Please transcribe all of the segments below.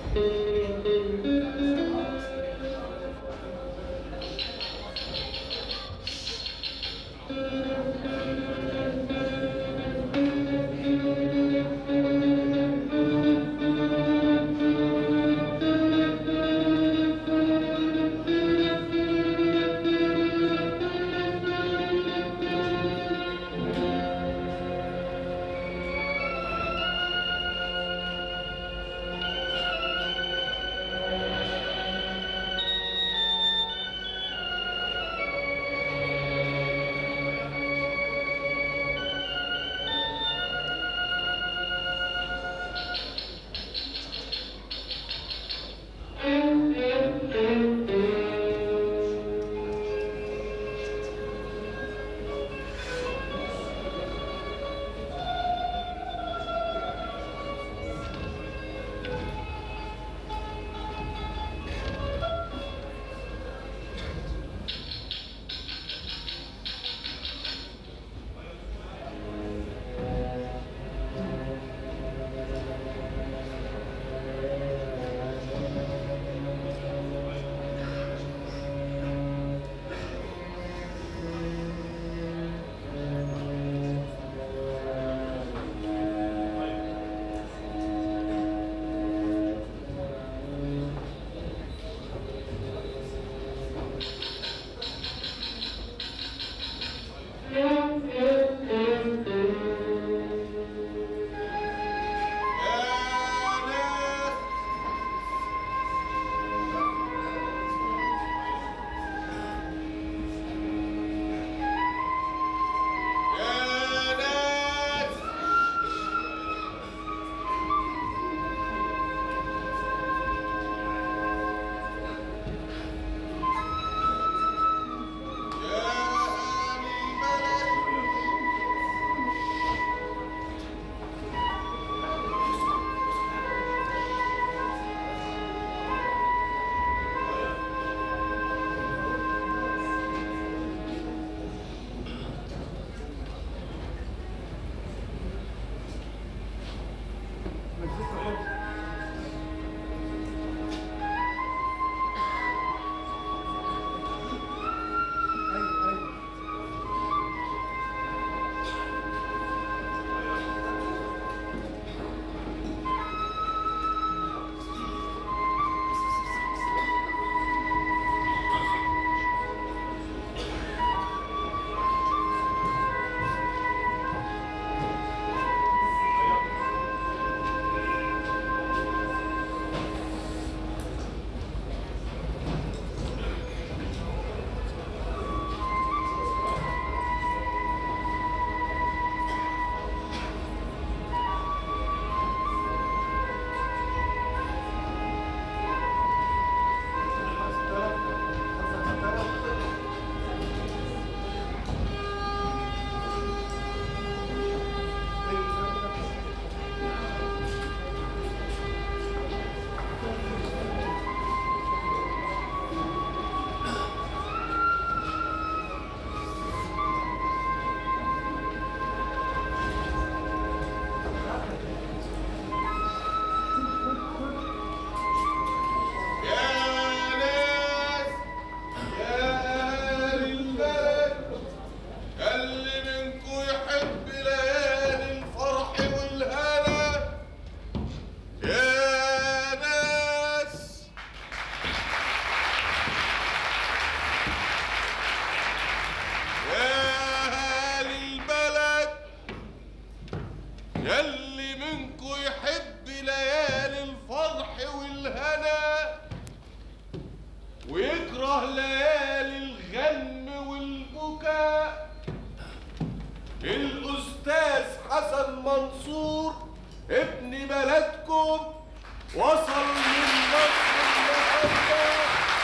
ويكره ليالي الغم والبكاء الأستاذ حسن منصور ابن بلدكم وصل من مصر النهارده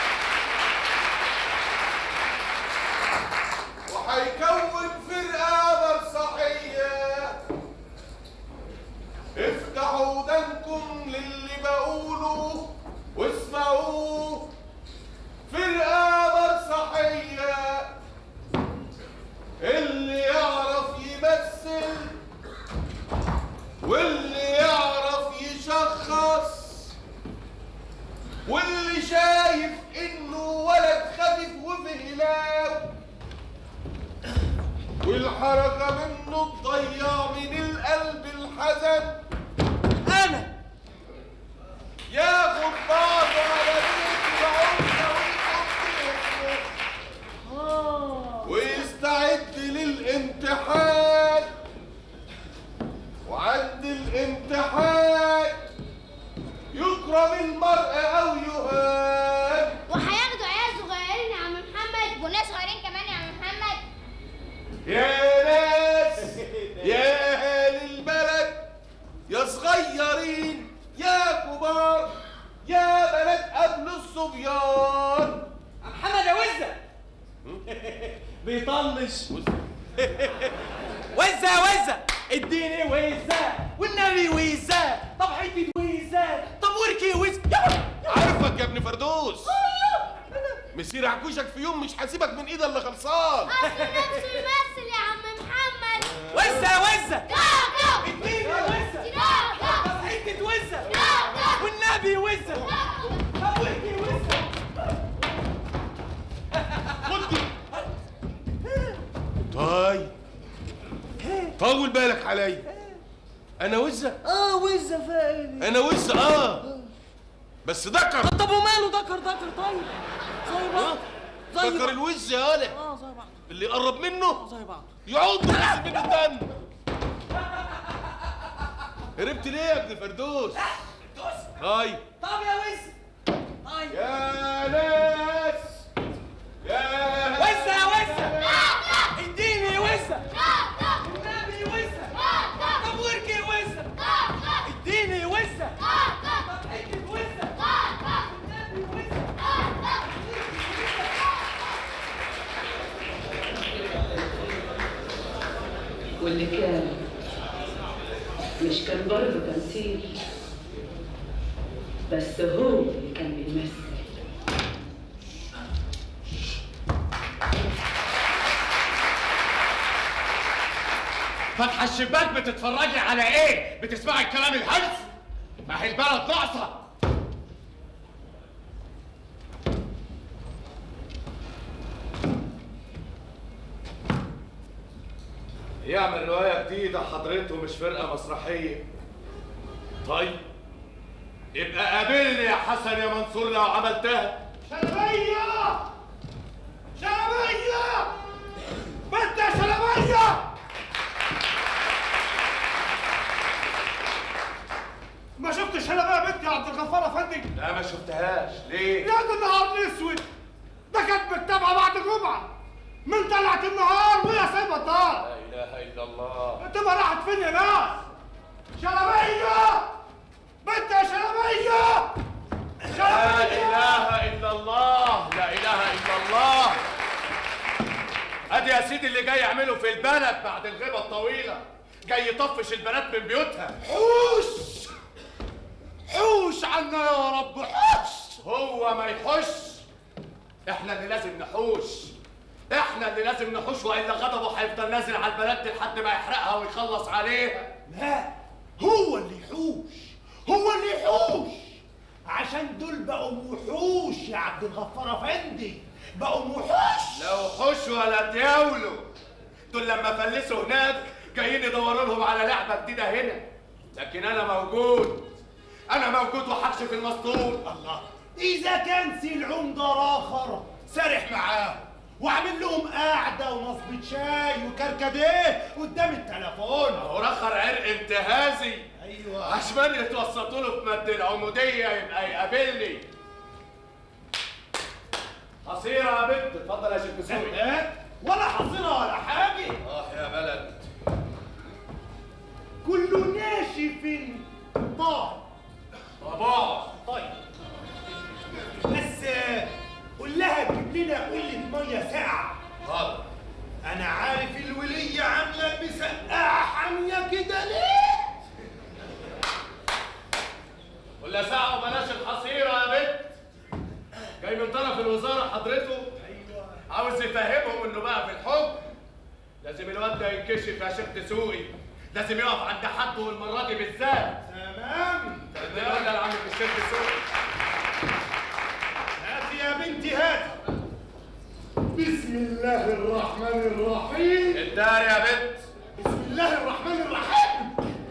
وهيكون فرقة مسرحية افتحوا ودانكم للي بقوله واسمعوه فرقة مسرحية اللي يعرف يمثل واللي يعرف يشخص حركة منه تضيع من القلب الحزن انا ياخد بعضه على بيت العمدة ويحط ويستعد للامتحان وعند الامتحان يكرم المرء او يهان وهياخدوا عيال صغيرين يا عم محمد وناس صغيرين كمان يا عم محمد يا ناس يا اهل البلد يا صغيرين يا كبار يا بلد قبل الصبيان محمد يا وزة بيطنش وزة يا وزة اديني وزة والنبي وزة طب حتة وزة طب وركي وزة عارفك يا ابن فردوس مسير عكوشك في يوم مش هسيبك من ايد اللي خلصان اصل نفسه يمثل يا عم محمد وزة يا وزة جو جو اديني وزة جو جو طب حتة وزة جو جو والنبي وزة طب وركي وزة طيب طول بالك عليا انا وزه اه وزة فاهم انا وزه اه بس ذكر طب وماله دكر دكر طيب زي بعض زي ذكر بعض الوزه يالا اه زي بعض اللي يقرب منه زي بعض يعض بس من الدم هربت ليه يا ابن فردوس طيب طب يا وزة طيب يا ناس يا وزة يا وزة اديني وزة جو جو النبي وزة جو طب وركي وزة جو اديني وزة جو طب حتة وزة النبي وزة واللي كان مش كان برضه تمثيل بس هو اللي كان بيمثل فاتحة الشباك بتتفرجي على ايه؟ بتسمعي الكلام الهلس؟ ما هي البلد ناقصة يعمل رواية جديدة حضرته مش فرقة مسرحية طيب يبقى قابلني يا حسن يا منصور لو عملتها شلبية! شلبية! بنت يا شلبية! ما شفتش شلبية بنت يا عبد الغفار افندي؟ لا ما شفتهاش ليه؟ يا ده النهار الاسود ده كانت مكتبها بعد جمعة من طلعت النهار وهي سايبة الدار لا اله الا الله تبقى راحت فين يا ناس؟ شلبية! بنت يا شلبية! لا شلبية! اله الا الله لا اله الا الله ادي يا سيدي اللي جاي يعمله في البلد بعد الغيبه الطويله جاي يطفش البنات من بيوتها حوش حوش عنا يا رب حوش هو ما يحش احنا اللي لازم نحوش احنا اللي لازم نحوش والا غضبه هيفضل نازل على البلد دي لحد ما يحرقها ويخلص عليها لا هو اللي يحوش هو اللي يحوش عشان دول بقوا وحوش يا عبد الغفار افندي بقوا وحوش لو حوش ولا تياولوا دول لما فلسوا هناك جايين يدوروا لهم على لعبه جديده هنا لكن انا موجود انا موجود وهكشف المسطول الله اذا كان سي العمده اخر سارح معاهم وعامل لهم قعده ونصبة شاي وكركديه قدام التليفون هو رخر عرق انتهازي ايوه عشان يتوسطوا له في مد العموديه يبقى يقابلني قصيره يا بنت اتفضل يا شيخ سوي ها؟ ولا حصيره ولا حاجه اه يا بلد كل ناشف طار طباع طيب بس آه، قول لها تجيب لنا قلة مية ساقعة حاضر أنا عارف الولية عاملة مسقعة حامية كده ليه؟ ولا ساعة وبلاش الحصيرة يا بنت جاي من طرف الوزارة حضرته أيوه عاوز يفهمهم انه بقى في الحكم لازم الواد ده ينكشف يا شيخ تسوقي لازم يقف عند حد والمرة دي بالذات تمام ده يقول لي العم في الشيخ تسوقي هاتي يا بنتي هاتي بسم الله الرحمن الرحيم الدار يا بنت بسم الله الرحمن الرحيم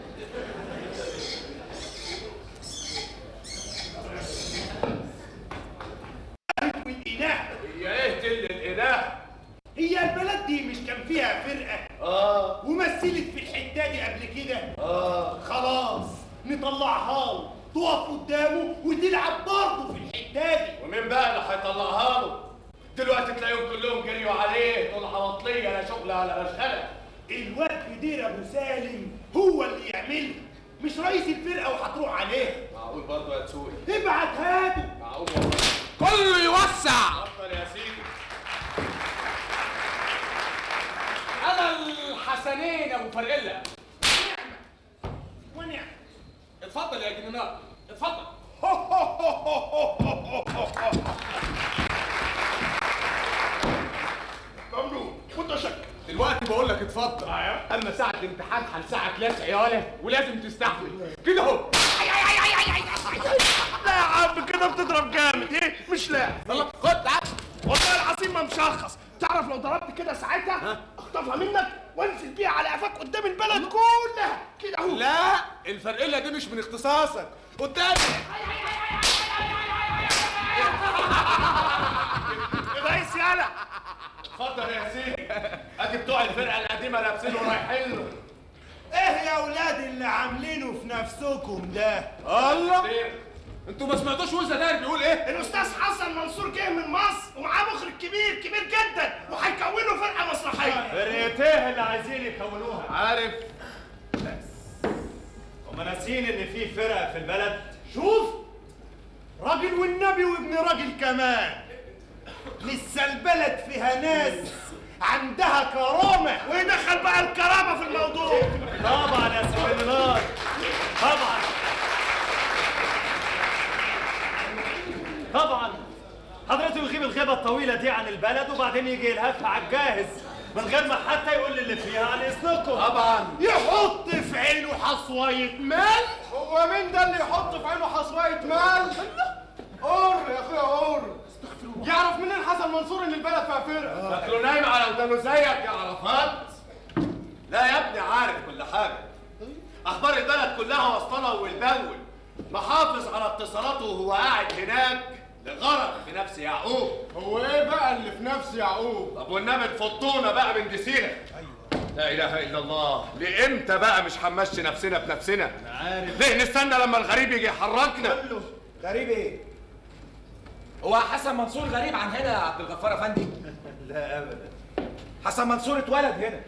والإناء هي ايه تل الإله هي البلد دي مش كان فيها فرقة اه ومثلت في الحتة دي قبل كده اه خلاص نطلعها له تقف قدامه وتلعب برضه في الحتة دي ومين بقى اللي هيطلعها له دلوقتي تلاقيهم كلهم جريوا عليه دول عواطلية لا شغل على مشغلة الواد دير ابو سالم هو اللي يعملها مش رئيس الفرقة وهتروح عليه معقول برضه يا تسوقي ابعت هاته معقول والله كله يوسع اتفضل يا سيدي انا الحسنين ابو فرقله ونعم اتفضل يا جنرال اتفضل ممنون متشكر دلوقتي بقول لك اتفضل اما ساعه الامتحان هنساعك لاس عياله ولازم تستحمل كده اهو لا يا عم كده بتضرب جامد ايه مش لاعب يلا خد تعال والله العظيم ما مشخص تعرف لو ضربت كده ساعتها اخطفها منك وانزل بيها على قفاك قدام البلد كلها كده اهو لا الفرقله دي مش من اختصاصك قدامي رئيس يالا اتفضل يا سيدي ادي بتوع الفرقة القديمة لابسين ورايحين له ايه يا اولاد اللي عاملينه في نفسكم ده الله انتوا ما سمعتوش وزة داير بيقول ايه الاستاذ حسن منصور جه من مصر ومعاه مخرج كبير كبير جدا وهيكونوا فرقه مسرحيه فرقتين اللي عايزين يكونوها عارف هما ناسيين ان في فرق في البلد شوف راجل والنبي وابن راجل كمان لسه البلد فيها ناس عندها كرامة ويدخل بقى الكرامة في الموضوع طبعا يا سيدي النار طبعا طبعا حضرته يغيب الغيبة الطويلة دي عن البلد وبعدين يجي الهف على الجاهز من غير ما حتى يقول لي اللي فيها عن اذنكم طبعا يحط في عينه حصوية مال هو مين ده اللي يحط في عينه حصوية مال؟ قر يا اخويا قر يعرف منين حسن منصور ان البلد فيها فرقة؟ شكله نايم على ودانه زيك يا عرفات لا يا ابني عارف كل حاجة اخبار البلد كلها وسطنا والبول محافظ على اتصالاته وهو قاعد هناك لغرض في نفس يعقوب هو ايه بقى اللي في نفس يعقوب؟ طب والنبي تفضونا بقى من جسيرة لا اله الا الله لامتى بقى مش هنمشي نفسنا بنفسنا عارف ليه نستنى لما الغريب يجي يحركنا غريب ايه هو حسن منصور غريب عن هنا يا عبد الغفار افندي لا ابدا حسن منصور اتولد هنا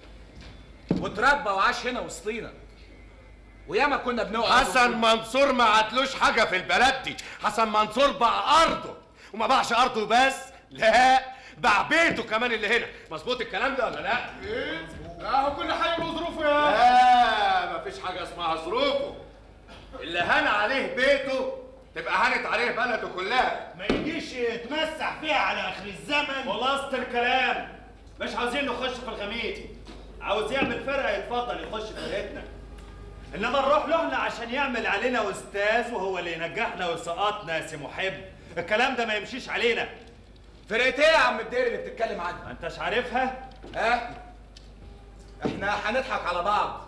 واتربى وعاش هنا وسطينا وياما كنا بنقعد حسن منصور ما عدلوش حاجه في البلد دي حسن منصور باع ارضه وما باعش ارضه بس لا باع بيته كمان اللي هنا مظبوط الكلام ده ولا لا ايه؟ اهو كل حاجه له ظروفه يا لا مفيش حاجه اسمها ظروفه اللي هان عليه بيته تبقى هانت عليه بلده كلها ما يجيش يتمسح فيها على اخر الزمن خلاصة الكلام مش عاوزين نخش في الغميق عاوز يعمل فرقة يتفضل يخش فرقتنا انما نروح له احنا عشان يعمل علينا استاذ وهو اللي ينجحنا ويسقطنا يا سي محب الكلام ده ما يمشيش علينا فرقة ايه يا عم الدير اللي بتتكلم عنها ما انتش عارفها ها احنا هنضحك على بعض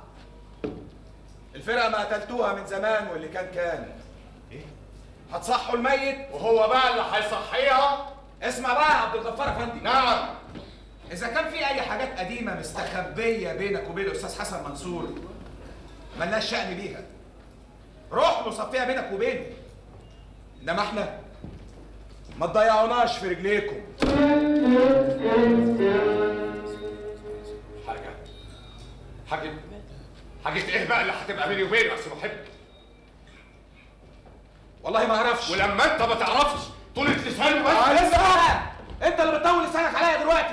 الفرقة ما قتلتوها من زمان واللي كان كان ايه هتصحوا الميت وهو بقى اللي هيصحيها اسمع بقى يا عبد الغفار افندي نعم اذا كان في اي حاجات قديمه مستخبيه بينك وبين الاستاذ حسن منصور ملناش شأن بيها روح له صفيها بينك وبينه انما احنا ما تضيعوناش في رجليكم حاجه حاجه حاجه ايه بقى اللي هتبقى بيني وبينه بس محب والله ما اعرفش ولما انت ما تعرفش طولة لسانه بس آه، لسه بقى انت اللي بتطول لسانك عليا دلوقتي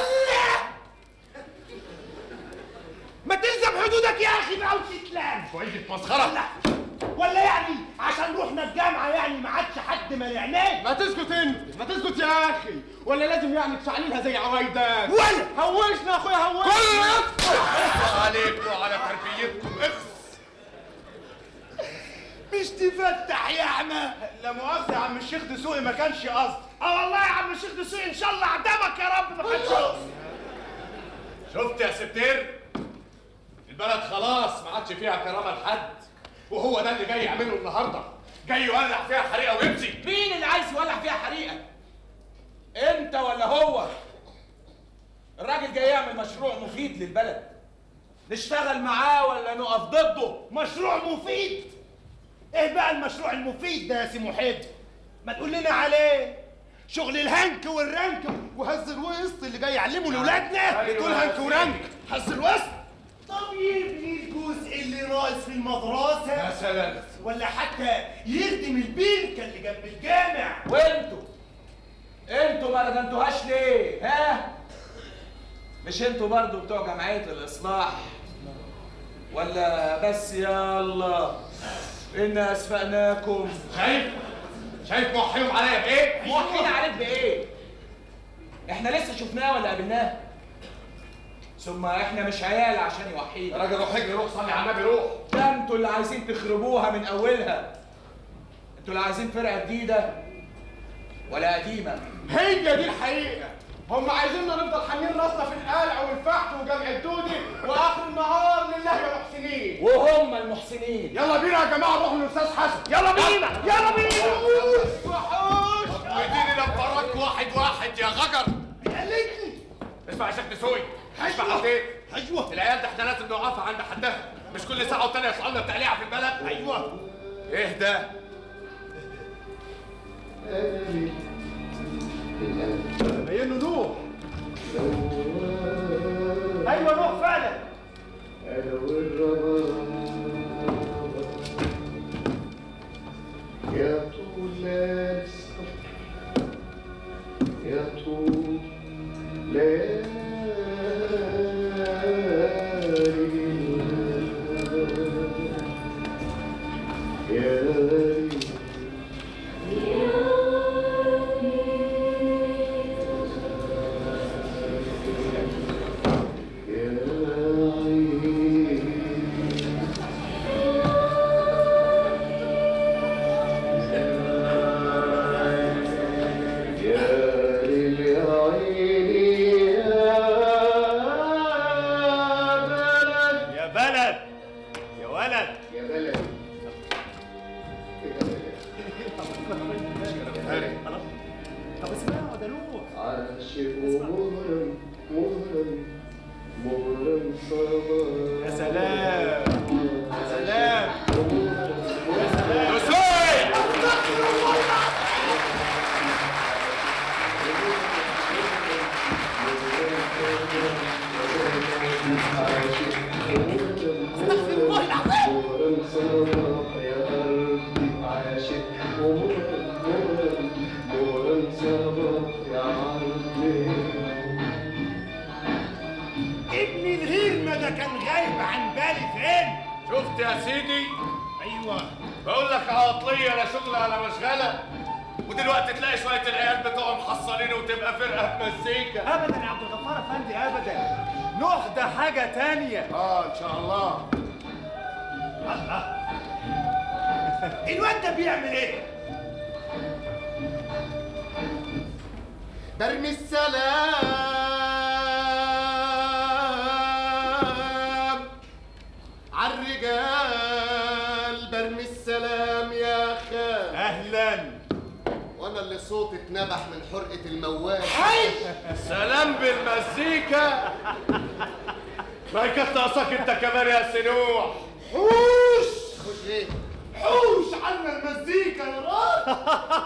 ما تلزم حدودك يا اخي بقى وتتلام شوية مسخرة ولا يعني عشان رحنا الجامعه يعني ما عادش حد مانعناه ما تسكت انت ما تسكت يا اخي ولا لازم يعني تشعللها زي عوايدك ولا هوشنا يا اخويا هوشنا عليكم وعلى تربيتكم اخس مش تفتح يا عمى لا مؤاخذه يا عم الشيخ دسوقي ما كانش قصد اه والله يا عم الشيخ دسوقي ان شاء الله عدمك يا رب ما هتشوف شفت يا ستير البلد خلاص ما عادش فيها كرامه لحد وهو ده اللي جاي يعمله النهارده جاي يولع فيها حريقه ويمشي مين اللي عايز يولع فيها حريقه انت ولا هو الراجل جاي يعمل مشروع مفيد للبلد نشتغل معاه ولا نقف ضده مشروع مفيد ايه بقى المشروع المفيد ده يا سي محب ما تقول لنا عليه شغل الهنك والرنك وهز الوسط اللي جاي يعلمه لاولادنا أيوة بتقول يا هنك سيدي. ورنك هز الوسط طب يبني الجزء اللي ناقص في المدرسه يا سلام ولا حتى يردم البنكه اللي جنب الجامع وانتوا انتوا ما ردمتوهاش ليه ها مش انتوا برضو بتوع جمعيه الاصلاح ولا بس يا الله انا اسفقناكم شايف شايف موحيهم عليا بايه موحين عليك بايه احنا لسه شفناه ولا قابلناه ثم احنا مش عيال عشان يا يوحينا راجل روح اجري روح صلي على النبي روح ده انتوا اللي عايزين تخربوها من اولها انتوا اللي عايزين فرقه جديده ولا قديمه هي دي الحقيقة هم عايزيننا نفضل حاملين راسنا في القلع والفحت وجمع الدودي واخر النهار لله يا محسنين وهم المحسنين يلا بينا يا جماعة نروح للأستاذ حسن يلا بينا يلا بينا وحوش واديني نبراك واحد واحد يا غجر قالتني اسمع يا شيخ دسوقي اسمع حسين ايوه العيال ده احنا لازم نوقفها عند حدها مش كل ساعه والتانيه يطلع لنا بتقليعه في البلد ايوه ايه ده بينه نوح ايوه روح فعلا يا طول السفر يا طول ليالي يا ليالي يا عيني يا ليل يا عيني يا بلد يا بلد يا ولد يا بلد طب اسمعوا ده نوح عاشق ومغرم مغرم مغرم صباح يا سلام يا سلام دسوقي مغرم صباح يا قلبي عاشق ومغرم مغرم مغرم صباح يا عربي ابن الهيرمة ده كان غايب عن بالي فين شفت يا سيدي ايوه بقول لك عواطليه لا شغل ولا مشغله ودلوقتي تلاقي شويه العيال بتوعهم محصلين وتبقى فرقه مزيكا ابدا يا عبد الغفار افندي ابدا نوح ده حاجه تانية اه ان شاء الله الله الواد ده بيعمل ايه برمي السلام عالرجال برمي السلام يا خال اهلا وانا اللي صوتي اتنبح من حرقة الموال سلام بالمزيكا ما هي كانت ناقصاك انت كمان يا سنوح حوش خش ايه حوش عنا المزيكا يا راجل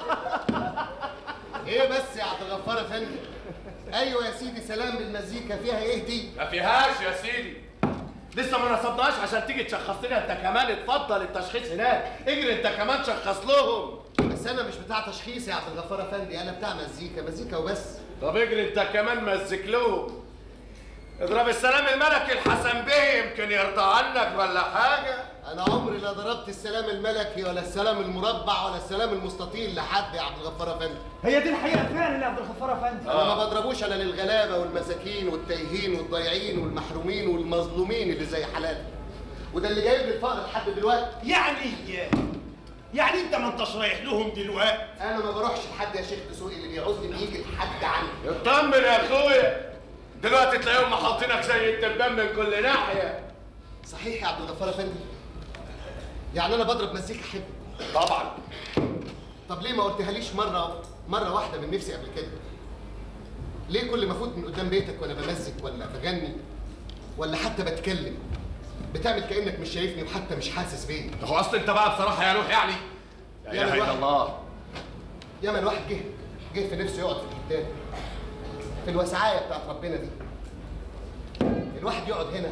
ايه بس يا عبد الغفار افندي ايوه يا سيدي سلام بالمزيكا فيها ايه دي ما فيهاش يا سيدي لسه ما نصبناش عشان تيجي تشخص لنا انت كمان اتفضل التشخيص هناك اجري انت كمان شخص لهم بس انا مش بتاع تشخيص يا عبد الغفار افندي انا بتاع مزيكا مزيكا وبس طب اجري انت كمان مزك لهم اضرب السلام الملكي الحسن بيه يمكن يرضى عنك ولا حاجه انا عمري لا ضربت السلام الملكي ولا السلام المربع ولا السلام المستطيل لحد يا عبد الغفار افندي هي دي الحقيقه فعلا يا عبد الغفار افندي انا ما بضربوش انا للغلابه والمساكين والتايهين والضايعين والمحرومين والمظلومين اللي زي حالاتي وده اللي جايب لي الفقر لحد دلوقتي يعني يعني انت ما انتش رايح لهم دلوقتي انا ما بروحش لحد يا شيخ دسوقي اللي بيعوزني بيجي لحد عندي اطمن يا اخويا دلوقتي تلاقيهم محاطينك زي التبان من كل ناحيه صحيح يا عبد الغفار افندي يعني انا بضرب مزيكا حلو طبعا طب ليه ما قلتهاليش مره مره واحده من نفسي قبل كده ليه كل ما افوت من قدام بيتك وانا بمزج ولا بغني ولا حتى بتكلم بتعمل كانك مش شايفني وحتى مش حاسس بيا هو اصل انت بقى بصراحه يا نوح يعني لا يا اله الا الواحد. الله ياما الواحد جه جه في نفسه يقعد في الحتات في الوسعايه بتاعت ربنا دي الواحد يقعد هنا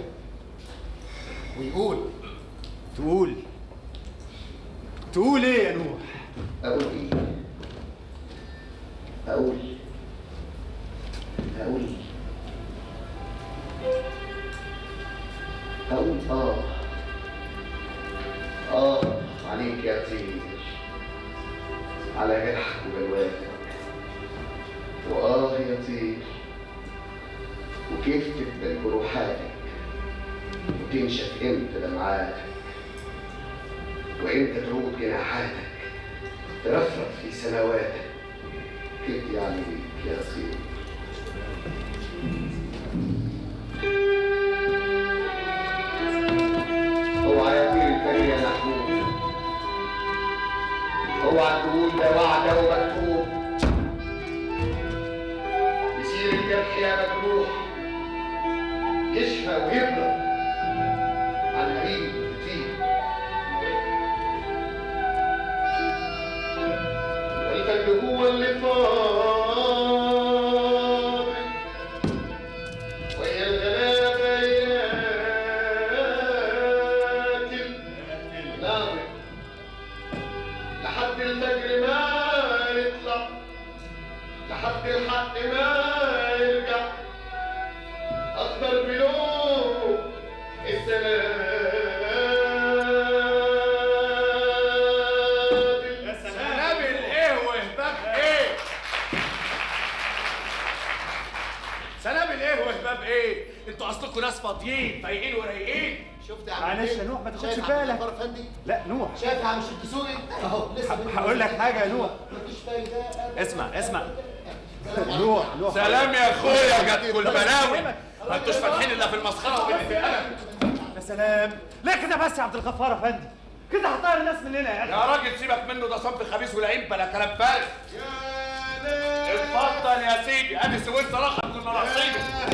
ويقول تقول تقول ايه يا نوح اقول ايه اقول اقول اقول اه اه عليك يا طير على جرحك وجلواتك واه يا طير وكيف تقبل جروحاتك وتنشف امتى دمعاتك وامتى تروض جناحاتك ترفرف في سماواتك كيف يعني بيك يا طير اوعى يا طير الفجر يا محمود اوعى تقول ده وعده ومكتوب يصير الجرح يا مجروح يشفى ويبرد عن قريب وكتير والفجر هو اللي فاضل وهي الغلابة ياتل ناظر لحد الفجر ما يطلع لحد الحق ما يرجع أخضر بلون السنابل يا سلام نابل ايه وهباب ايه سنابل ايه وهباب ايه انتوا اصلكم ناس فاضيين فايقين ورايقين شفت يا عم معلش الشيخ؟ يا نوح، ما تاخدش شايف عبد بالك. الغفار افندي لا نوح شايف يا عم الشيخ دسوقي اهو لسه بيقول- هقول لك حاجة يا نوح. مفيش فايده اسمع اسمع نوح نوح سلام يا اخويا جاتكم البلاوي ما انتوش فاتحين الا في المسخره وقله الادب يا سلام لا كده بس يا عبد الغفار افندي كده هطير الناس مننا يا اخي يا راجل سيبك منه ده صنف خبيث ولعين بلا كلام فارغ اتفضل يا سيدي ادي سويت صراحه كنا ناقصينه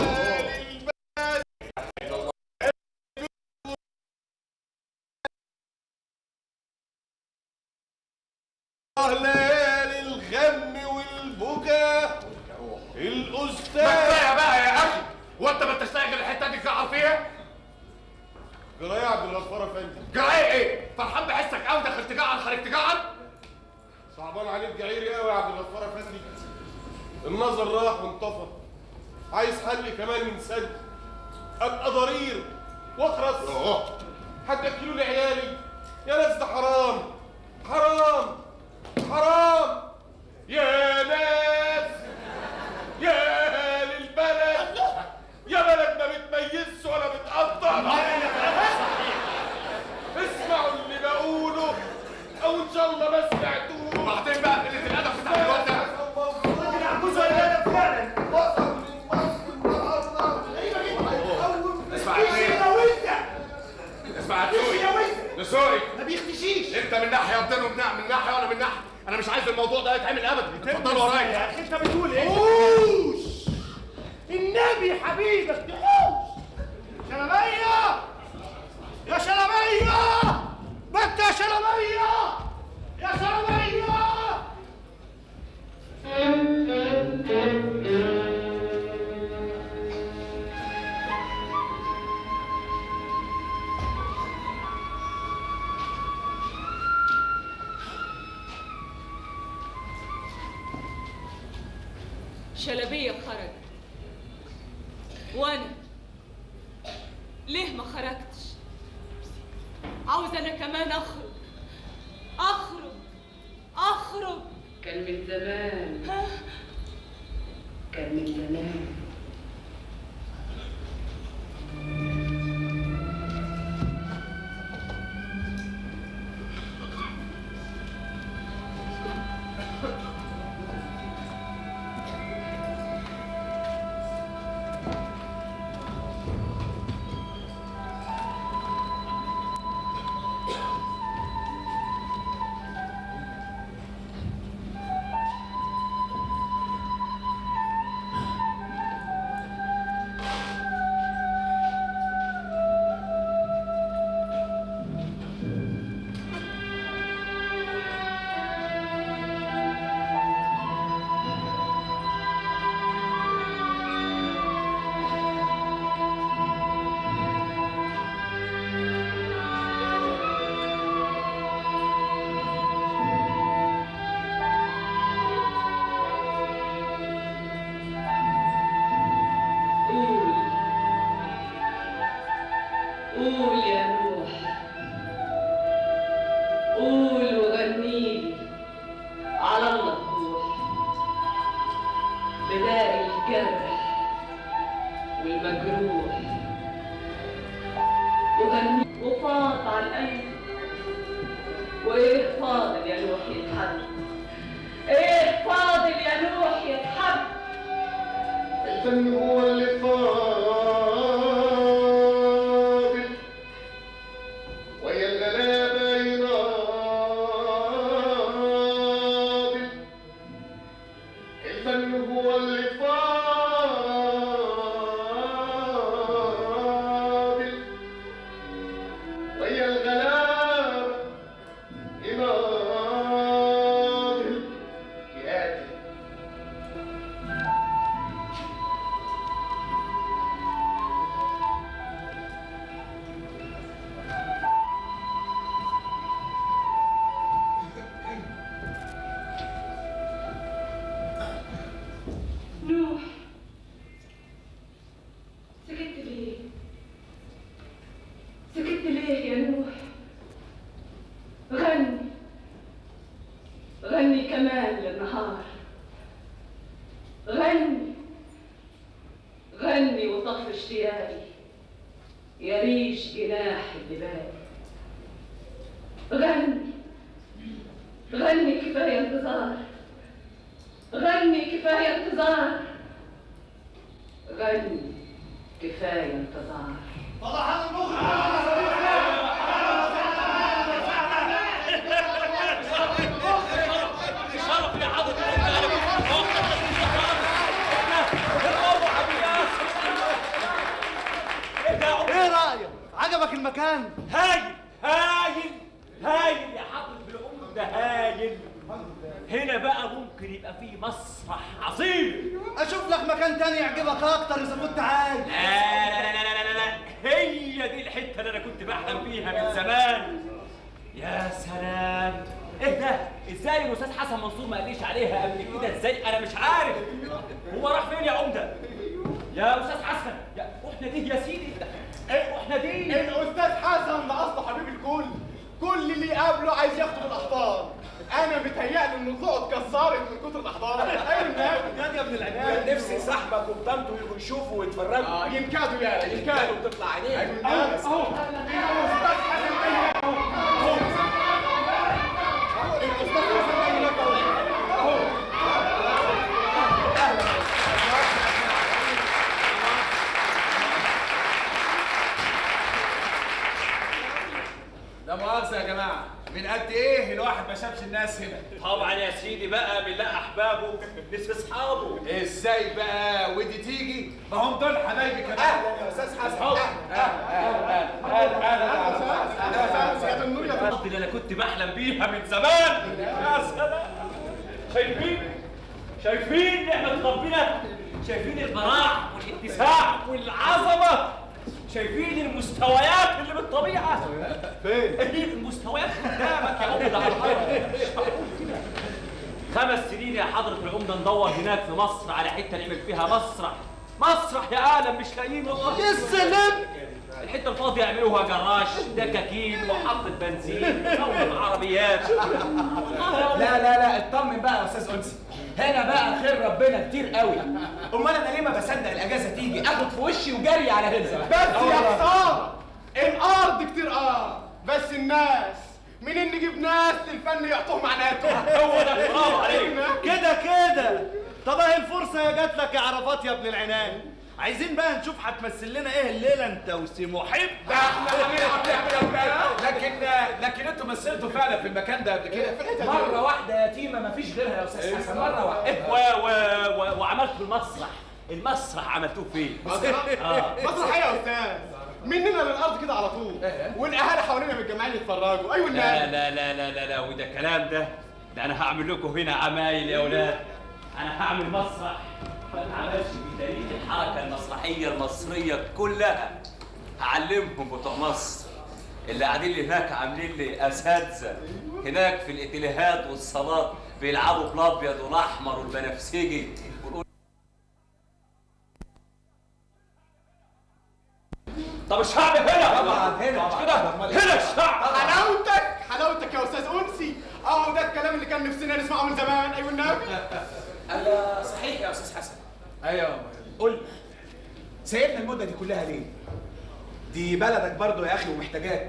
ليل الغم والبكا ما الاستاذ كفايه بقى يا اخي وانت ما انتش لاقي غير الحته دي تقع فيها جرايه يا عبد الغفار افندي جرايه ايه فرحان بحسك قوي داخل تجعل خارج تجعل صعبان عليك جعيري قوي يا عبد الغفار افندي النظر راح وانطفى عايز حل كمان من سنه ابقى ضرير واخرس هتاكلوا لي عيالي يا ناس ده حرام حرام حرام يا ناس يا للبلد يا بلد ما بتميزش ولا بتقدر اسمعوا اللي بقوله او ان شاء الله ما سمعتوه وبعدين بقى قله الادب بتاع الواد ده اسمع يا سيدي اسمع يا دسوقي دسوقي ما بيختشيش انت من ناحيه وبدانه من ناحيه من ناحيه وانا من ناحيه انا مش عايز الموضوع ده يتعمل ابدا اتفضلوا ورايا يا اخي انت بتقول ايه حوش النبي حبيبك تحوش شلبية يا شلبية بك يا شلبية يا شلبية شلبية خرج وانا ليه ما خرجتش عاوز انا كمان اخرج اخرج اخرج كان من زمان ها؟ كان من زمان قول يا نوح قول وغنيلي على الله روح بداء الجرح والمجروح وغني وفاض على القلب وايه فاضل يا نوح يتحب ايه فاضل يا نوح يتحب الفن هو اللي فاضل ويا الغلابة يناضل الفن هو اللي فاضل ويا الغلابة يناضل يقاتل نوح سكت ليه؟ سكت ليه يا نوح؟ غني غني كمان للنهار غني غني وطف اشتياقي يا ريش جناح اللباب غني غني كفايه انتظار غني كفاية انتظار غني كفاية انتظار ايه رايك عجبك المكان هايل هايل هايل يا حضرة الأم ده هايل هنا بقى ممكن يبقى فيه مسرح عظيم اشوف لك مكان تاني يعجبك اكتر اذا كنت عايز لا لا لا لا لا لا لا هي دي الحتة اللي أنا كنت بحلم بيها من زمان يا سلام ايه ده؟ ازاي الاستاذ حسن منصور ما قاليش عليها قبل كده ازاي؟ انا مش عارف هو راح فين يا عمده؟ يا استاذ حسن يا واحنا دي يا سيدي ايه واحنا دي؟ الاستاذ حسن ده اصله حبيب الكل كل اللي يقابله عايز ياخده بالاحضان انا متهيألي ان الزقط كسرت من كتر الاحضان ايوه النبي يا ابن العناد نفسي صاحبك وبطنته يجوا يشوفوا ويتفرجوا اه ينكادوا يا ينكادوا وتطلع عينيه ايوه النبي اهو الاستاذ حسن جاي لك اهو اهو الاستاذ حسن جاي لك اهو اهو لا مؤاخذة يا جماعة من قد ايه الواحد ما شافش الناس هنا طبعا يا سيدي بقى من لا احبابه نس اصحابه ازاي بقى ودي تيجي ما هم دول حبايبي كمان اهلا يا استاذ حسن اهلا اهلا اهلا يا النور يا الارض اللي انا كنت بحلم بيها من زمان يا سلام شايفين شايفين نعمة ربنا شايفين البراح والاتساع والعظمة شايفين المستويات اللي بالطبيعة فين؟ المستويات قدامك يا عمدة على الأرض مش معقول كده. خمس سنين يا حضرة العمدة ندور هناك في مصر على حتة نعمل فيها مسرح مسرح يا عالم مش لاقيين والله يا سلام الحته الفاضيه يعملوها جراج دكاكين وحطة بنزين او عربيات لا لا لا اطمن بقى يا استاذ انسي هنا بقى خير ربنا كتير قوي امال انا ليه ما بصدق الاجازه تيجي اخد في وشي وجري على هنا بس يا خسارة الأرض كتير آه بس الناس منين نجيب ناس للفن يعطوهم معناتهم هو ده برافو عليك كده كده طب اهي الفرصه يا جات لك يا عرفات يا ابن العنان عايزين بقى نشوف هتمثل لنا ايه الليله انت وسي محب ده احنا هنلعب لعبه يا ولاد لكن لكن انتوا مثلتوا فعلا في المكان ده قبل كده مره واحده يتيمه ما فيش غيرها يا استاذ حسن مره واحده و و و وعملتوا المسرح المسرح عملتوه فين؟ آه. مسرح يا أستاذ مننا للأرض كده على طول والأهالي حوالينا متجمعين يتفرجوا أيوة لا الناس لا لا لا لا لا وده كلام ده ده انا هعمل لكم هنا عمايل يا اولاد انا هعمل مسرح ما اتعملش في تاريخ الحركه المسرحيه المصريه كلها هعلمهم بتوع مصر اللي قاعدين لي هناك عاملين لي اساتذه هناك في الاتليهات والصالات بيلعبوا بالابيض والاحمر والبنفسجي طب الشعب هنا طبعا هنا مش كده هنا الشعب حلاوتك حلاوتك يا استاذ انسي اهو ده الكلام اللي كان نفسنا نسمعه من زمان ايوه النبي ألا صحيح يا استاذ حسن ايوه قول لي سايبنا المده دي كلها ليه دي بلدك برضو يا اخي ومحتاجاك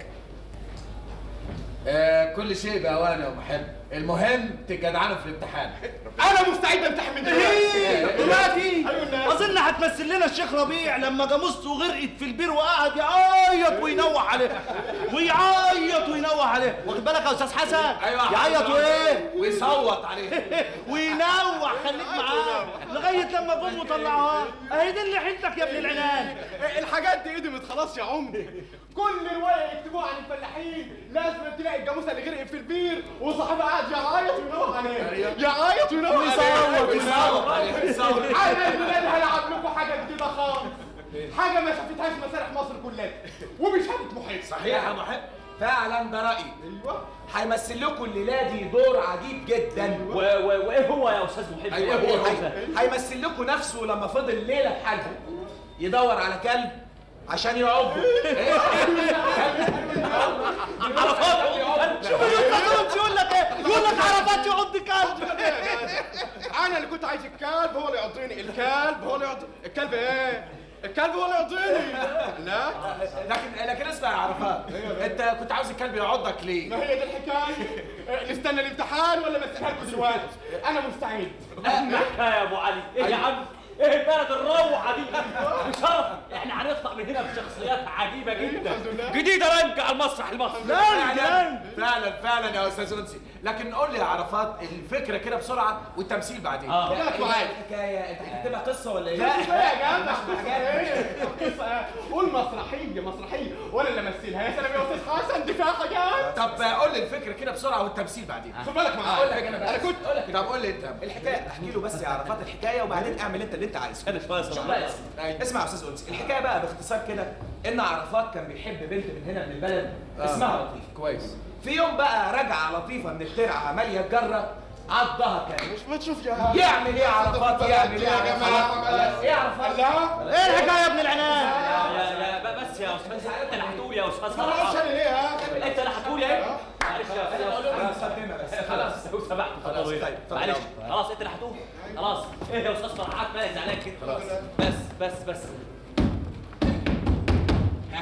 آه كل شيء بأوانه يا محب المهم تجدعنوا في الامتحان انا مستعد امتحن من دلوقتي دلوقتي ايوه النبي اظن هتمثل لنا الشيخ ربيع لما جاموسته غرقت في البير وقعد يعيط وينوح عليه ويعيط وينوح عليه واخد بالك يا استاذ حسن ايوه يعيط وايه ويصوت عليه وينوح خليك معاه لغايه لما جم وطلعوها اهي دي اللي حيلتك يا ابن العنان الحاجات دي قدمت خلاص يا عمدي كل روايه يكتبوها عن الفلاحين لازم تلاقي الجاموسه اللي غرقت في البير وصاحبها قاعد يعيط وينوح عليه يعيط وينوح عليه ويصوت عليه ويصوت انا البلاد هلعب لكم حاجه جديده خالص حاجه ما شافتهاش مسارح مصر كلها وبشهاده محيط صحيح يا محب فعلا ده رايي ايوه هيمثل لكم الليله دي دور عجيب جدا و- و- وايه هو يا استاذ محب ايوه ايه هو هي- هيمثل لكم نفسه لما فضل ليله بحالها يدور على كلب عشان يعضه عرفات شوف اليوم يقول لك ايه يقول لك عرفات يعض كلب انا اللي كنت عايز الكلب هو اللي يعضني الكلب هو اللي يعضني الكلب ايه الكلب هو اللي يعضني لا لكن لكن اسمع يا عرفات انت كنت عاوز الكلب يعضك ليه؟ ما هي دي الحكايه إيه، نستنى الامتحان ولا مسكها لكم دلوقتي انا مستعد يا ابو علي ايه يا عم ايه البلد الروعه دي بشرف احنا هنطلع من هنا بشخصيات عجيبه جدا جديده رنج على المسرح المصري فعلا فعلا فعلا يا استاذ انسي لكن قول لي يا عرفات الفكره كده بسرعه والتمثيل بعدين آه. لا لا، معاك. الحكايه انت هتكتبها قصه ولا ايه؟ لا يا جماعه قصه ايه قصه ايه قول مسرحيه مسرحيه وانا اللي امثلها يا سلام يا استاذ حسن دي فيها حاجات طب قول لي الفكره كده بسرعه والتمثيل بعدين خد بالك معايا اقول لك انا بقى انا كنت اقول لك طب قول لي انت الحكايه احكي له بس يا عرفات الحكايه وبعدين اعمل انت اللي انت عايزه انا شويه شوف صراحه بقى يا سيدي. اسمع يا استاذ انسي الحكايه بقى باختصار كده ان عرفات كان بيحب بنت من هنا من البلد اسمها لطيفه كويس في يوم بقى رجع لطيفه من الترعه ماليه الجره عضها كان ما تشوف يا يعمل ايه يا عرفات يعمل ايه يا جماعه ايه يا عرفات لا ايه الحكايه يا ابن العنان يا يا ب- بس يا استاذ انت اللي هتقول يا استاذ ما اعرفش انا ليه ها انت اللي هتقول ايه معلش يا استاذ خلاص خدنا بس خلاص لو سمحت خلاص، طيب، اتفضل معلش يا خلاص انت اللي هتقول خلاص ايه يا استاذ فرحات مالك زعلان كده خلاص بس بس بس ها.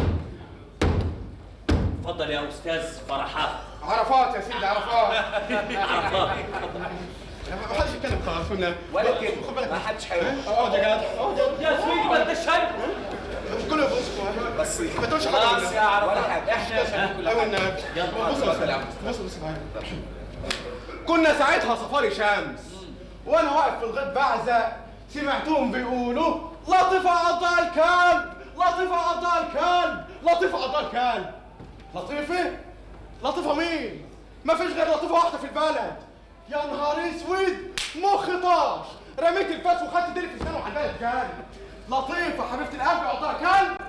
اتفضل يا استاذ فرحات عرفات يا سيدي عرفات عرفات ما حدش يتكلم خلاص كنا ولا كلمه ما حدش هيروح اقعد يا جدع اقعد يا يا سيدي ما انتش شايف كله يبصوا بس ما تقولش حاجه خلاص يا عرفات ولا حاجه احنا شايفين ايوه النبي بص بص بص بص معايا كنا ساعتها صفاري شمس وانا واقف في الغيط بعزق سمعتهم بيقولوا لطيفة قضى الكلب لطيفة قضى الكلب لطيفة قضى الكلب لطيفة؟ لطيفة مين؟ ما فيش غير لطيفة واحدة في البلد يا نهار اسود مخي طاش رميت الفاس وخدت ديلي في لسانه على البلد جاري لطيفة حبيبة القلب قضاها كلب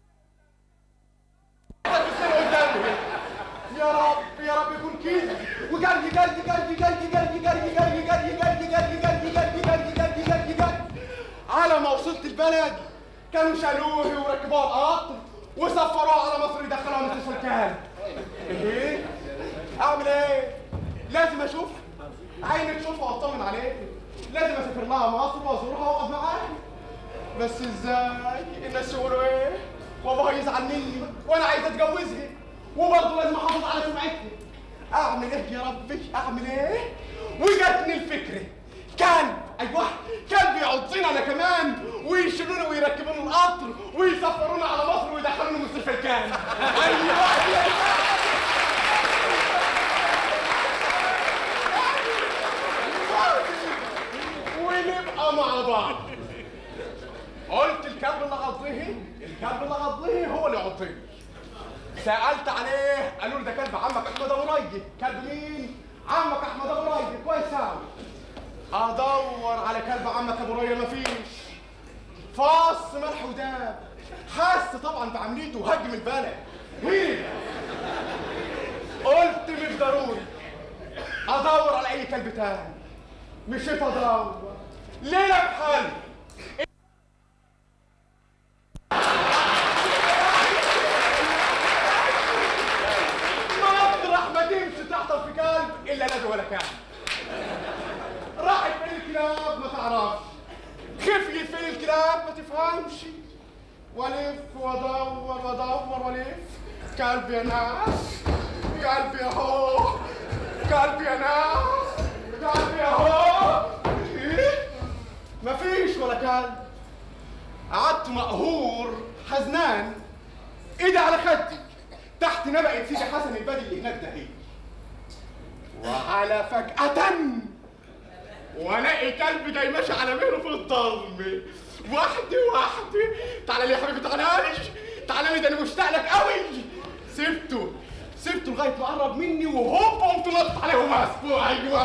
قدامي يا رب يا رب يكون كده وجري جري جري جري جري جري جري جري جري جري جري جري جري جري جري جري على ما وصلت البلد كانوا شالوه وركبوه القطر وسفروه على مصر يدخلوها مستشفى الكهل ايه اعمل ايه لازم اشوف عيني تشوفها واطمن عليه لازم اسافر لها مصر وازورها واقعد معاها بس ازاي الناس يقولوا ايه وابوها يزعل مني وانا عايز اتجوزها وبرضه لازم احافظ على سمعتها اعمل ايه يا ربي اعمل ايه وجاتني الفكره كلب ايوه كلب يعضنا انا كمان ويشيلونا ويركبونا القطر ويسفرونا على مصر ويدخلونا مستشفى الكهل ايوه ونبقى مع بعض قلت الكلب اللي غضيه الكلب اللي غضيه هو اللي يعضني سألت عليه قالوا لي ده كلب عمك احمد ابو ريجي كلب مين؟ عمك احمد ابو ريجي كويس قوي ادور على كلب عمك ابو ريجي مفيش فص ملح وداب حس طبعا بعمليته وهجم البلد مين؟ قلت مش ضروري ادور على اي كلب تاني مشيت ادور ليله بحالي ولا كعب راحت فين الكلاب ما تعرفش خفيت فين الكلاب ما تفهمش والف وادور وادور والف قلبي يا ناس قلبي اهو قلبي يا ناس قلبي اهو ايه مفيش ولا كلب قعدت مقهور حزنان ايدي على خدي تحت نبقة سيدي حسن البدري اللي هناك ده ايه وعلى فجأة والاقي كلب جاي ماشي على مهله في الضلمة وحدي وحدي تعالى لي يا حبيبي تعالى لي تعالى لي ده انا مشتاق لك قوي سبته سبته لغايه ما قرب مني وهوب قمت نط عليه وماسكه ايوه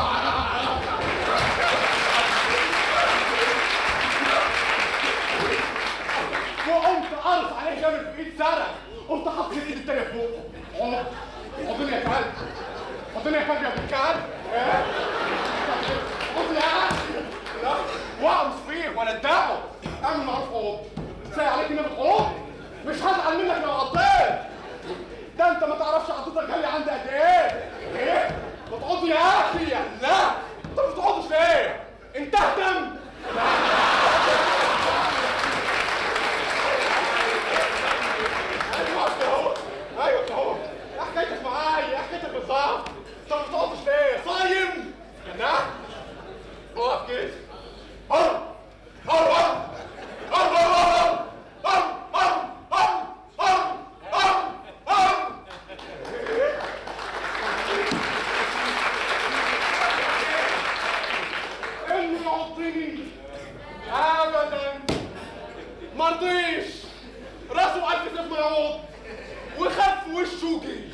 وقمت قرص عليه جامد في ايد سرق قمت حاطط الايد التانيه فوق عمر حضني يا كلب حضني يا كلب يا ابن الكلب إيه؟ قلت لا لا واقرص فيه ولا ادعه اما ما اعرف اقعد ساي عليك اني بتقعد مش هزعل منك لو قضيت ده انت ما تعرفش عطيتك غالية عندي قد ايه ايه بتقعدوا يا اخي لا انت ما بتقعدش ليه انت اهتم ايوه أصل اهو ايوه أصل اهو ايه حكايتك معايا ايه حكايتك بالظبط انت ما بتقعدش ليه صايم لا اقف كده قرب قرب قرب قرب قرب قرب قرب قرب قرب قرب انه يعضني ابدا مرضيش راسه الف سيف ما يعض وخف وشه جري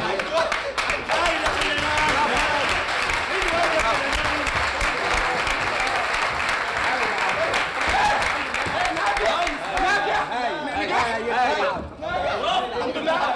الحمد لله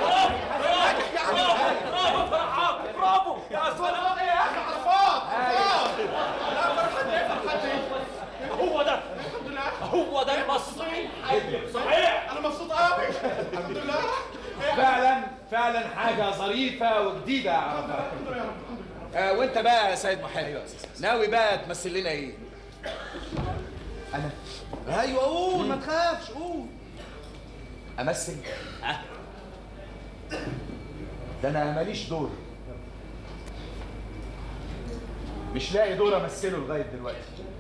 برافو فرحان برافو يا سلام يا اخي عرفات عرفات لا فرحان ايه فرحان ايه هو ده الحمد لله هو ده المصري صحيح انا مبسوط قوي الحمد لله فعلا فعلا حاجة ظريفة وجديدة يا عرفات آه وانت بقى يا سيد محمد ناوي بقى تمثل لنا ايه؟ انا ايوه قول ما تخافش قول امثل ده انا ماليش دور مش لاقي دور امثله لغايه دلوقتي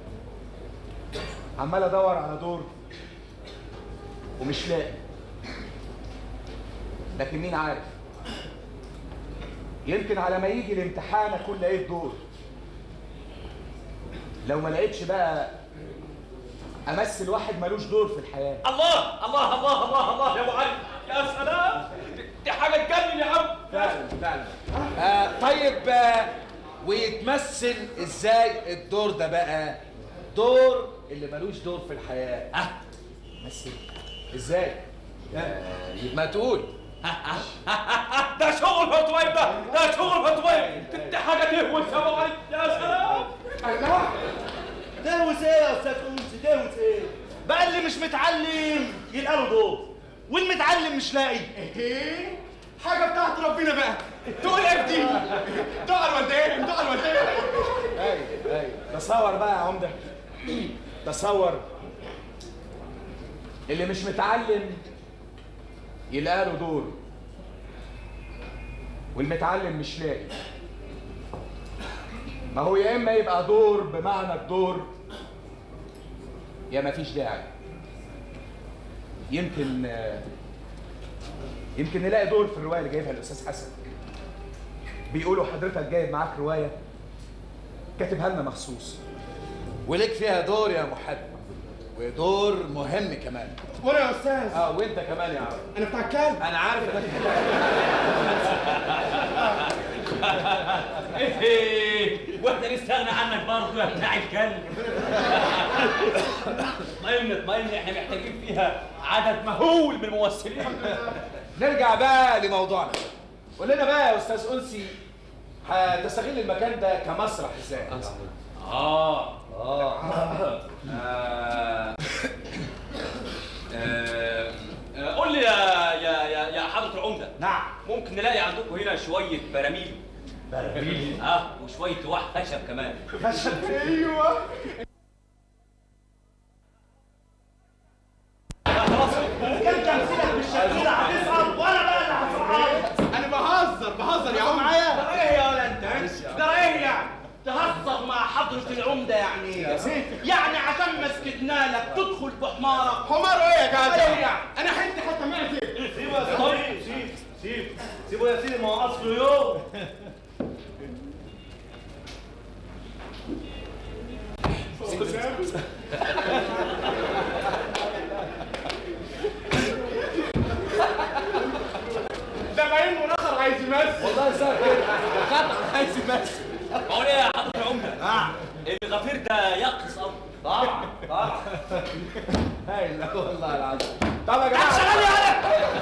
عمال ادور على دور ومش لاقي لكن مين عارف يمكن على ما يجي الامتحان اكون لقيت دور لو ما لقيتش بقى امثل واحد ملوش دور في الحياه الله الله الله الله الله يا ابو علي يا سلام دي- دي حاجه تجنن يا عم فعلا فعلا آه طيب آه ويتمثل ازاي الدور ده بقى دور اللي ملوش دور في الحياه اه مثل ازاي آه ما تقول ده شغل فطويب ده ده شغل فطويب دي- دي حاجه تهوس يا ابو علي يا سلام الله دهوس ايه يا استاذ انسي دهوس ايه بقى اللي مش متعلم يلقى له دور والمتعلم مش لاقي ايه حاجه بتاعت ربنا بقى تقول ايه في دي دعاء الوالدين دعاء الوالدين ايوه ايوه تصور بقى يا عمده تصور اللي مش متعلم يلاقي له دور والمتعلم مش لاقي ما هو يا اما يبقى دور بمعنى الدور يا ما فيش داعي يمكن آه، يمكن نلاقي دور في الروايه اللي جايبها الاستاذ حسن بيقولوا حضرتك جايب معاك روايه كاتبها لنا مخصوص وليك فيها دور يا محب ودور مهم كمان وانا يا استاذ اه وانت كمان يا عم انا بتاع الكلب انا عارف انك ايه واحنا نستغنى عنك برضه يا بتاع الكلب اطمئن اطمئن احنا محتاجين فيها عدد مهول من الممثلين نرجع بقى لموضوعنا قول لنا بقى يا استاذ انسي هتستغل المكان ده كمسرح ازاي اه اه آه. آه، آه، قول لي يا يا يا يا حضرة العمدة نعم ممكن نلاقي عندكم هنا شوية براميل برميل اه وشويه لوح خشب كمان خشب ايوه كان تمثيلك بالشكل ده هتسقط وانا بقى اللي هصعد انا بهزر بهزر يا عم معايا ده ايه يا ولا انت ده ايه يعني تهزر مع حضرة العمدة يعني ايه؟ يعني عشان ما سكتنا لك تدخل بحمارك حمار ايه يا جدع؟ ايه يعني؟ انا حنت حتى معي سيبه يا سيدي سيب سيب سيبه يا سيدي ما هو اصله يوم ده باين مناخر عايز يمثل والله صار كده خطر عايز يمثل بقول ايه يا حضره العمده اه الغفير ده يقص امر طبعا طبعا هاي لا والله العظيم طب يا جماعه شغال يا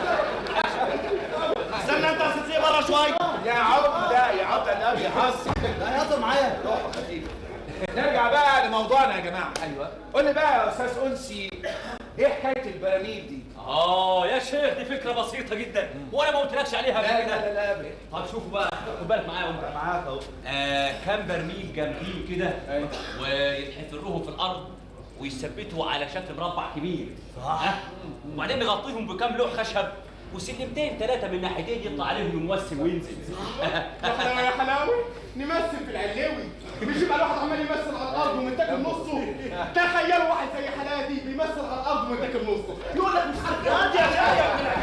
استنى انت يا سيدي بره شويه يا عمده يا عمده النبي حظ لا يهزر معايا روح خفيف نرجع بقى لموضوعنا يا جماعه ايوه قول لي بقى يا استاذ انسي ايه حكايه البراميل دي؟ اه يا شيخ دي فكره بسيطه جدا وانا ما قلتلكش عليها لا قبل كده لا لا لا طب شوفوا بقى خد بالك معايا وانت معاك اهو آه كام برميل جنبيه كده أيوة. ويتحفروهم في الارض ويثبتوا على شكل مربع كبير صح وبعدين نغطيهم بكام لوح خشب وسلمتين ثلاثه من ناحيتين يطلع عليهم الممثل وينزل يا حلاوه يا حلاوه نمثل في العلاوي مش يبقى الواحد عمال يمثل على الارض ومتاكل نصه تخيلوا واحد زي حالاتي بيمثل على الارض ومتاكل نصه يقول لك مش عارف انت يا شايف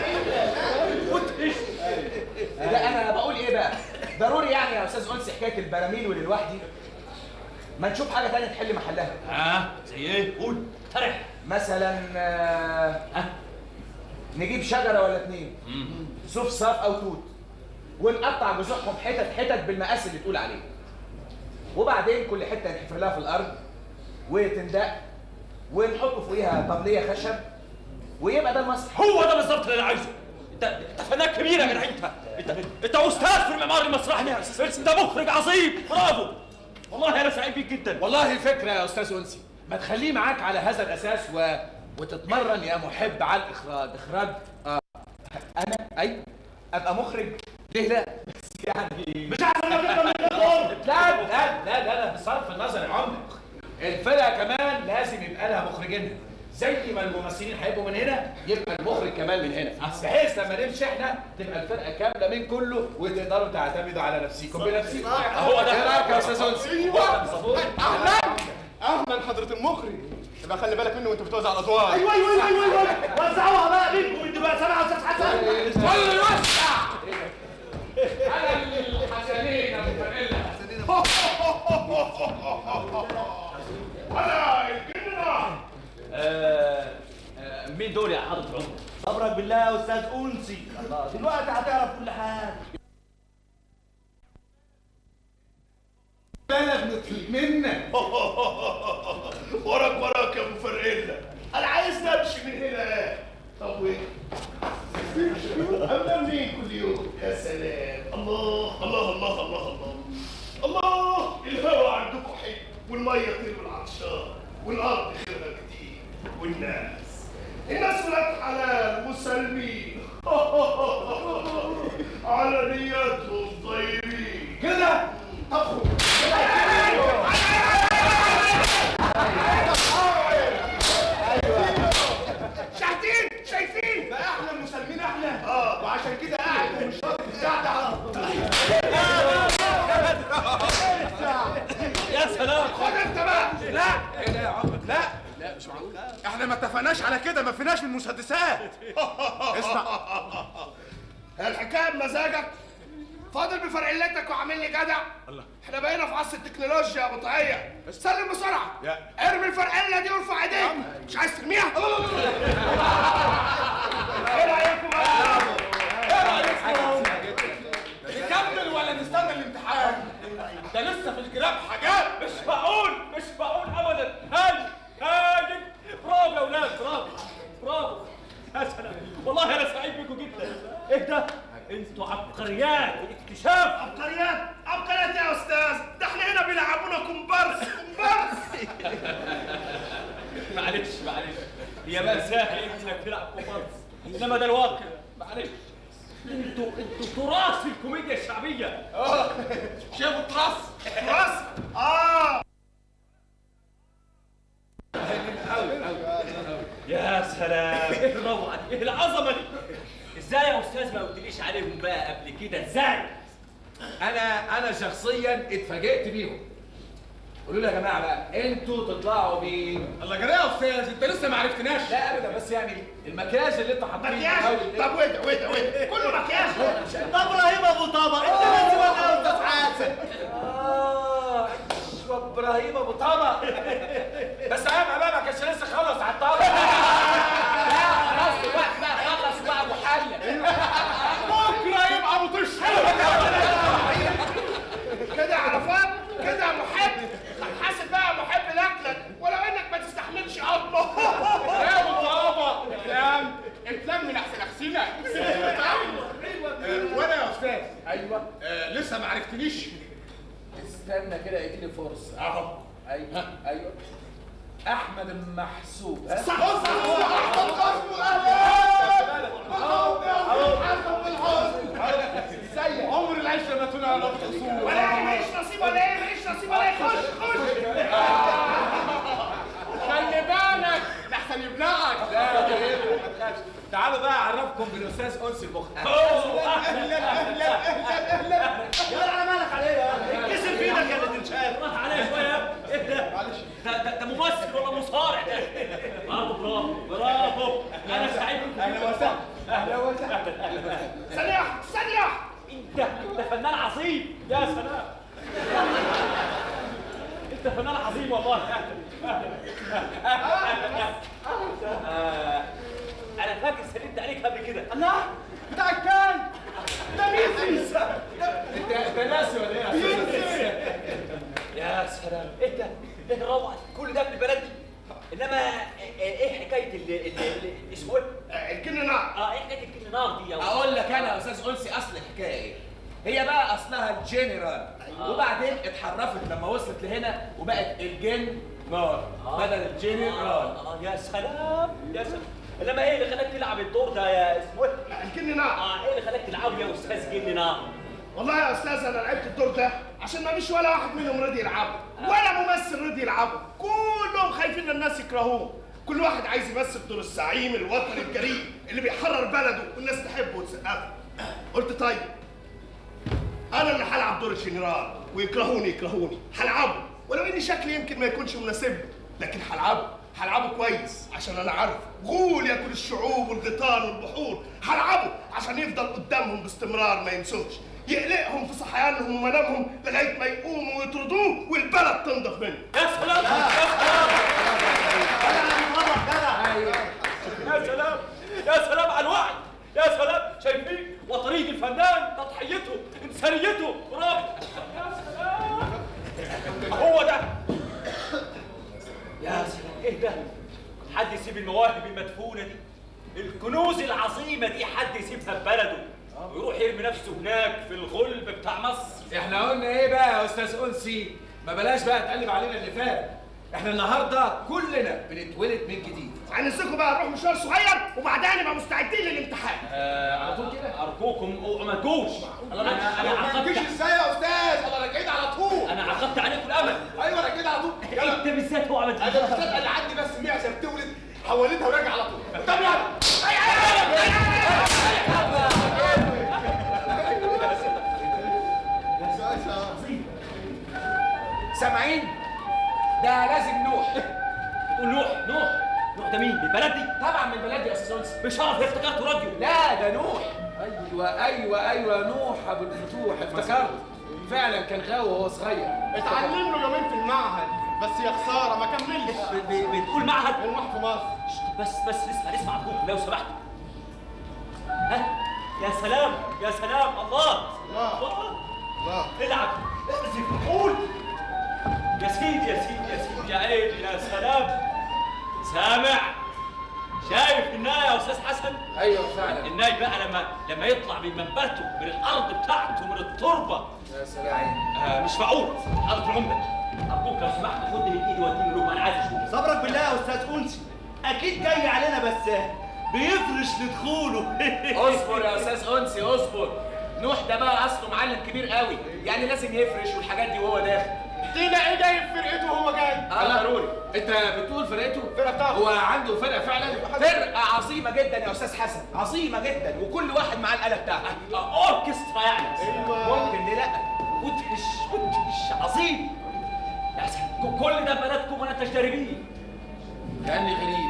لا انا بقول ايه بقى ضروري يعني يا استاذ انسي حكايه البراميل والالواح دي ما نشوف حاجه تانية تحل محلها اه زي ايه قول اقترح مثلا آه، نجيب شجره ولا اتنين صوف صاف او توت ونقطع جذوعهم حتت حتت بالمقاس اللي تقول عليه وبعدين كل حته نحفر لها في الارض وتندق ونحط فوقيها طبليه خشب ويبقى ده المسرح هو ده بالظبط اللي انا عايزه انت انت فنان كبير يا جدع انت انت انت استاذ في المعمار المسرحي انت مخرج عظيم برافو والله انا سعيد بيك جدا والله فكره يا استاذ انسي ما تخليه معاك على هذا الاساس و... وتتمرن يا محب على الاخراج اخراج آه. انا اي ابقى مخرج ليه لا بس يعني مش احسن ما تقدر من غير لا لا لا لا لا بصرف النظر يا عمر الفرقه كمان لازم يبقى لها مخرجينها زي ما الممثلين هيبقوا من هنا يبقى المخرج كمان من هنا بحيث لما نمشي احنا تبقى الفرقه كامله من كله وتقدروا تعتمدوا على نفسكم بنفسكم هو ده. ايه رايك يا استاذ انسي ايوه اهلا اهلا حضره المخرج يبقى خلي بالك منه وانت بتوزع الادوار ايوه ايوه ايوه ايوه ايوه وزعوها بقى بينكم انتوا بقى سامع يا استاذ حسن كله يوسع على الحسنين ابو فانيلا ولا الجنة آه آه مين دول يا حضره العمده صبرك بالله يا استاذ انسي دلوقتي هتعرف كل حاجه بلغ نطلب منك وراك وراك يا ابو فرقله انا عايز امشي من هنا طب وين اما منين كل يوم يا سلام الله الله الله الله الله الله الهواء عندكم حلو والميه تروي العطشان والارض خيرها كتير والناس الناس ولاد حلال مسالمين على نياتهم طيبين كده طب شاهدين شايفين ده احنا المسلمين احنا اه وعشان كده قاعد ومش راضي تساعد على يا سلام خد انت بقى لا ايه ده يا عمر لا لا مش معقول احنا ما اتفقناش على كده ما فيناش من المسدسات اسمع الحكايه بمزاجك فاضل بفرقلتك وعامل لي جدع الله احنا بقينا في عصر التكنولوجيا يا ابو طاقيه سلم بسرعه يا. ارمي الفرقله دي وارفع ايديك مش عايز ترميها ايه رايكم بقى نكمل ولا نستنى الامتحان ده لسه في الجراب حاجات مش معقول مش معقول ابدا هاي هاي برافو يا اولاد برافو برافو يا سلام والله انا سعيد بيكم جدا ايه ده انتوا عبقريات اكتشاف عبقريات عبقريات يا استاذ ده احنا هنا بيلعبونا كومبارس كومبارس معلش معلش هي مأساة انك تلعب كومبارس انما ده الواقع معلش انتوا انتوا تراث الكوميديا الشعبيه اه شافوا التراث تراث اه يا سلام ايه الروعه دي ايه العظمه دي ازاي يا استاذ ما قلتليش عليهم بقى قبل كده ازاي انا انا شخصيا اتفاجئت بيهم قولوا لي يا جماعه بقى انتوا تطلعوا مين؟ الله جرى يا استاذ انت لسه ما عرفتناش لا ابدا بس يعني المكياج اللي انت حاطينه مكياج أول- طب ويدا ويدا ويدا كله مكياج ده ابراهيم ابو طبق انت لازم يا استاذ حسن اه ايوه ابراهيم ابو طبق بس اهم بقى ما كانش لسه خلص على الطبق لا خلاص دلوقتي بقى خلص بقى ابو حله بكره يبقى ابو طش كده يا عرفات كده يا محب حاسب بقى يا محب لاكلك ولو انك ما تستحملش عظمه يا ابو طابا اتلم اتلم من احسن اغسلك آه، وانا يا استاذ ايوه آه، لسه ما عرفتنيش استنى كده اديني فرصه اهو ايوه ايوه احمد المحسوب ها صح صح صح احمد قاسم ازاي عمر العيش لما تكون على الخصوم ولا ماليش نصيب ولا ايه ماليش نصيب ولا ايه خش خش خلي بالك لحسن يبلعك لا ما تخافش تعالوا بقى اعرفكم بالاستاذ انسي المخ يلا على مالك عليه كسر فينك يا اللي تنشاف راح عليا شويه ايه ده ده ده, ده ممثل ولا مصارع ده برافو برافو برافو انا سعيد بكم اهلا وسهلا اهلا وسهلا ثانية واحدة ثانية واحدة انت انت فنان عظيم يا سلام انت فنان عظيم والله آه، انا فاكر سلمت عليك قبل كده الله بتاع كان ده ميسي انت انت ناسي ولا ايه يا أستاذ؟ يا سلام ايه ده ايه الروعه دي؟ كل ده في البلد دي انما ايه إيه حكايه اللي, اللي, اللي اسمه ايه الجن نار اه ايه حكايه الكن نار دي يا اقول لك انا يا استاذ انسي اصل الحكايه ايه هي بقى اصلها الجنرال وبعدين اتحرفت لما وصلت لهنا وبقت الجن نار بدل الجنرال اه آه، يا سلام يا سلام انما ايه اللي خلاك تلعب الدور ده يا اسمه ايه الجن نار اه ايه اللي خلاك تلعبه يا استاذ جن نار والله يا استاذ انا لعبت الدور ده عشان ما فيش ولا واحد منهم راضي يلعبه ولا ممثل راضي يلعبه كلهم خايفين ان الناس يكرهوه كل واحد عايز يمثل دور الزعيم الوطني الجريء اللي بيحرر بلده والناس تحبه وتسقف قلت طيب انا اللي هلعب دور الجنرال ويكرهوني يكرهوني هلعبه ولو اني شكلي يمكن ما يكونش مناسب لكن هلعبه هلعبه كويس عشان انا عارف غول ياكل الشعوب والغيطان والبحور هلعبه عشان يفضل قدامهم باستمرار ما ينسوش يقلقهم في صحيانهم ومنامهم لغايه ما يقوموا ويطردوه والبلد تنضف منه يا سلام يا سلام يا سلام يا سلام على الوعي يا سلام شايفين وطريق الفنان تضحيته انسانيته برافو يا سلام هو ده يا سلام ايه ده حد يسيب المواهب المدفونه دي الكنوز العظيمه دي حد يسيبها في بلده ويروح يرمي نفسه هناك في الغلب بتاع مصر احنا قلنا ايه بقى يا استاذ انسي ما بلاش بقى تقلب علينا اللي فات احنا النهارده كلنا بنتولد من جديد هنسيبكم بقى نروح مشوار صغير وبعدها نبقى مستعدين للامتحان آه على طول كده ارجوكم ما تجوش انا انا ما عقدت تجيش ازاي يا استاذ الله راجعين على طول انا عقدت عليكم الامل ايوه راجعين على طول يلا انت بالذات هو عمل انا الصدقه اللي عندي بس معزه بتولد حولتها وراجع على طول طب يلا سامعين ده لازم نوح تقول نوح نوح نوح ده مين من البلد دي طبعا من بلدي يا استاذ انسي بشرف افتكرته راديو لا ده نوح ايوه ايوه ايوه نوح ابو الفتوح افتكرت فعلا كان غاوي وهو صغير اتعلم له يومين في المعهد بس يا خساره ما كملش ب- ب- بتقول معهد المح في مصر بس بس اسمع اسمع ارجوك لو سمحت ها يا سلام يا سلام الله الله. الله الله العب اقذف قول يا سيدي يا سيدي يا سيدي يا عيني يا سلام سامع شايف الناي يا استاذ حسن ايوه فعلا الناي بقى لما لما يطلع من منبته من الارض بتاعته من التربه يا سلام آه مش معقول ارض العمده ارجوك لو سمحت خدني من ايدي واديني له انا عايز اشوف صبرك بالله يا استاذ انسي اكيد جاي علينا بس بيفرش لدخوله اصبر يا استاذ انسي بص يا اصبر نوح ده بقى اصله معلم كبير قوي يعني لازم يفرش والحاجات دي وهو داخل تلاقي جاي في فرقته وهو جاي اه ضروري انت بتقول فرقته فرقة بتاعته. هو عنده فرقه فعلا فرقه عظيمه جدا يا استاذ حسن عظيمه جدا وكل واحد معاه الاله بتاعته اوركسترا يعني ممكن ليه لا مدهش مدهش عظيم يا سلام ك- كل ده بلدكم وانا تشتري بيه كاني غريب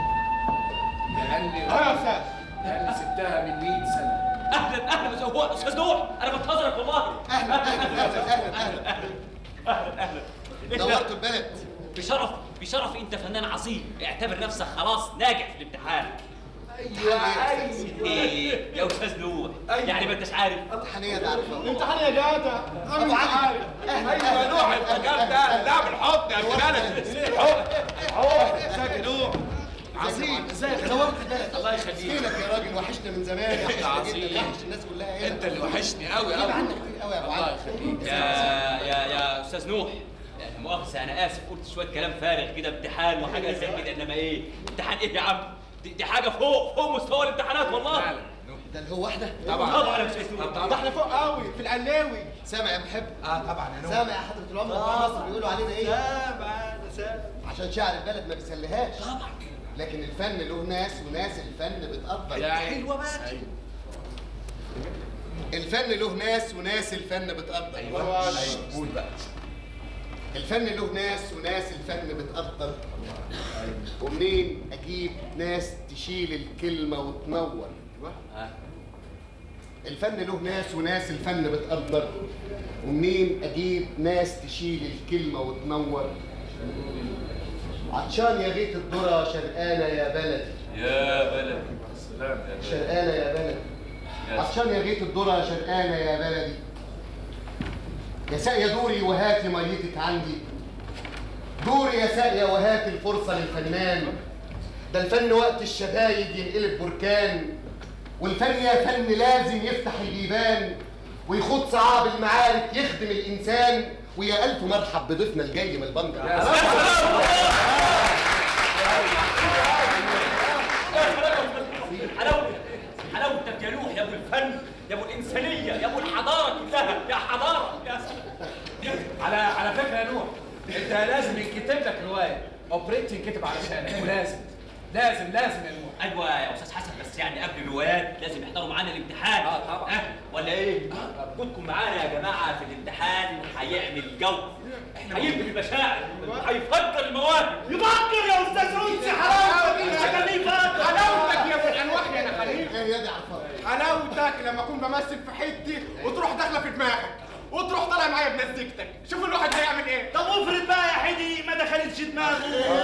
كاني اه يا استاذ كاني سبتها من 100 سنه اهلا اهلا بس هو استاذ نوح انا بنتظرك والله اهلا اهلا اهلا اهلا اهلا اهلا نورتوا البلد بشرف بشرف انت فنان عظيم اعتبر نفسك خلاص ناجح في الامتحان ايوه ايه يا استاذ نوح يعني ما انتش عارف امتحانية ده عارفة الامتحان يا جاتا انا مش عارف ايوه نوح الفجار ده لا بالحب يا ولد الحب ازيك يا نوح عظيم ازيك نورت البلد الله يخليك فينك يا راجل وحشنا من زمان انت وحشنا عظيم. جدا وحش الناس كلها هنا انت اللي وحشني قوي غيب قوي عنك كتير قوي يا ابو الله علي يخليك يا يا يا استاذ نوح لا مؤاخذة أنا آسف قلت شوية كلام فارغ كده امتحان وحاجة زي كده إنما إيه؟ امتحان إيه يا عم؟ دي, دي حاجة فوق فوق مستوى الامتحانات والله فعلا ده اللي هو واحده طبعا طبعا يا أستاذ نوح ده احنا فوق قوي في القلاوي سامع يا محب اه طبعا يا نوح سامع يا حضرة العمر بتوع مصر بيقولوا علينا ايه سامع سامع عشان شعر البلد ما بيسليهاش طبعا لكن الفن له ناس وناس الفن بتقدر يا حلوه بقى الفن له ناس وناس الفن بتقدر ايوه قول بقى الفن له ناس وناس الفن بتقدر ومنين اجيب ناس تشيل الكلمه وتنور آه. الفن له ناس وناس الفن بتقدر ومنين اجيب ناس تشيل الكلمه وتنور عطشان يا غيت الذره شرقانه يا بلدي يا بلد سلام يا شرقانه يا بلدي عطشان يا غيت الذره شرقانه يا بلدي يا ساقية دوري وهاتي ميتك عندي دوري يا ساقية وهاتي الفرصة للفنان ده الفن وقت الشدايد ينقلب بركان والفن يا فن لازم يفتح البيبان ويخوض صعاب المعارك يخدم الإنسان ويا ألف مرحب بضيفنا الجاي من البنجر حلاوتك حلاوتك يا نوح يا ابو الفن يا ابو الانسانيه يا ابو الحضاره كلها يا حضاره يا سلام على على فكره يا نوح انت لازم ينكتب لك روايه اوبريت ينكتب علشانك ولازم لازم لازم يا نوح ايوه يا استاذ حسن بس يعني قبل الروايات لازم يحضروا معانا الامتحان آه، طبعا. أه؟ ولا ايه؟ وجودكم معانا يا جماعه في الامتحان هيعمل جو هيبني المشاعر هيفجر المواهب يفكر يا استاذ انسي حلاوتك انت خليه يفكر حلاوتك يا ابو الانواح يا نحاليل ايه يا دي عفار حلاوتك لما اكون بمثل في حتي وتروح داخله في دماغك وتروح طالع معايا بمزيكتك شوف الواحد هيعمل ايه طب افرض بقى يا حدي ما دخلتش دماغه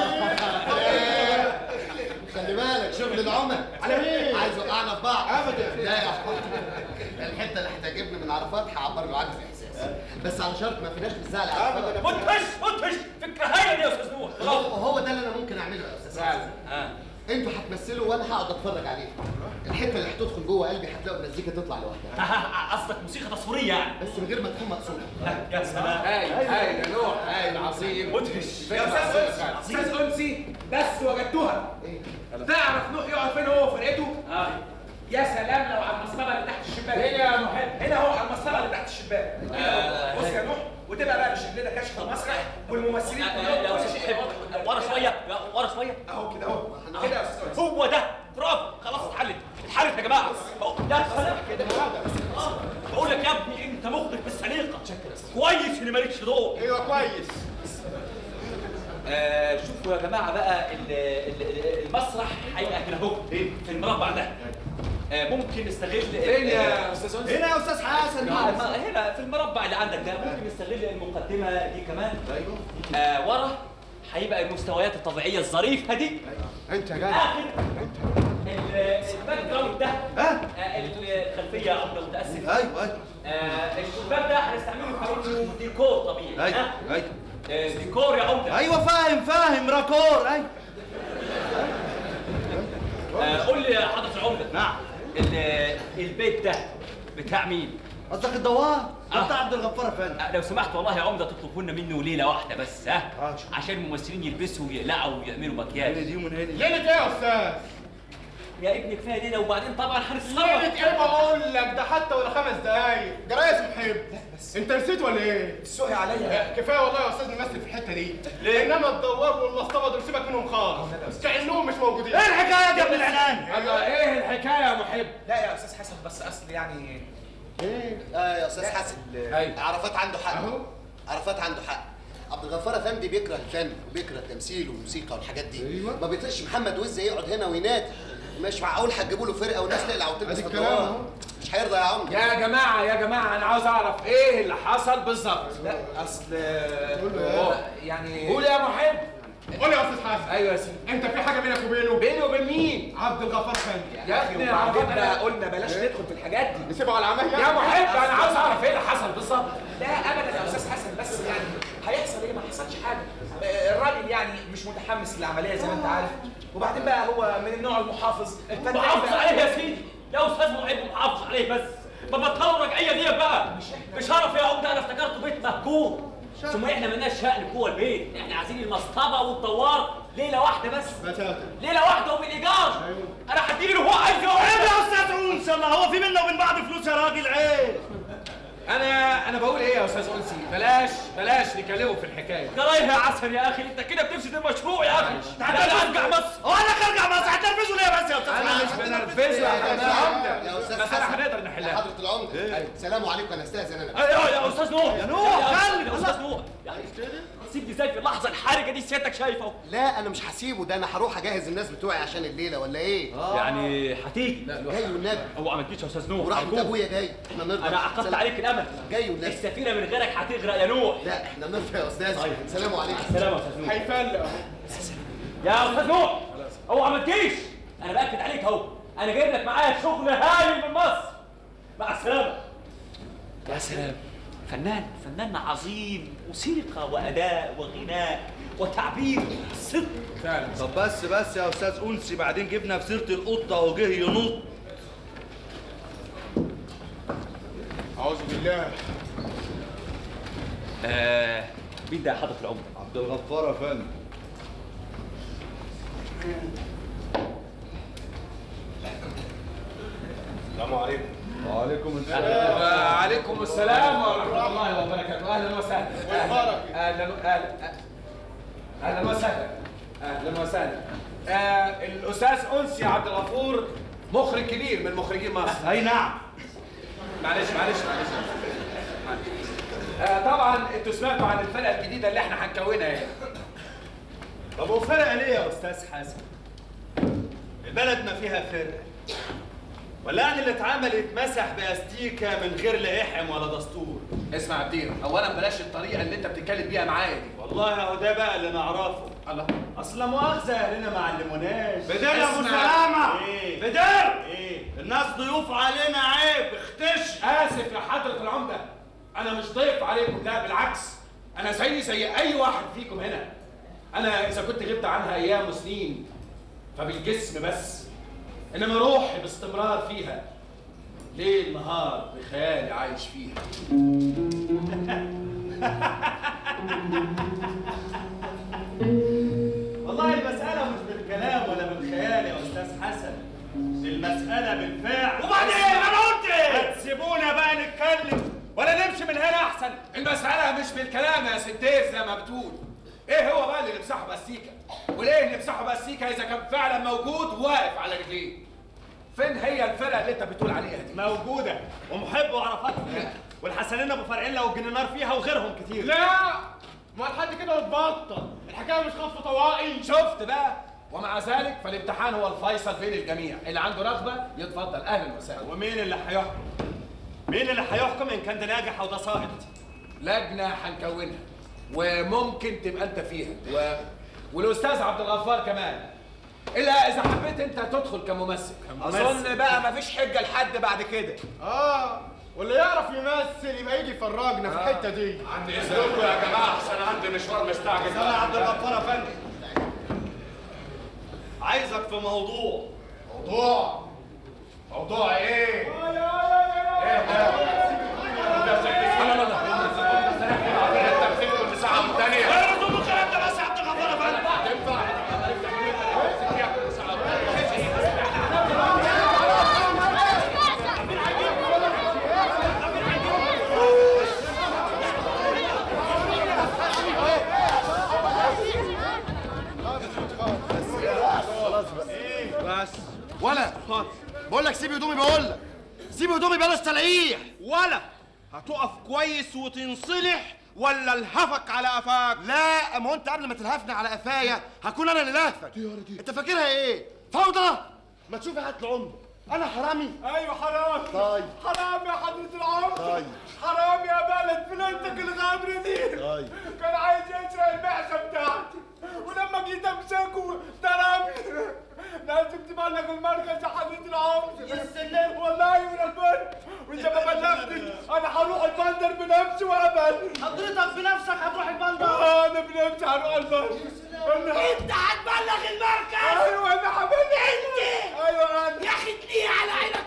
خلي بالك شغل العمى على مين؟ عايز يوقعنا في بعض أبداً. لا يا عفار الحته اللي هتعجبني من عرفات هعبر له عجز احساس بس على شرط ما فيناش بالزعل يا عفار مدهش مدهش فكره هايله دي يا استاذ نوح هو هو ده اللي انا ممكن اعمله يا استاذ فعلا اه انتوا هتمثلوا وانا هقعد اتفرج عليه الحته اللي هتدخل جوه قلبي هتلاقوا المزيكا تطلع لوحدها قصدك موسيقى تصويريه يعني بس من غير ما تكون مقصوده يا سلام هايل هايل يا نوح هايل عظيم مدهش يا استاذ انسي استاذ انسي بس وجدتوها تعرف نوح يقعد فين هو وفرقته؟ اه يا سلام لو على المصطبه اللي تحت الشباك هنا يا محب هنا هو على المصطبه اللي تحت الشباك آه. بص يا نوح وتبقى بقى بالشكل ده كشف المسرح والممثلين كلهم يا استاذ حب ورا شويه ورا شويه اهو كده اهو كده يا استاذ انسي هو ده برافو خلاص اتحلت اتحلت يا جماعه أهو، يا سلام كده آه، بقول لك يا ابني انت مخرج بالسليقه كويس ان مالكش دور ايوه كويس آه شوفوا يا جماعه بقى ال- ال- المسرح هيبقى هنا اهو في المربع ده آه ممكن نستغل فين يا استاذ انسي؟ هنا يا استاذ حسن هنا هنا في المربع اللي عندك ده ممكن نستغل المقدمه دي كمان ايوه آه ورا هيبقى المستويات الطبيعيه الظريفه دي انت يا جدع اخر ال- الباك جراوند ده آه الخلفيه افضل متاسف ايوه ايوه آه الشباك ده هنستعمله كانه ديكور طبيعي ايوه ها؟ ايوه آه ديكور يا عمده ايوه فاهم فاهم راكور ايوه آه قول لي يا حضره العمده نعم ال- البيت ده بتاع مين؟ قصدك الدوار آه. بتاع عبد الغفار افندي آه، لو سمحت والله يا عمده تطلبوا لنا منه ليله واحده بس ها آه، شكراً. عشان الممثلين يلبسوا ويقلعوا ويعملوا مكياج دي ومن هنا ليلة ايه يا استاذ؟ يا ابني كفايه ليله وبعدين طبعا هنتصرف ليلة ايه بقول لك حتى ولا خمس دقايق جرايس محب انت نسيت ولا ايه؟ تسوقي عليا كفايه والله يا استاذ نمثل في الحته دي ليه؟ انما الدوار والمصطبه دول سيبك منهم خالص كانهم مش موجودين ايه الحكايه دي يا ابن العنان؟ الله ايه الحكايه يا محب لا يا استاذ حسن بس اصل يعني ايه اه يا استاذ حسن أيوة. عرفات عنده حق عرفات عنده حق عبد الغفار افندي بيكره الفن وبيكره التمثيل والموسيقى والحاجات دي أيوة. ما بيطيقش محمد وزه يقعد هنا وينادي مش معقول هتجيبوا له فرقه والناس تقلع وتلبس أدي في الكلام الدوار أهو. مش هيرضى يا عمرو يا جماعه يا جماعه انا عاوز اعرف ايه اللي حصل بالظبط لا اصل هو- يعني قول يا محب قول يا استاذ حسن ايوه يا سيدي انت في حاجه بينك وبينه بيني وبين مين عبد الغفار فندي يا ابني وبعدين عرفت بقى أنا- قلنا بلاش ندخل في الحاجات دي نسيبه على عماه يا محب انا عاوز اعرف ايه اللي حصل بالظبط لا ابدا يا استاذ حسن بس يعني هيحصل ايه ما حصلش حاجه الراجل يعني مش متحمس للعمليه زي ما انت عارف وبعدين بقى هو من النوع المحافظ فالناس محافظ بقى- عليه يا سيدي يا استاذ محب محافظ عليه بس ما بطلوا الرجعيه دي بقى بشرف يا عمده انا افتكرته بيت مهجور ثم احنا مالناش شأن جوه البيت احنا عايزين المصطبه والدوار ليله واحده بس ليله واحده وبالايجار انا هديله اللي هو عايزه عيب يا استاذ انس الله هو في بينا وبين بعض فلوس يا راجل عيب انا انا بقول ايه يا استاذ انسي بلاش بلاش نكلمه في الحكايه جرايه يا عسل يا اخي انت كده بتفسد المشروع يا اخي تعالى ارجع مصر هو انا ارجع مصر هتنرفزوا ليه بس يا استاذ انا مش بنرفزه يا حضرة العمده يا استاذ بس انا حسن هنقدر يا نحلها حضرة العمدة سلام عليكم انا استاذن انا ايوه يا استاذ نوح يا نوح، يا خلي. يا استاذ نوح يعني سيبني ازاي في اللحظه الحرجه دي سيادتك شايفه لا انا مش هسيبه ده انا هروح اجهز الناس بتوعي عشان الليله ولا ايه يعني هتيجي جاي والنبي اوعى ما تجيش يا استاذ نوح ورحمه أرجوك. ابويا جاي احنا نرضى انا عقدت سلام. عليك الامل جاي والنبي السفينه من غيرك هتغرق يا نوح لا احنا نرضى يا استاذ سلام عليكم سلام يا استاذ نوح هيفلق يا استاذ نوح اوعى ما تجيش انا باكد عليك اهو انا جايب لك معايا شغل هايل من مصر مع السلامه يا سلام فنان فنان عظيم موسيقى واداء وغناء وتعبير صدق فعلا طب بس بس يا استاذ انسي بعدين جبنا في سيره القطه وجه ينط اعوذ بالله آه مين ده يا حضره العمر عبد الغفار يا فندم السلام عليكم وعليكم السلام وعليكم السلام ورحمه الله وبركاته اهلا وسهلا والبركة. اهلا اهلا اهلا وسهلا اهلا وسهلا آه الاستاذ انسي عبد الغفور مخرج كبير من مخرجين مصر اي نعم معلش معلش معلش معلش. آه طبعا انتوا سمعتوا عن الفرقه الجديده اللي احنا هنكونها هنا طب وفرق ليه يا استاذ حسن البلد ما فيها فرق ولا يعني اللي اتعمل يتمسح باستيكه من غير لا احم ولا دستور اسمع يا بدير اولا بلاش الطريقه اللي انت بتتكلم بيها معايا دي والله اهو ده بقى اللي نعرفه الله اصل لا مؤاخذه اهلنا ما علموناش بدر يا ابو اسمع. سلامه ايه بدر ايه الناس ضيوف علينا عيب اختش اسف يا حضره العمده انا مش ضيف عليكم لا بالعكس انا زيي زي اي واحد فيكم هنا انا اذا كنت غبت عنها ايام وسنين فبالجسم بس انما روحي باستمرار فيها ليل نهار بخيالي عايش فيها والله المسألة مش بالكلام ولا بالخيال يا أستاذ حسن المسألة بالفعل وبعدين انا قلت ايه هتسيبونا بقى نتكلم ولا نمشي من هنا أحسن المسألة مش بالكلام يا ستير زي ما بتقول ايه هو بقى اللي نمسحه باستيكا وليه نمسحه باستيكا اذا كان فعلا موجود وواقف على رجليه فين هي الفرقه اللي انت بتقول عليها دي موجودة ومحب وعرفات فيها والحسنين أبو فرعين لو الجنينار فيها وغيرهم كتير لا ما لحد كده وتبطل الحكايه مش خطف طوائي شفت بقى ومع ذلك فالامتحان هو الفيصل بين الجميع اللي عنده رغبه يتفضل اهلا وسهلا ومين اللي هيحكم؟ مين اللي هيحكم إن كان ده ناجح أو ده ساقط؟ لجنه هنكونها وممكن تبقى انت فيها و... والاستاذ عبد الغفار كمان الا اذا حبيت انت تدخل كممثل اظن بقى مفيش حجه لحد بعد كده اه واللي يعرف يمثل يبقى يجي يفرجنا في الحته دي عندي اذنكم يا جماعه احسن عندي مشوار مستعجل استنى يا عبد الغفار يا فندم عايزك في موضوع موضوع موضوع ايه؟ ايه ده؟ ده زي- لا لا لا التمثيل كل ساعة والتانية انا بقول الكلام ده بس يا عبد الغفار يا فندم تنفع كل ساعة والتانية صبي بلاش تلقيح ولا هتقف كويس وتنصلح ولا الهفك على قفاك لا ما هو انت قبل ما تلهفني على قفايا هكون انا اللي لهفك انت فاكرها ايه فوضى ما تشوفي هات العمده انا حرامي ايوه حرام طيب حرام يا حضرة العمر طيب. حرام يا بلد فلانتك الغابرة دي طيب. كان عايز يسرق البعثة بتاعتي ولما جيت امسكه ضربني لازم تبلغ المركز يا حضرة العمر يا سلام والله ولا البر واذا ما بلغتش انا هروح البندر بنفسي وابل حضرتك بنفسك هتروح البندر اه انا بنفسي هروح البندر انت هتبلغ المركز ايوه انا حبيبي انت ايوه انا يا اخي تليه على عينك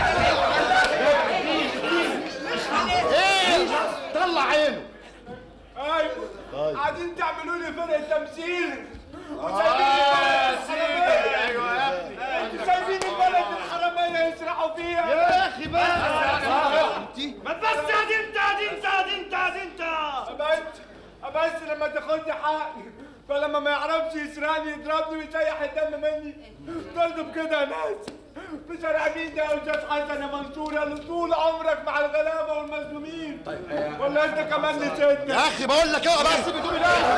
ايه طلع عينه ايوه طيب. قاعدين تعملوا لي فرقه تمثيل آه، سيدي ايوه يا ابني انتوا سايبين البلد الحراميه يسرحوا فيها يا اخي بقى ما بس يا دي انت يا دي انت يا دي انت يا دي انت بس بس لما تاخدني حقي فلما ما يعرفش يسرقني يضربني ويسيح الدم مني برضه بكده يا ناس في شارع مين ده يا استاذ حسن يا منصور يا اللي طول عمرك مع الغلابه والمظلومين طيب ولا انت كمان نسيتنا يا اخي بقول لك اوعى بس بدون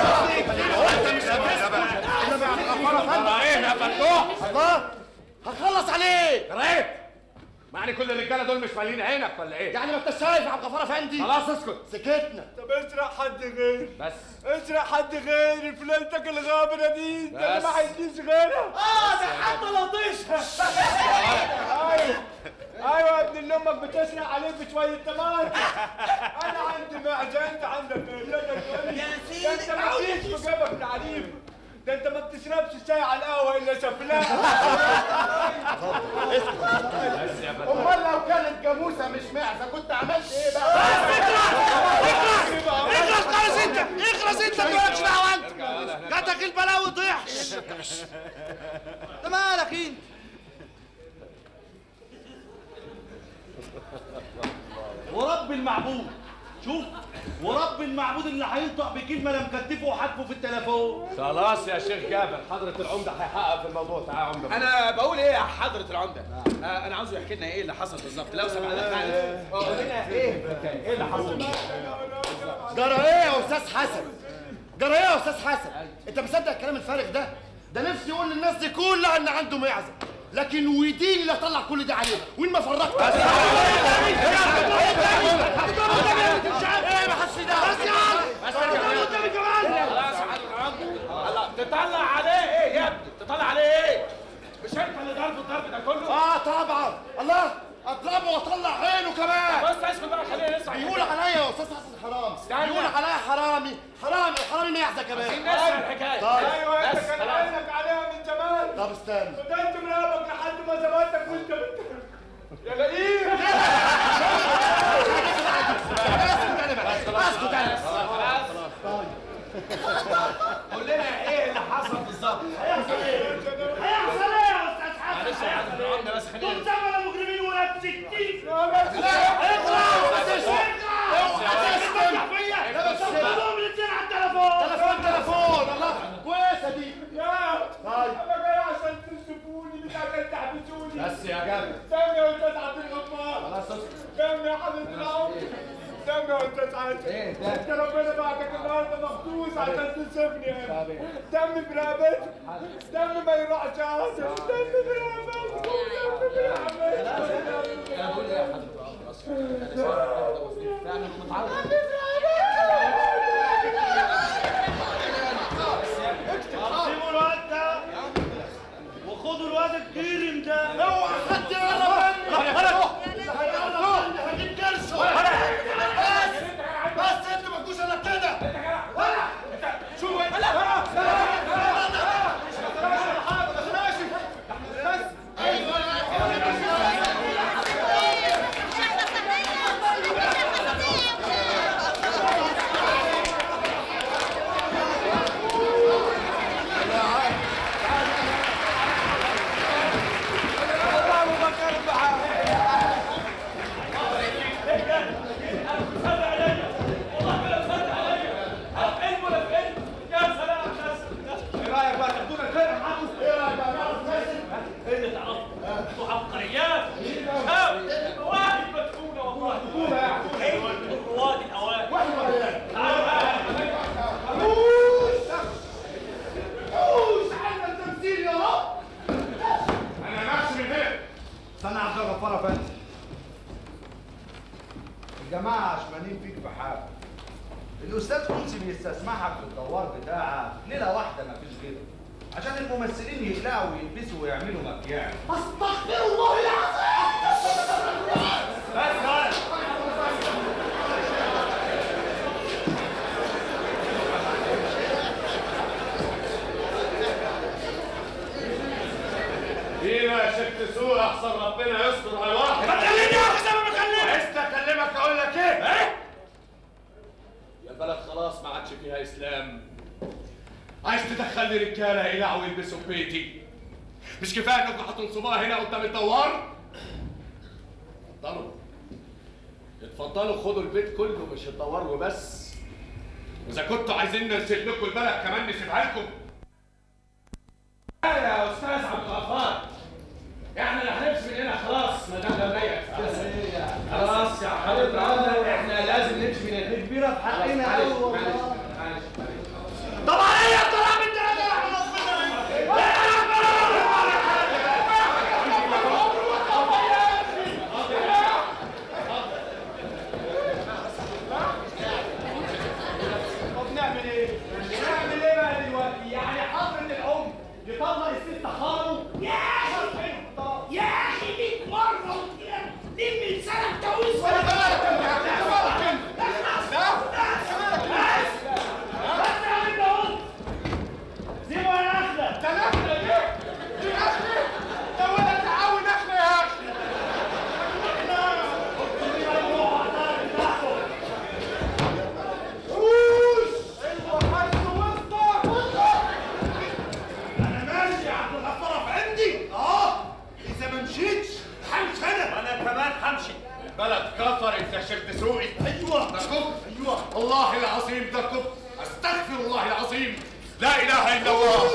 الله ايه يا فتوح الله هخلص عليك رايت معني كل الرجاله دول مش مالين عينك ولا ايه يعني ما انت شايف يا عبد الغفار افندي خلاص اسكت سكتنا طب اسرق حد غير بس اسرق حد غير فلانتك الغابرة دي ده اللي بس. ما عايزنيش غيرها اه ده حتى لطيشها ايوه ايوه يا ابن اللي امك بتسرق عليه بشوية تمام انا عندي معزة انت عندك ايه ده سيدي، انت ما فيش في جيبك تعريف ده انت ما بتشربش شاي على القهوة الا شفلاء امال لو كانت جاموسه مش معزه كنت عملت ايه بقى اخرس خالص انت اخرس انت مالكش دعوه انت جاتك البلاوي طيحش انت مالك انت ورب المعبود شوف ورب المعبود اللي هينطق بكلمه لا مكتفه وحاتفه في التليفون خلاص يا شيخ جابر حضرة العمدة هيحقق في الموضوع تعالى يا عمدة انا بقول ايه يا حضره العمده آه انا عاوزه يحكي لنا ايه اللي حصل بالظبط لو سمحت معلش قول لنا ايه الحكايه ايه اللي حصل جرى ايه يا استاذ حسن جرى ايه يا استاذ حسن انت مصدق الكلام الفارغ ده ده نفسي يقول للناس دي كلها ان عنده معزه لكن ودين اللي طلع كل ده عليه وين ما فرقت بس ايه ما حدش ده بس يا عم بس خلاص يا حضره العمده الله تطلع عليه ايه يا ابني تطلع عليه ايه مش انت اللي ضرب الضرب ده كله اه طبعا الله اضربه واطلع عينه كمان بس اسكت بقى خلينا نسمع بيقول عليا يا استاذ حسن حرام بيقول عليا حرامي حرامي حرامي معزه كمان عايزين نسمع الحكايه طيب ايوه انت بس كان خلاص. عينك عليها من زمان طب استنى فضلت مراقبك لحد ما زمانتك وانت بت... يا لئيم اسكت انا قول لنا ايه اللي حصل بالظبط هيحصل ايه يا استاذ حسن معلش يا حضره العمده بس خلينا دول زمن مجرمين ولا بستين تليفون تليفون الله كويسه دي يا طيب انا جاي عشان تسبوني مش عشان تحبسوني بس يا جابر سامي يا استاذ عبد الغفار خلاص اسكت سامي يا حضرة العمر سامي يا استاذ عادل انت ربنا بعتك النهارده مخصوص عشان تنصفني يا ابني دمي برقبتك دمي ما يروحش يا عادل دمي برقبتك دمي برقبتك سيبوا الواد ده وخدوا الواد الكريم ده اوعى حد يقرب مني هجيب كرشه بس بس انتوا ما تجوش الا كده شوف الجماعه عشمانين فيك في حاجه الاستاذ انسي بيستسمحك في الدوار بتاعك ليله واحده ما فيش غيره عشان الممثلين يقلعوا ويلبسوا ويعملوا مكياج استغفر الله العظيم فينا شك سوء احسن ربنا يستر على واحد ما تكلمني يا أخي زي ما بكلمك. عايز اكلمك اقول لك ايه؟ يا البلد خلاص ما عادش فيها اسلام عايز تدخلني رجاله يقلعوا ويلبسوا في بيتي مش كفايه انكم هتنصبوها هنا قدام الدوار؟ اتفضلوا اتفضلوا خدوا البيت كله مش الدوار وبس واذا كنتوا عايزين ننزل لكم البلد كمان نسيبها لكم يا استاذ عبد الغفار احنا اللي هنمشي من هنا خلاص ما دام ده ضيق خلاص يا حضرتك احنا لازم نمشي من هنا كبيره في حقنا قوي والله طب عليا الطلاق انت طب نعمل ايه؟ نعمل ايه بقى دلوقتي؟ يعني حضرة الأم يطلق الست خالو يا اخي يا اخي 100 مره وكده لم لسانك تويس ولا ده مالك انت يا ابني؟ ده مالك انت؟ لا بس بس يا عم داوود سيبوا يا نخله ده نخلة دي؟ دي نخلة؟ ده ولا تعاون نخلة يا أخي انا ماشي يا عبد الغفار في عندي اه اذا ما مشيتش همشي انا وانا كمان همشي بلد كفرت يا شيخ دسوقي ايوه ده كفر ايوه والله العظيم ده كفر استغفر الله العظيم لا اله الا الله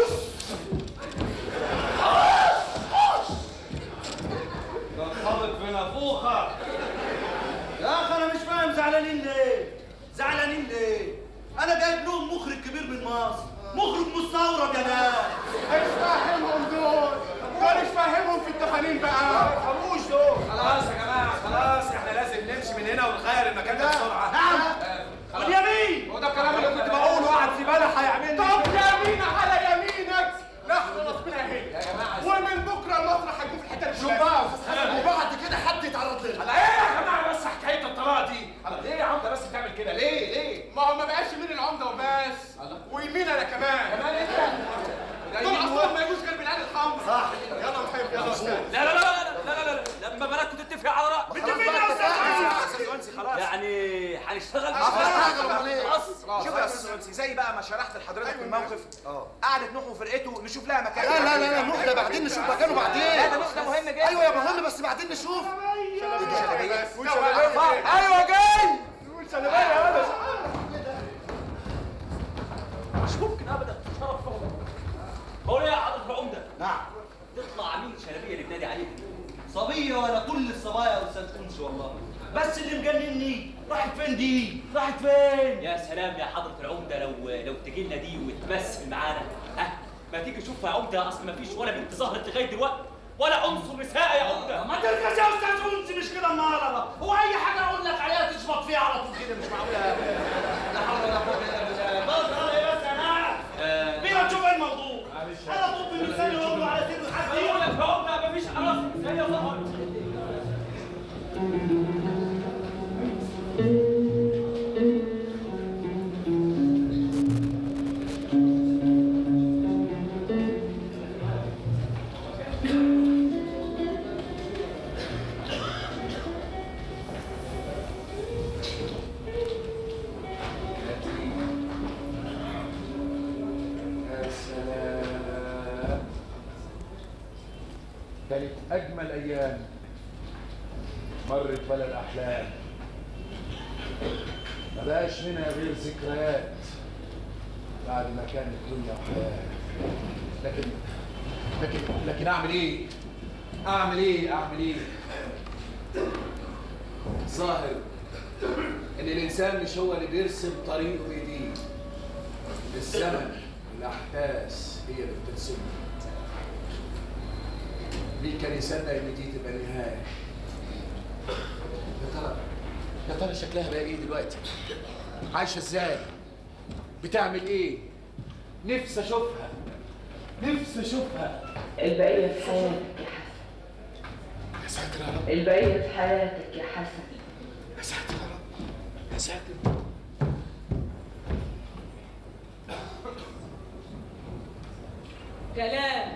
ده خبط في نافوخك يا اخي انا مش فاهم زعلانين ليه زعلانين ليه انا جايب لهم مخرج كبير من مصر مخرج مستورد يا ناس ايش فاهمهم دول؟ دول ايش فاهمهم في التفانين بقى؟ ما يفهموش دول خلاص يا جماعه خلاص احنا لازم نمشي من هنا ونغير المكان ده بسرعه نعم. واليمين هو ده الكلام اللي كنت بقوله واحد زباله هيعملني طب يمين على يمينك نحن نصبنا هنا يا جماعه ومن بكره المسرح هيكون في الحته شباب وبعد كده حد يتعرض لنا على ايه يا جماعه بس حكايه الطلاق دي على ليه يا عمده بس بتعمل كده ليه ليه ما هو ما بقاش يمين العمده وبس ويمين انا كمان كمان انت دول اصلا ما يجوش غير بالعين الحمراء صح يلا محب يلا استاذ لا لا لا لا لا لا لا لما بناتكم تتفق على رأي متفقين يا استاذ خلاص يعني هنشتغل هنشتغل امال ايه خلاص شوف يا استاذ انسي زي بقى ما شرحت لحضرتك في الموقف قعدت نوح وفرقته نشوف لها مكان لا لا لا لا نوح ده بعدين نشوف مكانه بعدين لا ده نوح ده مهم جدا ايوه يا مهم بس بعدين نشوف ايوه جاي مش ممكن ابدا تشرف فهم بقول ايه يا حضرة العمدة نعم تطلع مين شلبيه اللي بنادي عليك صبيه ولا كل الصبايا يا استاذ انس والله بس اللي مجنني راحت فين دي راحت فين يا سلام يا حضرة العمدة لو لو تجي لنا دي وتمثل معانا ها ما تيجي شوف يا عمدة اصل ما فيش ولا بنت ظهرت لغاية دلوقتي ولا عنصر نسائي يا عمدة ما تركز يا استاذ انس مش كده النهارده هو اي حاجه اقول لك عليها تشبط فيها على طول كده مش معقوله لا حول ولا قوه الا بالله بص ايه بس يا نعم بينا نشوف ايه الموضوع انا طب النساء يقولوا على سيد الحد يقول لك يا عمدة ما فيش خلاص هي ظهرت يا سلام كانت أجمل أيام مرت بلا الأحلام ما بقاش منها غير ذكريات بعد ما كانت دنيا وحياة لكن لكن لكن أعمل إيه؟ أعمل إيه؟ أعمل إيه؟ ظاهر إن الإنسان مش هو اللي بيرسم طريقه بإيديه الزمن والأحداث هي اللي بترسمه مين كان يصدق إن دي تبقى النهاية؟ يا ترى يا ترى شكلها بقى ايه دلوقتي عايشه ازاي بتعمل ايه نفسي اشوفها نفسي اشوفها البقية في حياتك يا حسن يا ساتر يا رب البقية في حياتك يا حسن يا ساتر يا رب يا ساتر كلام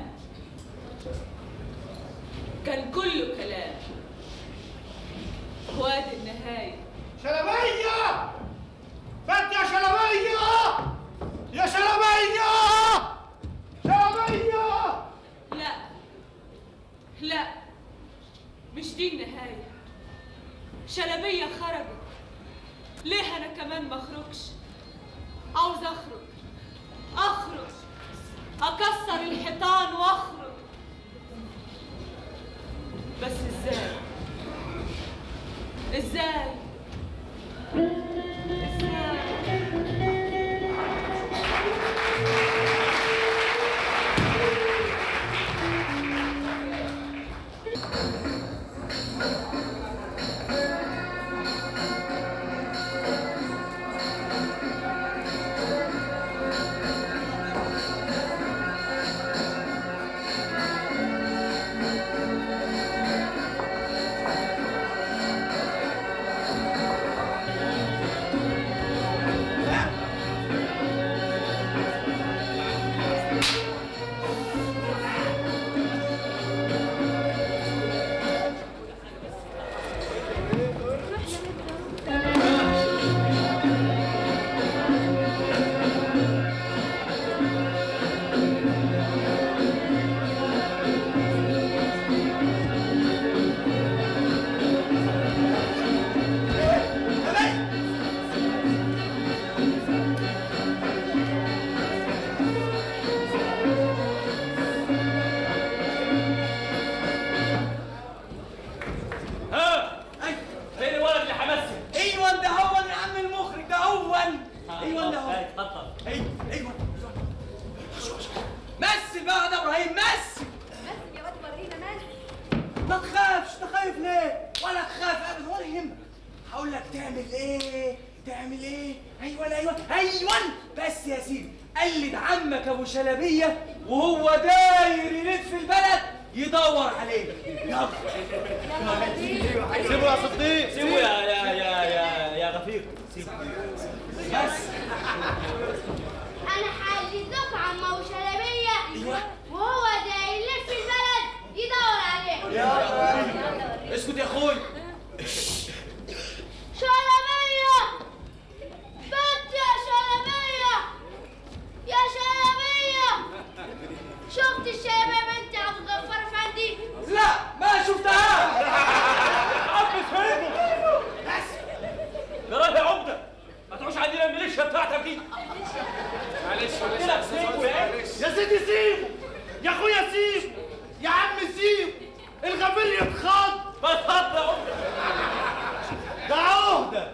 كان كله كلام وادي النهاية شلبية فات يا شلبية يا شلبية شلبية لا لا مش دي النهاية شلبية خرجت ليه أنا كمان ما أخرجش عاوز أخرج أخرج أكسر الحيطان وأخرج بس إزاي إزاي ها فين الولد اللي حمسك ايوه ده هو يا عم المخرج ده هو ايوه ده هو اتفضل ايوه ايوه مثل بقى ده ابراهيم مثل بس يا واد ورينا مالك ما تخافش تخاف ليه ولا تخاف ابدا ولا يهمك هقول لك تعمل ايه تعمل ايه ايوه ايوه ايوه بس يا سيدي قلد عمك ابو شلبيه وهو داير يلف البلد يدور عليك يلا سيبه يا صديق سيبه يا يا يا يا يا غفير سيبه بس انا هحدد لكم عم ابو شلبيه وهو ده يلف البلد يدور عليه اسكت يا اخوي شلبيه بنت يا شلبيه يا شلبيه شفت الشلبيه بنت ابو غفار افندي لا ما شفتها عبس فينه جراح يا عمده ما تروحش عندنا الميليشيا بتاعتك دي معلش قلت لك سيبه يا يا سيدي سيبه يا اخويا سيب يا عم سيب الغفير يتخض ما تخض يا عمده ده عهده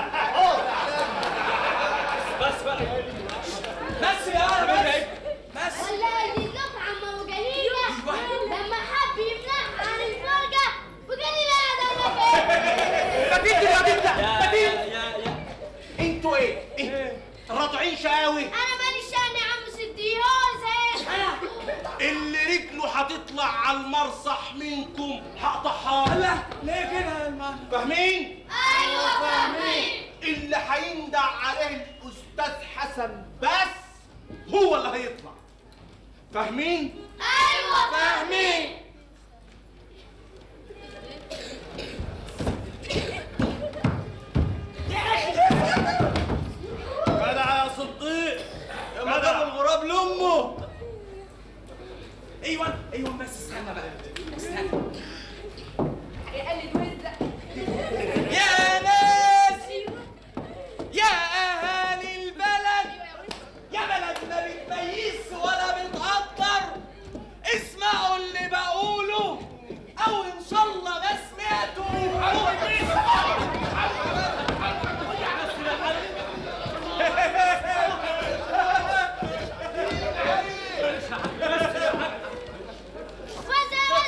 بس بقى بس يا عم بس ولا اجيب لكم عم ابو جليله لما حب يمنعها عن الفرجه وقال لي لا ده انا بديل يا بديل يا بديل يا يا انتوا ايه؟ ايه؟ راضعين شقاوي انا ماليش شأن يا عم سيدي هو زي اللي رجله هتطلع على المرصح منكم هقطعها لا ليه كده يا المعنى فاهمين؟ ايوه فاهمين اللي هيندع عليه الاستاذ حسن بس هو اللي هيطلع فاهمين؟ ايوه فاهمين جدع يا صديق يا مدام الغراب لامه ايوه ايوه بس استنى بقى استنى يقلد وزق يا ناس يا اهالي البلد يا بلد ما بتميز ولا بتقدر اسمعوا اللي بقوله او ان شاء الله ما سمعتوا فزي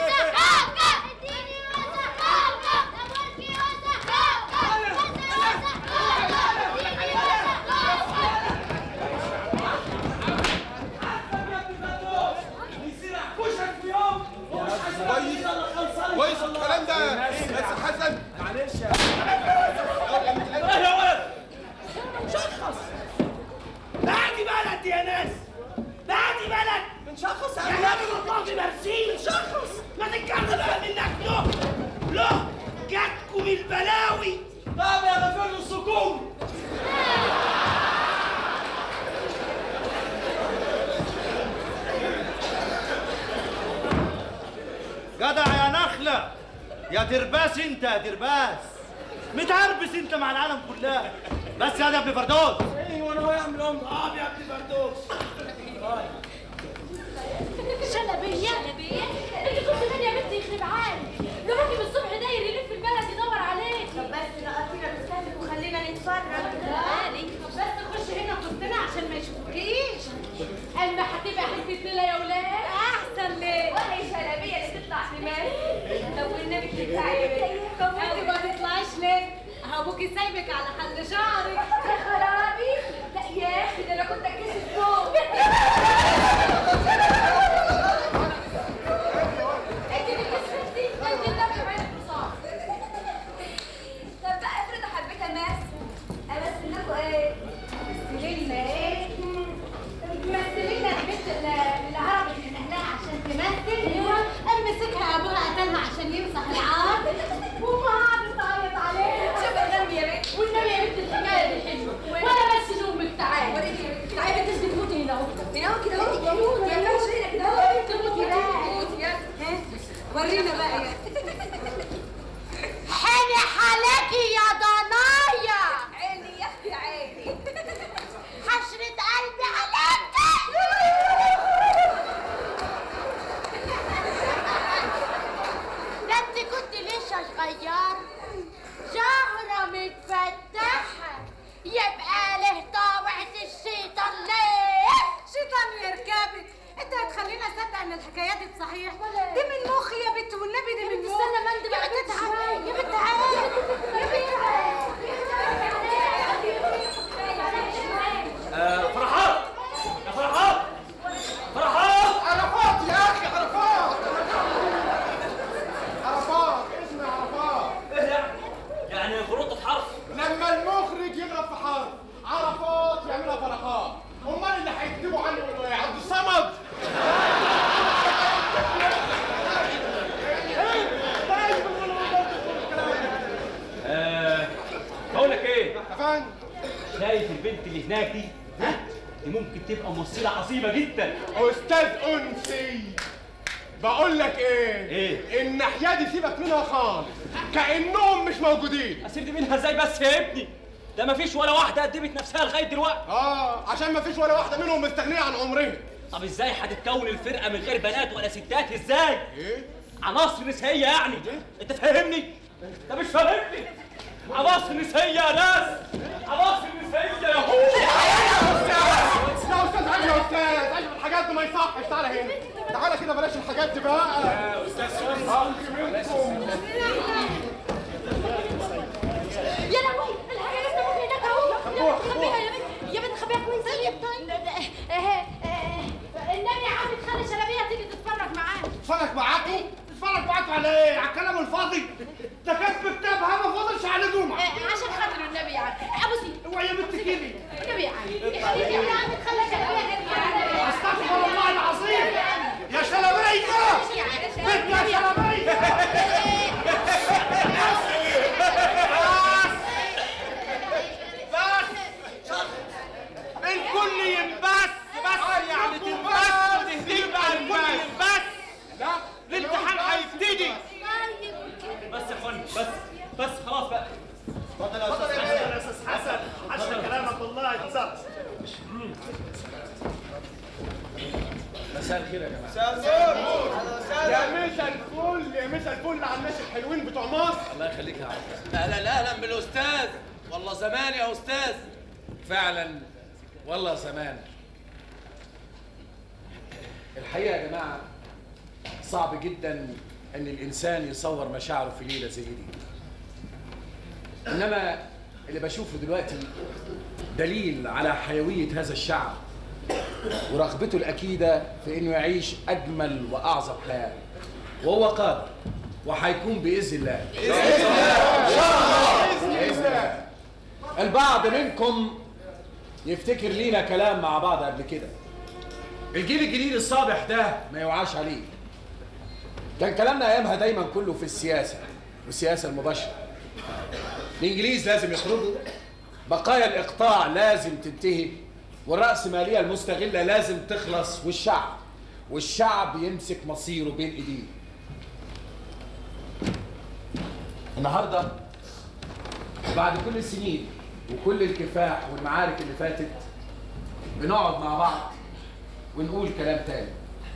حكومي جدع يا نخلة يا درباس انت يا درباس متعربس انت مع العالم كلها بس يا ابن فردوس ايوه انا هيعمل ام اه يا ابن فردوس شلبية شلبية انت كنت فين يا بنتي يخرب عقلك ده راجل الصبح داير يلف البلد يدور عليك طب بس نقطينا بالسهل وخلينا نتفرج مالك طب بس خش هنا وسطنا عشان ما يشوفوكيش اما هتبقى حته ليله يا ولاد احسن ليه وهي شلبية اللي تطلع شمال طب والنبي تتعبي طب وانت ما تطلعيش ليه اهو ابوكي سايبك على حل شعرك يا خرابي لا يا اخي ده انا كنت اكيس فوق انت اللي كسبتي انت اللي دافع عين الحصان طب بقى افرض حبيت امثل امثل لكم ايه؟ تمثلي لنا ايه؟ تمثلي لنا البنت اللي اللي هربت من اهلها عشان تمثل ايوه امسكها ابوها قتلها عشان يمسح العار وامها قعدت تعيط عليها شوف النبي يا بنت والنبي يا بنت الحكايه دي حلوه وانا بس امك تعالي وريني يا بنت تعالي بنت تموتي هنا اهو هنا اهو كده اهو تموتي يا بنت هنا كده اهو تموتي بقى تموتي يا ها ورينا بقى يا حني حالكي يا ضنايا عيني يا اختي عيني حشرة قلبي عليك ده انت كنت لسه صغيرة زهرة متفتحة يبقى له طاوعة الشيطان ليه؟ شيطان يركبك انت هتخلينا اصدق ان الحكايات دي صحيح دي من مخي يا بنت والنبي دي من مخي استنى مندي يا بنت تعالى يا بنت تعالى يا بنت آه، فرحات يا فرحات فرحات عرفات يا اخي عرفات عرفات اسمي عرفات ايه يعني؟ يعني غلطت في حرف لما المخرج يغرب في حرف عرفات يعملها فرحات امال اللي هيكتبوا عنه يقولوا ايه عبد الصمد آه، بقول لك ايه؟ فندم شايف البنت اللي هناك دي؟ ها؟ دي ممكن تبقى ممثلة عظيمة جدا استاذ انسي بقول لك ايه ايه؟ الناحيه دي سيبك منها خالص كانهم مش موجودين اسيب دي منها ازاي بس يا ابني؟ ده مفيش ولا واحدة قدمت نفسها لغاية دلوقتي اه عشان ما فيش ولا واحده منهم مستغنيه عن عمرنا طب ازاي هتتكون الفرقة من غير بنات ولا ستات ازاي؟ ايه؟ عناصر نسائية يعني انت فاهمني؟ انت مش فاهمني؟ عناصر نسائية يا ناس عناصر نسائية يا هو يا استاذ عايز يا استاذ عايز الحاجات دي ما يصحش تعالى هنا تعالى كده بلاش الحاجات دي بقى يا استاذ منكم يا لهوي الحاجة لسه ممكن هناك اهو خبيها يا بنت يا بنت خبيها كويس طيب طيب النبي يا عم تخلي شلبية تيجي تتفرج معانا اتفرج معاكم اتفرج معاكم على ايه على الكلام الفاضي ده كاتب كتابها ما فاضلش على جمعه عشان خاطر النبي يعني ابوسي اوعي يا بنت كده النبي يعني يخليك يا عم تخلي شلبية تيجي معانا استغفر الله العظيم يا شلبيه بنت يا شلبيه الكل ينبس بس يعني تنبس وتهديك بقى الكل ينبس لا الامتحان هيبتدي بس يا اخوان بس بس خلاص بقى اتفضل يا استاذ حسن يا استاذ حسن حسن كلامك والله اتظبط مساء الخير يا جماعه يا مسا الفل يا مسا الفل على الناس الحلوين بتوع مصر الله يخليك يا عم اهلا اهلا بالاستاذ والله زمان يا استاذ فعلا والله زمان الحقيقه يا جماعه صعب جدا ان الانسان يصور مشاعره في ليله زي دي انما اللي بشوفه دلوقتي دليل على حيويه هذا الشعب ورغبته الاكيده في انه يعيش اجمل واعظم حياه وهو قادر وهيكون باذن الله باذن الله البعض منكم يفتكر لينا كلام مع بعض قبل كده الجيل الجديد الصابح ده ما يوعاش عليه كان كلامنا ايامها دايما كله في السياسه والسياسه المباشره الانجليز لازم يخرجوا بقايا الاقطاع لازم تنتهي والرأسمالية المستغلة لازم تخلص والشعب والشعب يمسك مصيره بين ايديه النهارده بعد كل السنين وكل الكفاح والمعارك اللي فاتت بنقعد مع بعض ونقول كلام تاني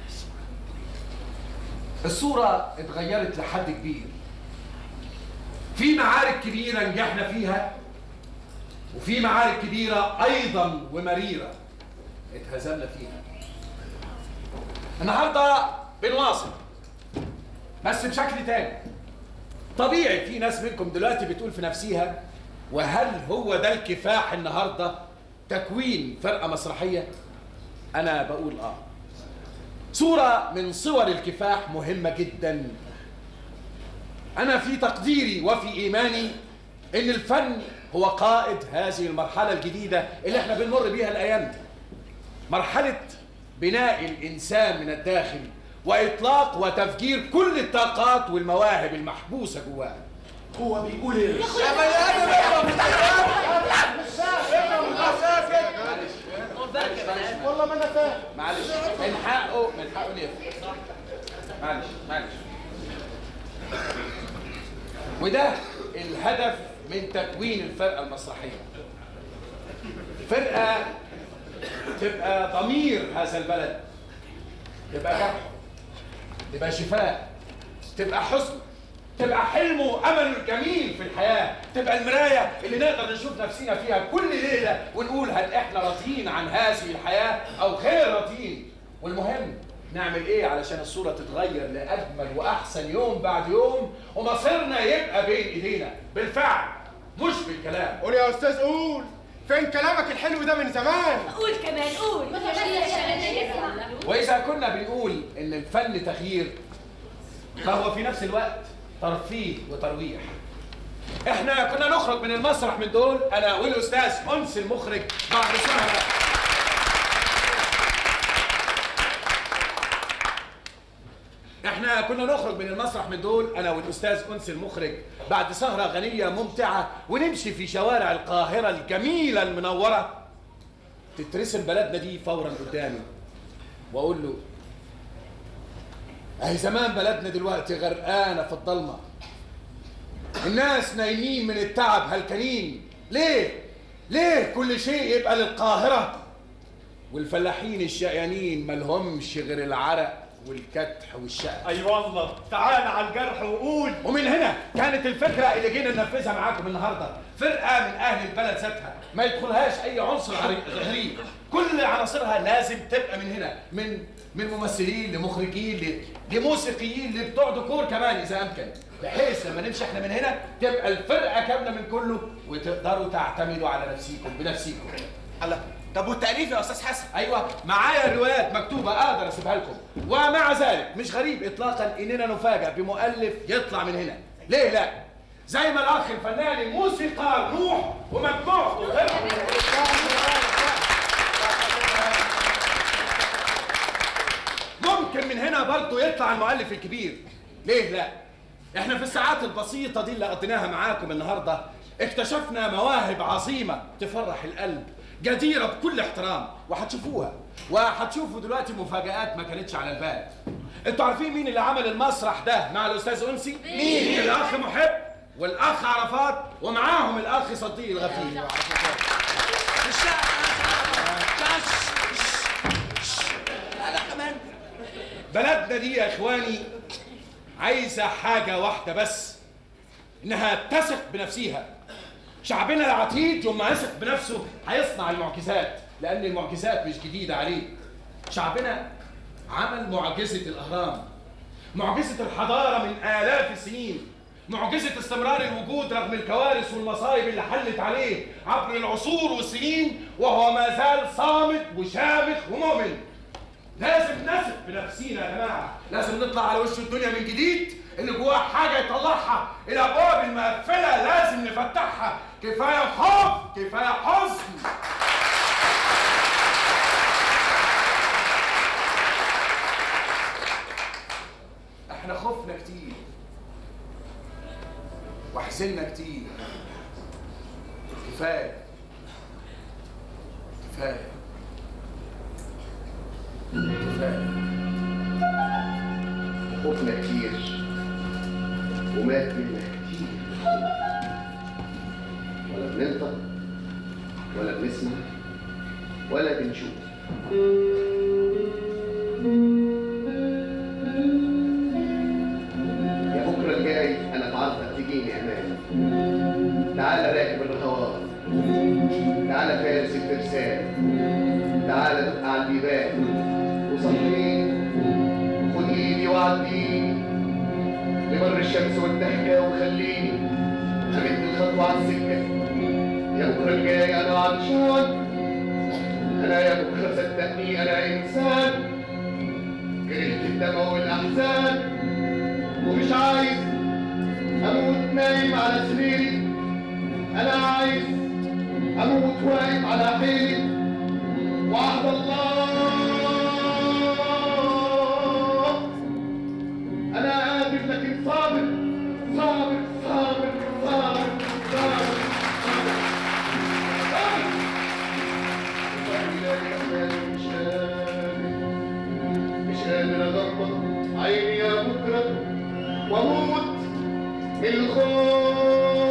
الصورة اتغيرت لحد كبير في معارك كبيرة نجحنا فيها وفي معارك كبيرة أيضا ومريرة اتهزمنا فيها النهاردة بنواصل بس بشكل تاني طبيعي في ناس منكم دلوقتي بتقول في نفسيها وهل هو ده الكفاح النهارده تكوين فرقه مسرحيه انا بقول اه صوره من صور الكفاح مهمه جدا انا في تقديري وفي ايماني ان الفن هو قائد هذه المرحله الجديده اللي احنا بنمر بيها الايام دي مرحله بناء الانسان من الداخل واطلاق وتفجير كل الطاقات والمواهب المحبوسه جواه هو بيقول ايه؟ يا بني ادم والله ما انا فاهم معلش من حقه من حقه إنه يفهم معلش معلش وده الهدف من تكوين الفرقه المسرحيه فرقه تبقى ضمير هذا البلد تبقى جرح تبقى شفاء تبقى حزن تبقى حلمه وامله الجميل في الحياه تبقى المرايه اللي نقدر نشوف نفسينا فيها كل ليله ونقول هل احنا راضيين عن هذه الحياه او غير راضيين والمهم نعمل ايه علشان الصوره تتغير لاجمل واحسن يوم بعد يوم ومصيرنا يبقى بين ايدينا بالفعل مش بالكلام قول يا استاذ قول فين كلامك الحلو ده من زمان قول كمان قول ما واذا كنا بنقول ان الفن تغيير فهو في نفس الوقت ترفيه وترويح احنا كنا نخرج من المسرح من دول انا والاستاذ انس المخرج بعد سهره احنا كنا نخرج من المسرح من دول انا والاستاذ انس المخرج بعد سهره غنيه ممتعه ونمشي في شوارع القاهره الجميله المنوره تترسم بلدنا دي فورا قدامي واقول له اهي زمان بلدنا دلوقتي غرقانه في الضلمه الناس نايمين من التعب هلكانين ليه ليه كل شيء يبقى للقاهره والفلاحين الشقيانين ملهمش غير العرق والكدح والشقة اي والله تعال على الجرح وقول ومن هنا كانت الفكرة اللي جينا ننفذها معاكم النهاردة فرقة من أهل البلد ذاتها ما يدخلهاش أي عنصر غري- غريب كل عناصرها لازم تبقى من هنا من من ممثلين لمخرجين ل- لموسيقيين لبتوع ديكور كمان إذا أمكن بحيث لما نمشي احنا من هنا تبقى الفرقة كاملة من كله وتقدروا تعتمدوا على نفسيكم بنفسيكم الله طب والتأليف يا أستاذ حسن ايوه معايا روايات مكتوبه اقدر اسيبها لكم ومع ذلك مش غريب اطلاقا اننا نفاجأ بمؤلف يطلع من هنا ليه لا زي ما الاخ الفنان الموسيقار روح ومجموعته غيرهم ممكن من هنا برضه يطلع المؤلف الكبير ليه لا احنا في الساعات البسيطة دي اللي قضيناها معاكم النهاردة اكتشفنا مواهب عظيمة تفرح القلب جديرة بكل احترام وهتشوفوها وهتشوفوا دلوقتي مفاجآت ما كانتش على البال انتوا عارفين مين اللي عمل المسرح ده مع الاستاذ انسي مين الاخ محب والاخ عرفات ومعاهم الاخ صديق الغفير انا كمان بلدنا دي يا اخواني عايزه حاجه واحده بس انها تثق بنفسها شعبنا العتيد يوم ما يثق بنفسه هيصنع المعجزات لان المعجزات مش جديده عليه شعبنا عمل معجزه الاهرام معجزه الحضاره من الاف السنين معجزه استمرار الوجود رغم الكوارث والمصايب اللي حلت عليه عبر العصور والسنين وهو ما زال صامت وشامخ ومؤمن لازم نثق بنفسينا يا جماعه لازم نطلع على وش الدنيا من جديد اللي جواه حاجه يطلعها الابواب المقفله لازم نفتحها كفايه خوف كفايه حزن احنا خفنا كتير وحزنا كتير كفايه كفايه كفايه خوفنا كتير ومات منا كتير ولا بننطق ولا بنسمع ولا بنشوف يا بكرة الجاي أنا بعرضك تجيني أمان تعالى راكب الهواء تعالى فارس الفرسان تعالى دق على البيبان وصحيني خد ايدي وعديني لبر الشمس والضحكة وخليني أمد الخطوة على السكة يا بكرة الجاي أنا عطشان أنا يا بكرة صدقني أنا إنسان كرهت الدمع والأحزان ومش عايز أموت نايم على سريري أنا عايز أموت واقف على حيلي وعهد الله أنا قادر لكن صابر صابر صابر صابر صابر مش قادر مش قادر أغمض عيني يا بكرة وأموت من الخوف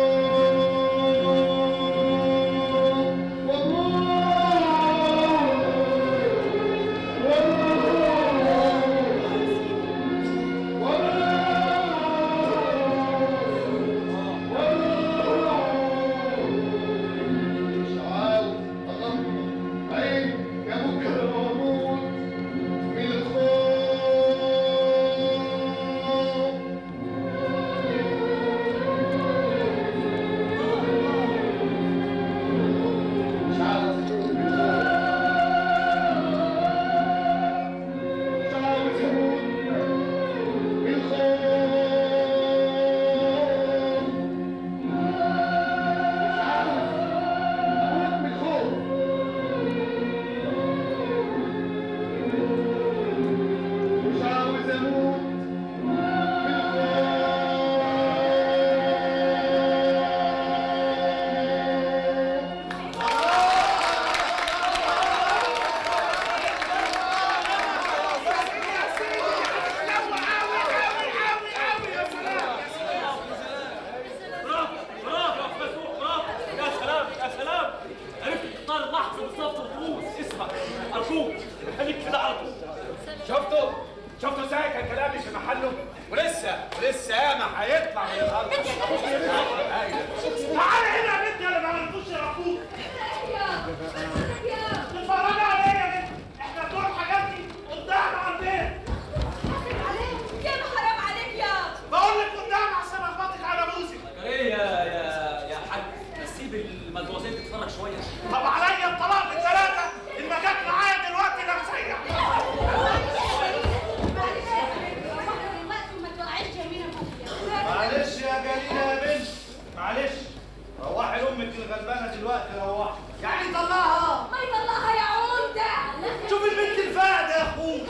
مش عاوز أغمض عيني يا بكرة وأموت من الخوف مش عاوز أموت من الخوف مش عاوز أموت من الخوف مش عاوز اموت برافو برافو يا أستاذ نور، برافو يا سلام يا سلام عرفت تختار اللحظه بالظبط وتفوز اسمع ارجوك خليك كده على طول شفتوا شفتوا ازاي كان كلامي في محله ولسه ولسه ياما هيطلع من الارض تعالى هنا يا بنت يا اللي ما عملتوش يا اخوك اتفرجي عليا يا بنت احنا بتوع الحاجات دي قدام على البيت يا حرام عليك يا بقول لك قدام عشان اخبطك على بوزك ايه يا يا يا حاج سيب المدوزين تتفرج شويه طب عليا الطلاق بالثلاثه ان ما جت معايا دلوقتي انا مسيح معلش يا جليلة يا بنت معلش روحي لامك الغلبانه دلوقتي روحي يعني طلعها ما يطلعها يا عمدة شوف البنت الفاقده يا اخوك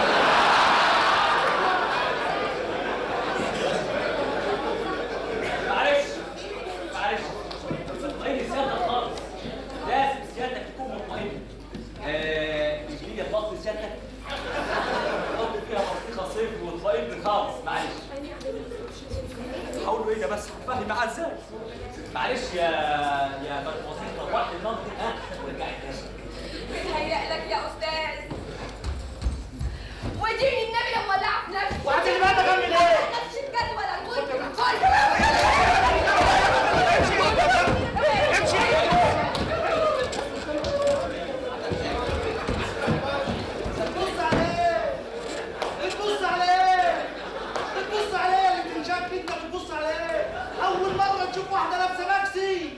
معلش معلش اطمئن سيادتك خالص لازم سيادتك تكون مطمئن آه، مش دي فضل سيادتك حط فيها بطيخه صيف واطمئن خالص معلش حاولوا ايه بس هتفهم معاها ازاي معلش يا يا مدموزيل روحي المنطق ها ورجعي تاني بتهيألك يا أستاذ وديني النبي لما ولع في نفسي وهتيجي بقى تغني ليه؟ نفسي الجدول الكل بتبص عليه بتبص عليه بتبص عليه اللي بتنشاف كده بتبص عليه اول مره نشوف واحده لابسه ماكسي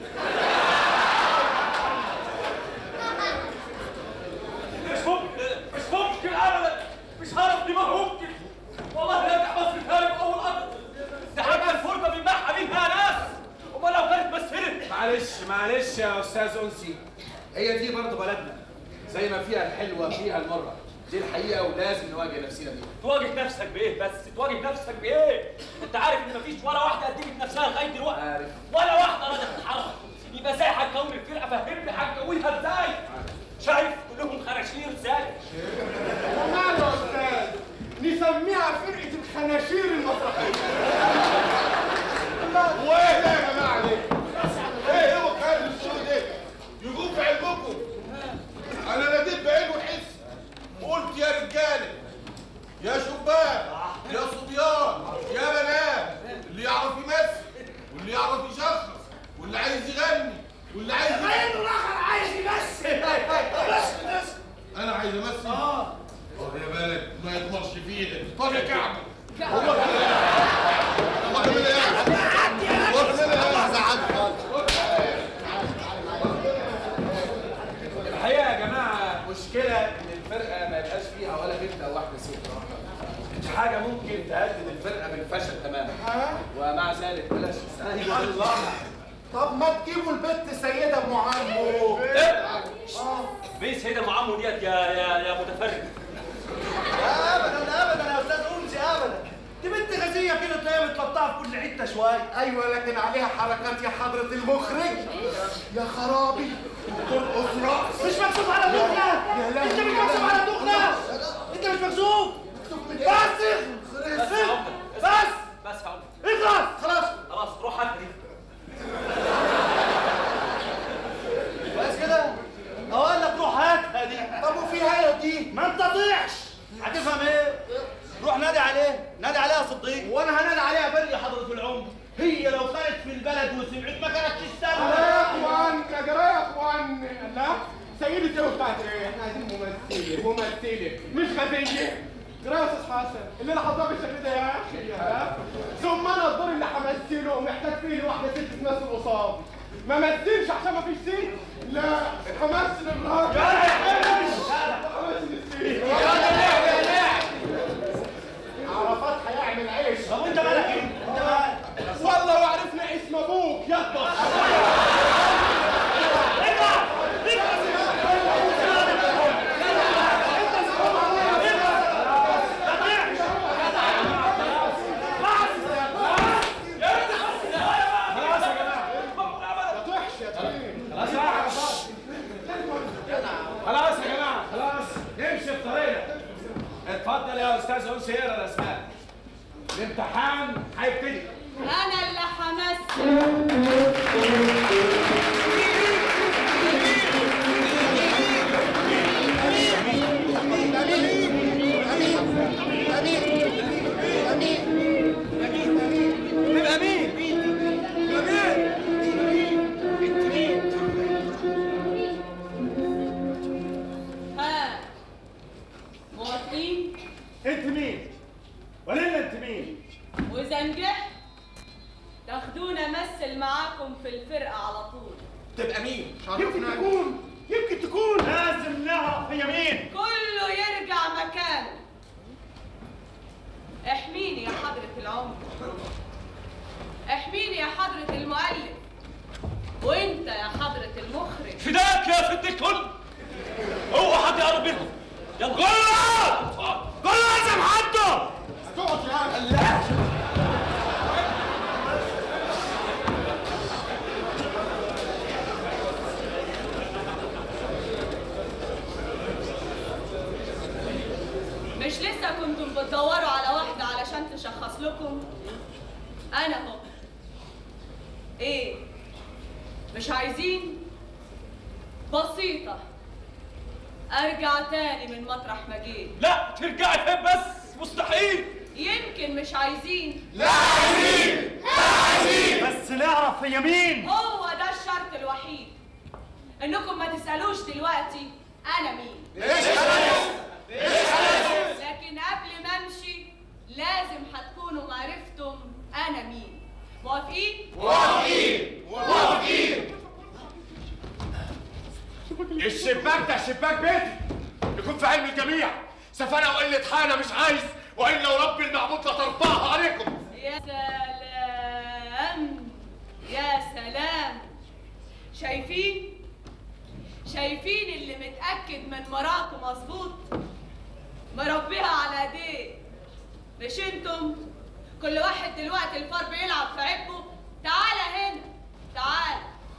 مش ممكن مش ممكن ابدا مش هعرف دي ما ممكن والله لا ارجع مصر تاني اول ابدا دي حاجه الفرقه بيمنعها بيها ناس امال لو كانت مثلت معلش معلش يا استاذ انسي هي دي برضه بلدنا زي ما فيها الحلوه فيها المره دي الحقيقه ولازم نواجه نفسنا بيها تواجه نفسك بايه بس تواجه نفسك بايه انت عارف ان مفيش ولا واحده قدمت نفسها لغايه دلوقتي ولا واحده راضيه تتحرك يبقى ازاي هتكون الفرقه فهمني هتكونها ازاي مش الحقيقه يا جماعه مشكله ان الفرقه ما يبقاش فيها ولا بنت او واحده ست دي حاجه ممكن تهدد الفرقه بالفشل تماما ومع ذلك بلاش ايوه الله طب ما تجيبوا البت سيده ام عمو مين سيدة ام عمو ديت يا يا يا متفرج ابدا ابدا يا استاذ انسي ابدا دي بنت غازيه كده تلاقيها متقطعه في كل حته شويه ايوه لكن عليها حركات يا حضره المخرج يا خرابي ترقص رقص مش مكسوف على دخنه يا لهوي انت مش مكسوف على دخنه انت مش مكسوف بس بس يا عمر بس بس يا عمر اخلص خلاص خلاص روح هات دي بس كده اقول لك روح هاتها دي طب وفيها ايه دي ما انت طيعش هتفهم ايه روح نادي عليه نادي عليها يا صديق وانا هنادي عليها بري يا حضره العمر هي لو كانت في البلد وسمعت ما كانتش يا تستنى اخوان يا جرى يا اخوان لا سيدة ايه بتاعت ايه احنا عايزين ممثلة ممثلة مش غبية جرى يا استاذ حسن اللي انا حاطاه بالشكل ده يا اخي يا ثم انا الدور اللي همثله محتاج فيه واحدة ست تمثل قصادي ما مثلش عشان ما فيش ست لا همثل الراجل همثل الست عرفات هيعمل عيش طب وانت مالك ايه؟ انت مالك؟ والله وعرفنا اسم ابوك يلا خلاص يا جماعه خلاص نمشي في طريقنا اتفضل يا استاذ انسي اقرا الاسماء الامتحان هيبتدي انا اللي همثل تبقى مين؟ ها موافقين انت مين؟ ولا انت مين؟ واذا نجحت تاخدونا امثل معاكم في الفرقه على طول تبقى مين؟ يمكن تكون يمكن تكون لازم نعرف هي مين كله يرجع مكانه احميني يا حضرة العمر احميني يا حضرة المؤلف وانت يا حضرة المخرج فداك يا ست الكل اوعى حد يقرب منهم يلا قول قول لازم حد تقعد يا اخي مش لسه كنتم بتدوروا على واحدة علشان تشخص لكم انا اهو ايه مش عايزين بسيطة ارجع تاني من مطرح ما جيت لا ترجعي فين بس مستحيل يمكن مش عايزين بس نعرف هي مين هو ده الشرط الوحيد انكم ما تسالوش دلوقتي انا مين لكن قبل ما امشي لازم هتكونوا معرفتم انا مين موافقين الشباك ده شباك بيتي يكون في علم الجميع سفانة وقلة حالة مش عايز وإلا ورب المعبود لترفعها عليكم يا سلام يا سلام شايفين شايفين اللي متأكد من مراته مظبوط مربيها على ايديه مش انتم كل واحد دلوقتي الفار بيلعب في عبه تعالى هنا تعال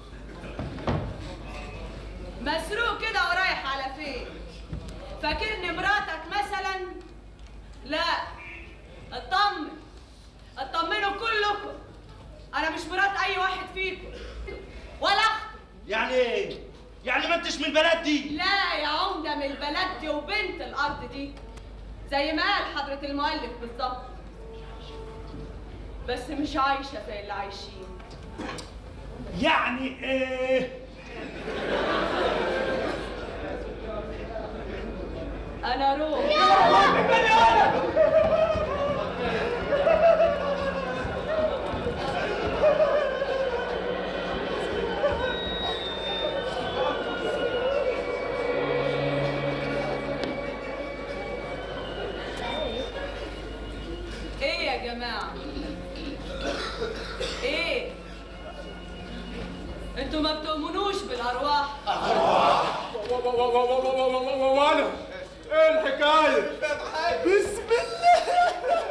مسروق كده ورايح على فين فاكرني مراتك مثلا لا اطمن اطمنوا كلكم انا مش مرات اي واحد فيكم ولا اخته يعني ايه؟ يعني ما انتش من البلد دي لا يا عمده من البلد دي وبنت الارض دي زي ما قال حضره المؤلف بالظبط بس مش عايشه زي اللي عايشين يعني ايه؟ انا روح ما بتؤمنوش بالارواح وانا ايه الحكايه بسم الله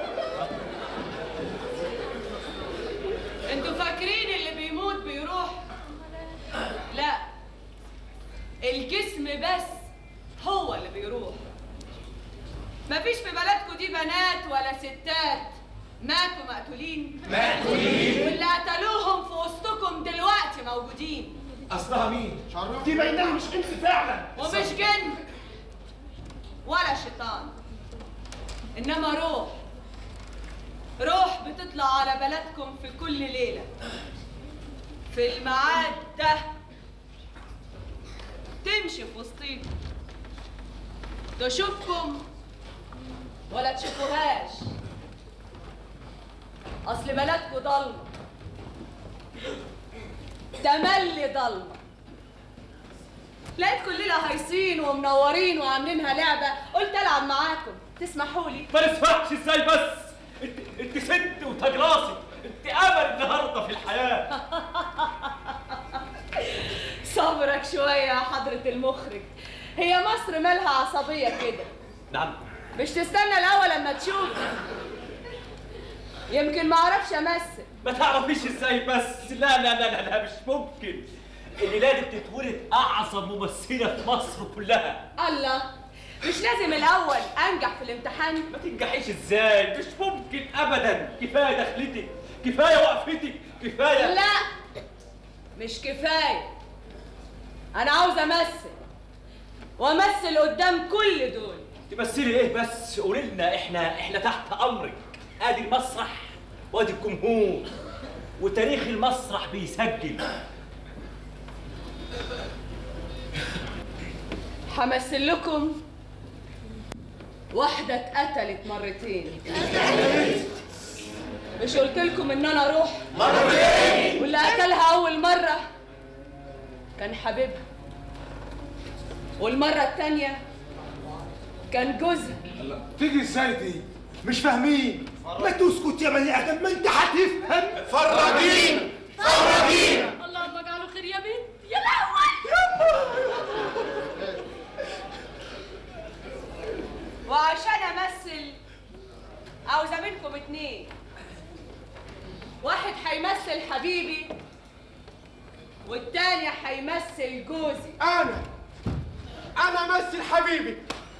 انتوا فاكرين اللي بيموت بيروح لا الجسم بس هو اللي بيروح مفيش في بلدكم دي بنات ولا ستات ماتوا مقتولين مقتولين. واللي قتلوهم في وسطكم دلوقتي موجودين اصلها مين؟ دي باينها مش انت فعلا ومش جن ولا شيطان انما روح روح بتطلع على بلدكم في كل ليله في الميعاد ده تمشي في وسطيكم تشوفكم ولا تشوفوهاش اصل بلدكم ضلمه تملي ضلمه لقيت كلنا هايصين ومنورين وعاملينها لعبه قلت العب معاكم تسمحوا لي ما نسمعش ازاي بس انت انت ست وتجراسي انت امل النهارده في الحياه صبرك شويه يا حضره المخرج هي مصر مالها عصبيه كده نعم مش تستنى الاول لما تشوف يمكن ما اعرفش امثل ما تعرفيش ازاي بس لا لا لا لا, لا مش ممكن الليله دي بتتولد اعظم ممثله في مصر كلها الله مش لازم الاول انجح في الامتحان ما تنجحيش ازاي مش ممكن ابدا كفايه دخلتك كفايه وقفتك كفايه لا مش كفايه انا عاوز امثل وامثل قدام كل دول تمثلي ايه بس قولي لنا احنا احنا تحت امرك ادي المسرح وادي الجمهور وتاريخ المسرح بيسجل همثل لكم واحدة اتقتلت مرتين مش قلت لكم ان انا اروح مرتين. واللي قتلها اول مرة كان حبيبها والمرة التانية كان جوزها تيجي ازاي دي مش فاهمين ما تسكت يا بني ادم ما انت هتفهم فرجين فرجين اللهم اجعله خير يا بنت يا لهوي وعشان امثل عاوزة منكم اتنين واحد هيمثل حبيبي والتاني هيمثل جوزي انا انا امثل حبيبي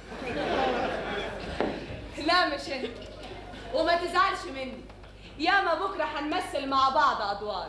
لا مش انت وما تزعلش مني ياما بكره هنمثل مع بعض ادوار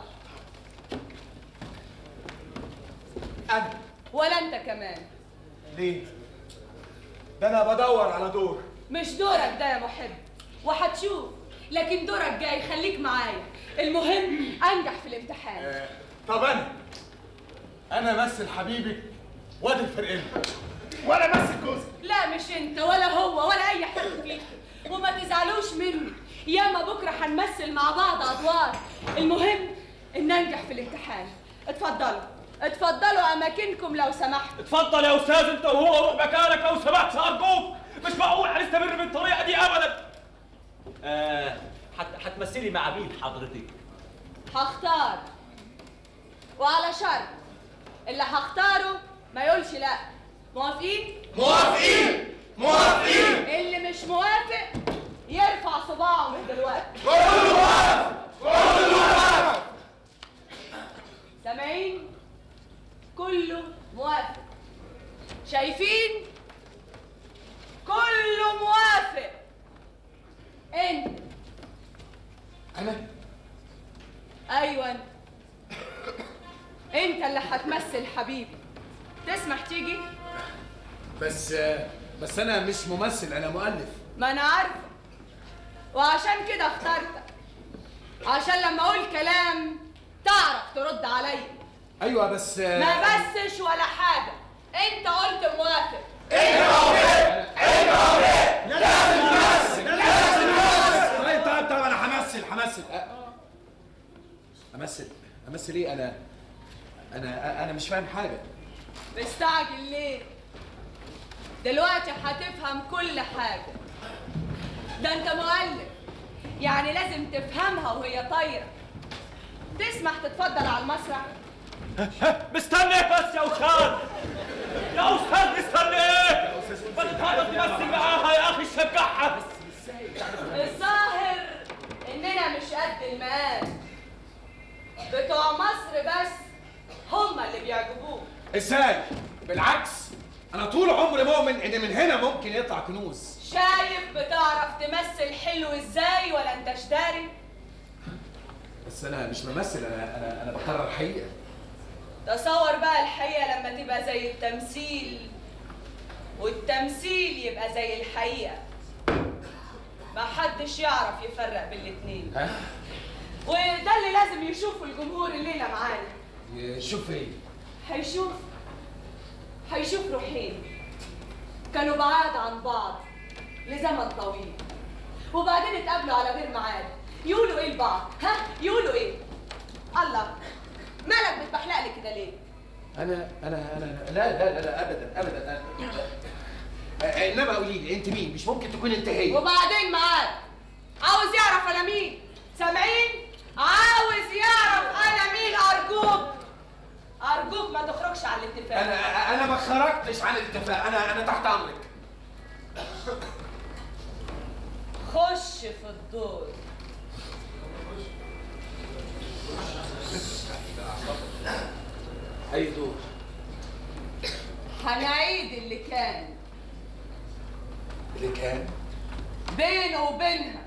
انا ولا انت كمان ليه؟ ده انا بدور على دور مش دورك ده يا محب وهتشوف لكن دورك جاي خليك معايا المهم انجح في الامتحان طب انا انا امثل حبيبي وادي الفرقين وانا امثل جوزي لا مش انت ولا هو ولا اي حد فيكم وما تزعلوش مني ياما بكره هنمثل مع بعض ادوار المهم ان انجح في الامتحان اتفضلوا اتفضلوا اماكنكم لو سمحتوا اتفضل يا استاذ انت وهو روح مكانك لو سمحت ارجوك مش معقول هنستمر بالطريقه دي ابدا آه هت- هتمثلي مع مين حضرتك هختار وعلى شرط اللي هختاره ما يقولش لا موافقين موافقين موافقين اللي مش موافق يرفع صباعه من دلوقتي كله موافق كله موافق سامعين كله موافق شايفين كله موافق انت انا ايوه انت انت اللي هتمثل حبيبي تسمح تيجي بس بس انا مش ممثل انا مؤلف ما انا عارفه وعشان كده اخترتك عشان لما اقول كلام تعرف ترد عليا ايوه بس ما بسش ولا حاجه انت قلت موافق طيب طيب طيب انا همثل همثل امثل امثل ايه انا انا انا مش فاهم حاجه مستعجل ليه دلوقتي هتفهم كل حاجه ده انت مؤلف يعني لازم تفهمها وهي طايره تسمح تتفضل على المسرح مستني ايه بس يا استاذ يا استاذ مستني ايه ما تتهرب تمثل معاها يا اخي شجعها الظاهر اننا مش قد المقام بتوع مصر بس هم اللي بيعجبوك ازاي بالعكس انا طول عمري مؤمن ان من هنا ممكن يطلع كنوز شايف بتعرف تمثل حلو ازاي ولا انت شداري بس انا مش بمثل انا انا انا بكرر حقيقه تصور بقى الحقيقة لما تبقى زي التمثيل والتمثيل يبقى زي الحقيقة ما حدش يعرف يفرق بين الاتنين ها وده اللي لازم يشوفه الجمهور الليلة معانا شوف ايه هيشوف هيشوف روحين كانوا بعاد عن بعض لزمن طويل وبعدين اتقابلوا على غير ميعاد يقولوا ايه لبعض ها يقولوا ايه الله مالك بتبحلق لي كده ليه انا انا انا لا لا لا, لا ابدا ابدا أنا. انما قولي لي انت مين مش ممكن تكون انت هي وبعدين معاك عاوز يعرف انا مين سامعين عاوز يعرف انا مين ارجوك ارجوك ما تخرجش عن الاتفاق انا انا ما خرجتش عن الاتفاق انا انا تحت امرك خش في الدور اي دور هنعيد اللي كان اللي كان بينه وبينها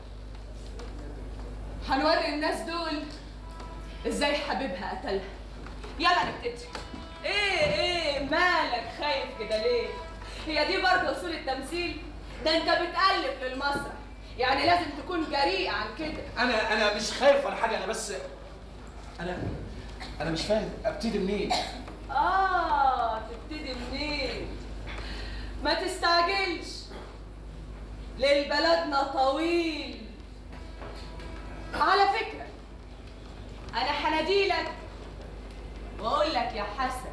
هنوري الناس دول ازاي حبيبها قتلها يلا نبتدي ايه ايه مالك خايف كده ليه هي دي برضه اصول التمثيل ده انت بتألف للمسرح يعني لازم تكون جريء عن كده انا انا مش خايف ولا حاجه انا بس انا انا مش فاهم ابتدي منين اه تبتدي منين ما تستعجلش ليل بلدنا طويل على فكرة أنا هناديلك وأقول لك يا حسن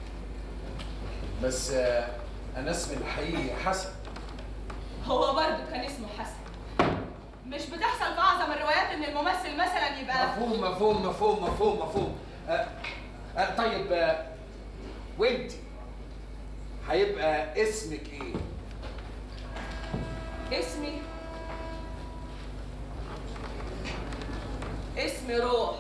بس آه، انا اسمي الحقيقي حسن هو برضه كان اسمه حسن مش بتحصل في أعظم الروايات إن الممثل مثلا يبقى مفهوم مفهوم مفهوم مفهوم مفهوم آه آه طيب آه وانت هيبقى اسمك ايه اسمي اسمي روح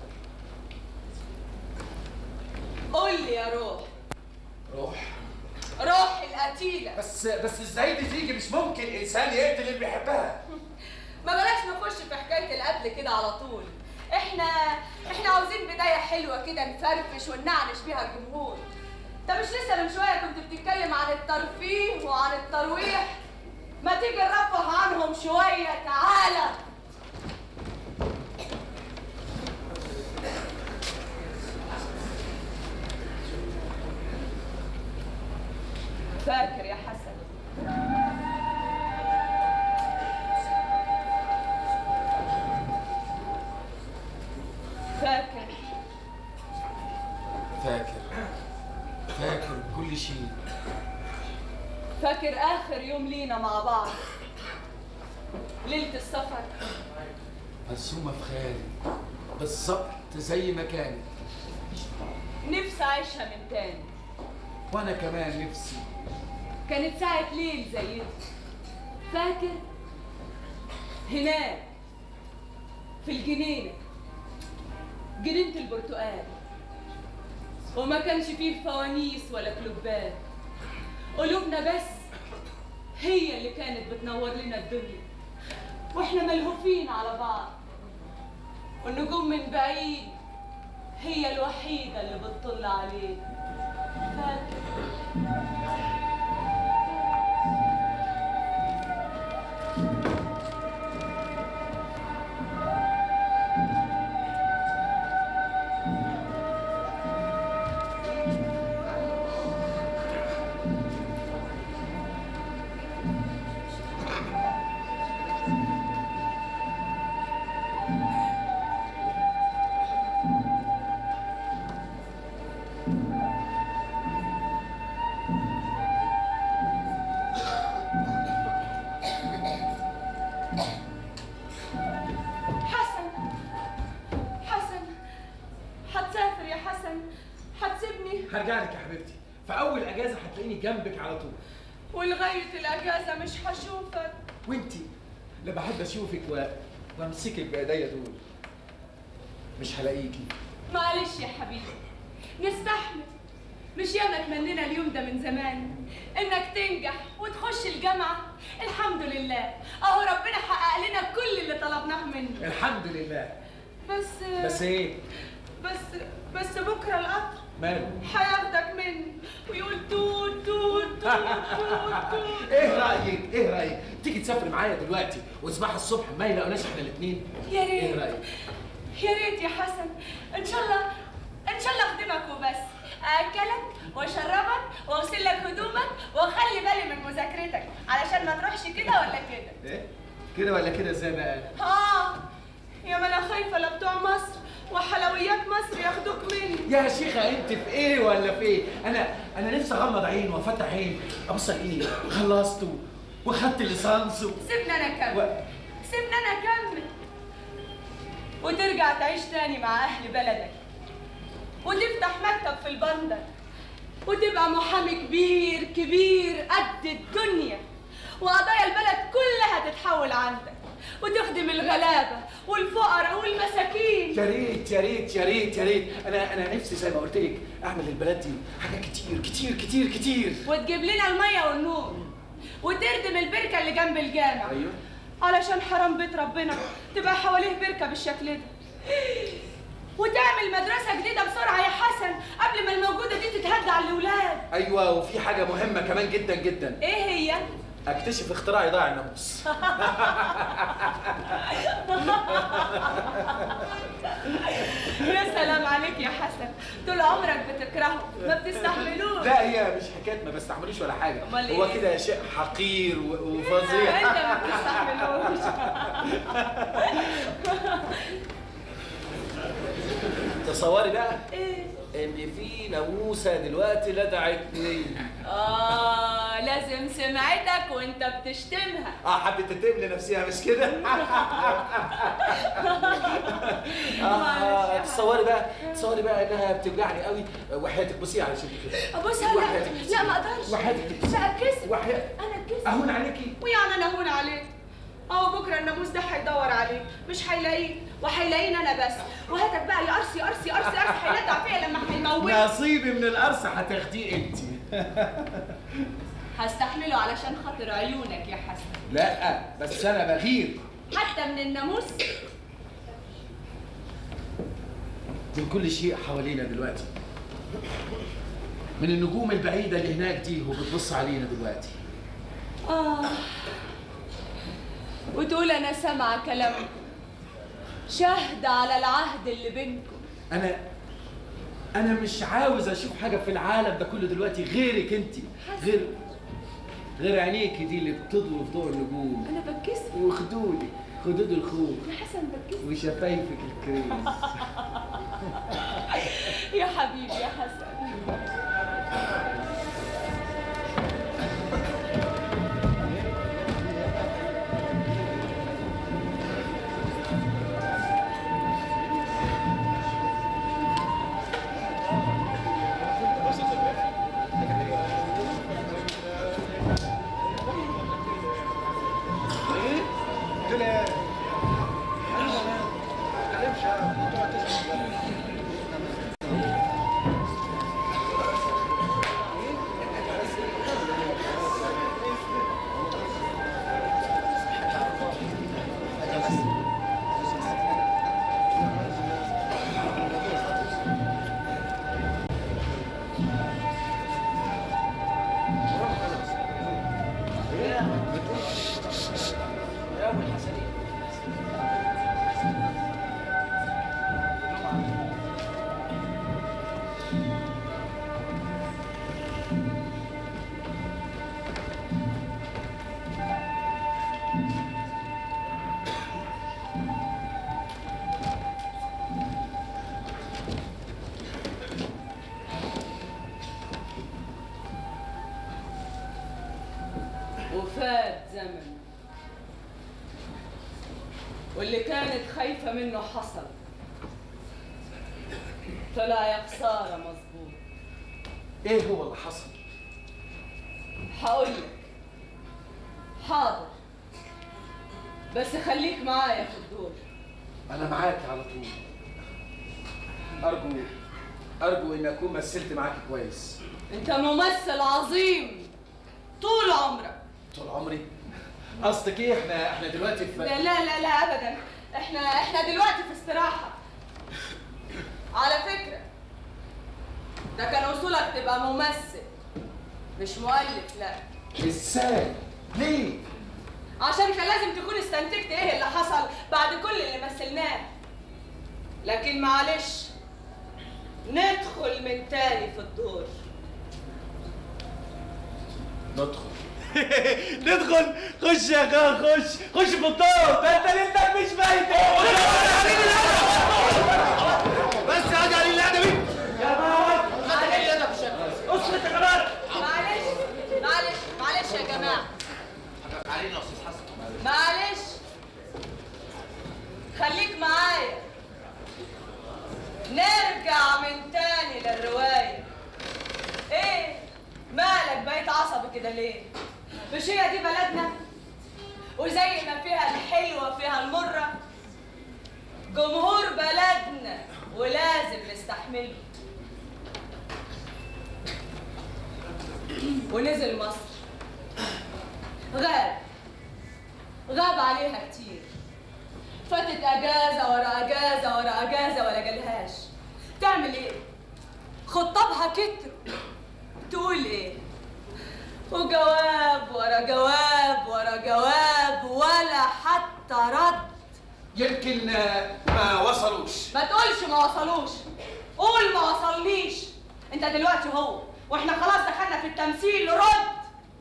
قول لي يا روح روح روح القتيلة بس بس ازاي دي تيجي مش ممكن انسان يقتل اللي بيحبها ما بلاش نخش في حكاية القتل كده على طول احنا احنا عاوزين بداية حلوة كده نفرفش ونعنش بيها الجمهور انت مش لسه من شوية كنت بتتكلم عن الترفيه وعن الترويح ما تيجي نرفه عنهم شوية تعالى فاكر يا حسن فاكر فاكر فاكر كل شيء فاكر آخر يوم لينا مع بعض ليلة السفر مرسومه في خيالي بالظبط زي ما كانت نفسي أعيشها من تاني وانا كمان نفسي كانت ساعة ليل زي دي فاكر هناك في الجنينة جنينة البرتقال وما كانش فيه فوانيس ولا كلوبات قلوبنا بس هي اللي كانت بتنور لنا الدنيا واحنا ملهوفين على بعض والنجوم من بعيد هي الوحيدة اللي بتطل علينا فاكر هتسيبني هرجع لك يا حبيبتي في اول اجازه هتلاقيني جنبك على طول ولغايه الاجازه مش هشوفك وانتي اللي بحب اشوفك و... وامسكك بايديا دول مش هلاقيكي معلش يا حبيبي نستحمل مش ياما اتمنينا اليوم ده من زمان انك تنجح وتخش الجامعه الحمد لله اهو ربنا حقق لنا كل اللي طلبناه منه الحمد لله بس بس ايه بس بس بكره القطر ماله هياخدك مني ويقول توت توت توت توت توت ايه رايك ايه رايك تيجي تسافر معايا دلوقتي وصباح الصبح ما يلاقوناش احنا الاثنين يا ريت ايه رايك يا ريت يا حسن ان شاء الله ان شاء الله اخدمك وبس اكلك واشربك واغسل لك هدومك واخلي بالي من مذاكرتك علشان ما تروحش كده ولا كده ايه كده ولا كده ازاي بقى اه يا ما انا خايفه لا بتوع مصر وحلويات مصر ياخدوك مني يا شيخه انت في ايه ولا في ايه انا انا نفسي اغمض عين وافتح عين ابص الاقيني خلصت و- وخدت الليسانس و... سيبني انا اكمل سيبني انا اكمل وترجع تعيش تاني مع اهل بلدك وتفتح مكتب في البندر وتبقى محامي كبير كبير قد الدنيا وقضايا البلد كلها تتحول عندك وتخدم الغلابه والفقراء والمساكين يا ريت يا ريت يا ريت يا ريت انا انا نفسي زي ما قلت لك اعمل للبلد دي حاجات كتير كتير كتير كتير وتجيب لنا الميه والنور وتردم البركه اللي جنب الجامع ايوه علشان حرام بيت ربنا تبقى حواليه بركه بالشكل ده وتعمل مدرسه جديده بسرعه يا حسن قبل ما الموجوده دي تتهد على الاولاد ايوه وفي حاجه مهمه كمان جدا جدا ايه هي اكتشف اختراع يضيع الناموس يا سلام عليك يا حسن طول عمرك بتكرهه ما بتستحملوش لا هي مش حكايه ما بستحملوش ولا حاجه أمال هو إيه؟ كده شيء حقير و- وفظيع انت ما بتستحملوش تصوري بقى ايه ان في ناموسه دلوقتي لدعتني اه لازم سمعتك وانت بتشتمها اه حبت تتم لنفسها مش كده اه تصوري بقى تصوري بقى انها بتوجعني قوي وحياتك بصي على شكلي كده ابوسها وحياتك لا بصي. لا ما اقدرش وحياتك لا اتكسف وحياتك انا اتكسف اهون عليكي ويعني انا اهون عليك اهو بكره الناموس ده هيدور عليك مش هيلاقيك وهيلاقيني انا بس وهاتك بقى يا قرص يا قرص يا قرص يا قرص هيندع فيا لما هيموت نصيبي من القرص هتاخديه انت هستحمله علشان خاطر عيونك يا حسن لا بس انا بغير حتى من الناموس من كل شيء حوالينا دلوقتي من النجوم البعيدة اللي هناك دي وبتبص علينا دلوقتي آه وتقول أنا سامعة كلامكم شاهدة على العهد اللي بينكم أنا أنا مش عاوز أشوف حاجة في العالم ده كله دلوقتي غيرك أنت غير غير عينيكي دي اللي بتضوي في ضوء النجوم أنا بتكسف وخدودك خدود الخوف يا حسن بتكسف وشفايفك الكريم يا حبيبي يا حسن وفات زمن واللي كانت خايفة منه حصل طلع يا خسارة مظبوط ايه هو اللي حصل هقول لك حاضر بس خليك معايا في الدور انا معاك على طول ارجو ارجو اني اكون مثلت معاك كويس انت ممثل عظيم طول عمرك طول عمري قصدك ايه احنا احنا دلوقتي في لا لا لا لا ابدا احنا احنا دلوقتي في استراحه على فكره ده كان اصولك تبقى ممثل مش مؤلف لا ازاي ليه عشان كان لازم تكون استنتجت ايه اللي حصل بعد كل اللي مثلناه لكن معلش ندخل من تاني في الدور ندخل ندخل خش يا اخويا خش خش في الدور ده انت ليلتك مش بايته بس يا جاري الادبي يا بابا خدت ايه انا بشكل اسكت يا كمان معلش معلش معلش يا جماعه علينا يا استاذ حسن معلش خليك معايا نرجع من تاني للرواية ايه مالك بقيت عصبي كده ليه مش هي دي بلدنا وزي ما فيها الحلوة فيها المرة جمهور بلدنا ولازم نستحمله ونزل مصر غاب غاب عليها كتير فاتت اجازه ورا اجازه ورا اجازه ولا جالهاش تعمل ايه خطابها كتر تقول ايه وجواب ورا جواب ورا جواب ولا حتى رد يمكن آه، ما وصلوش ما تقولش ما وصلوش قول ما وصلنيش انت دلوقتي هو واحنا خلاص دخلنا في التمثيل رد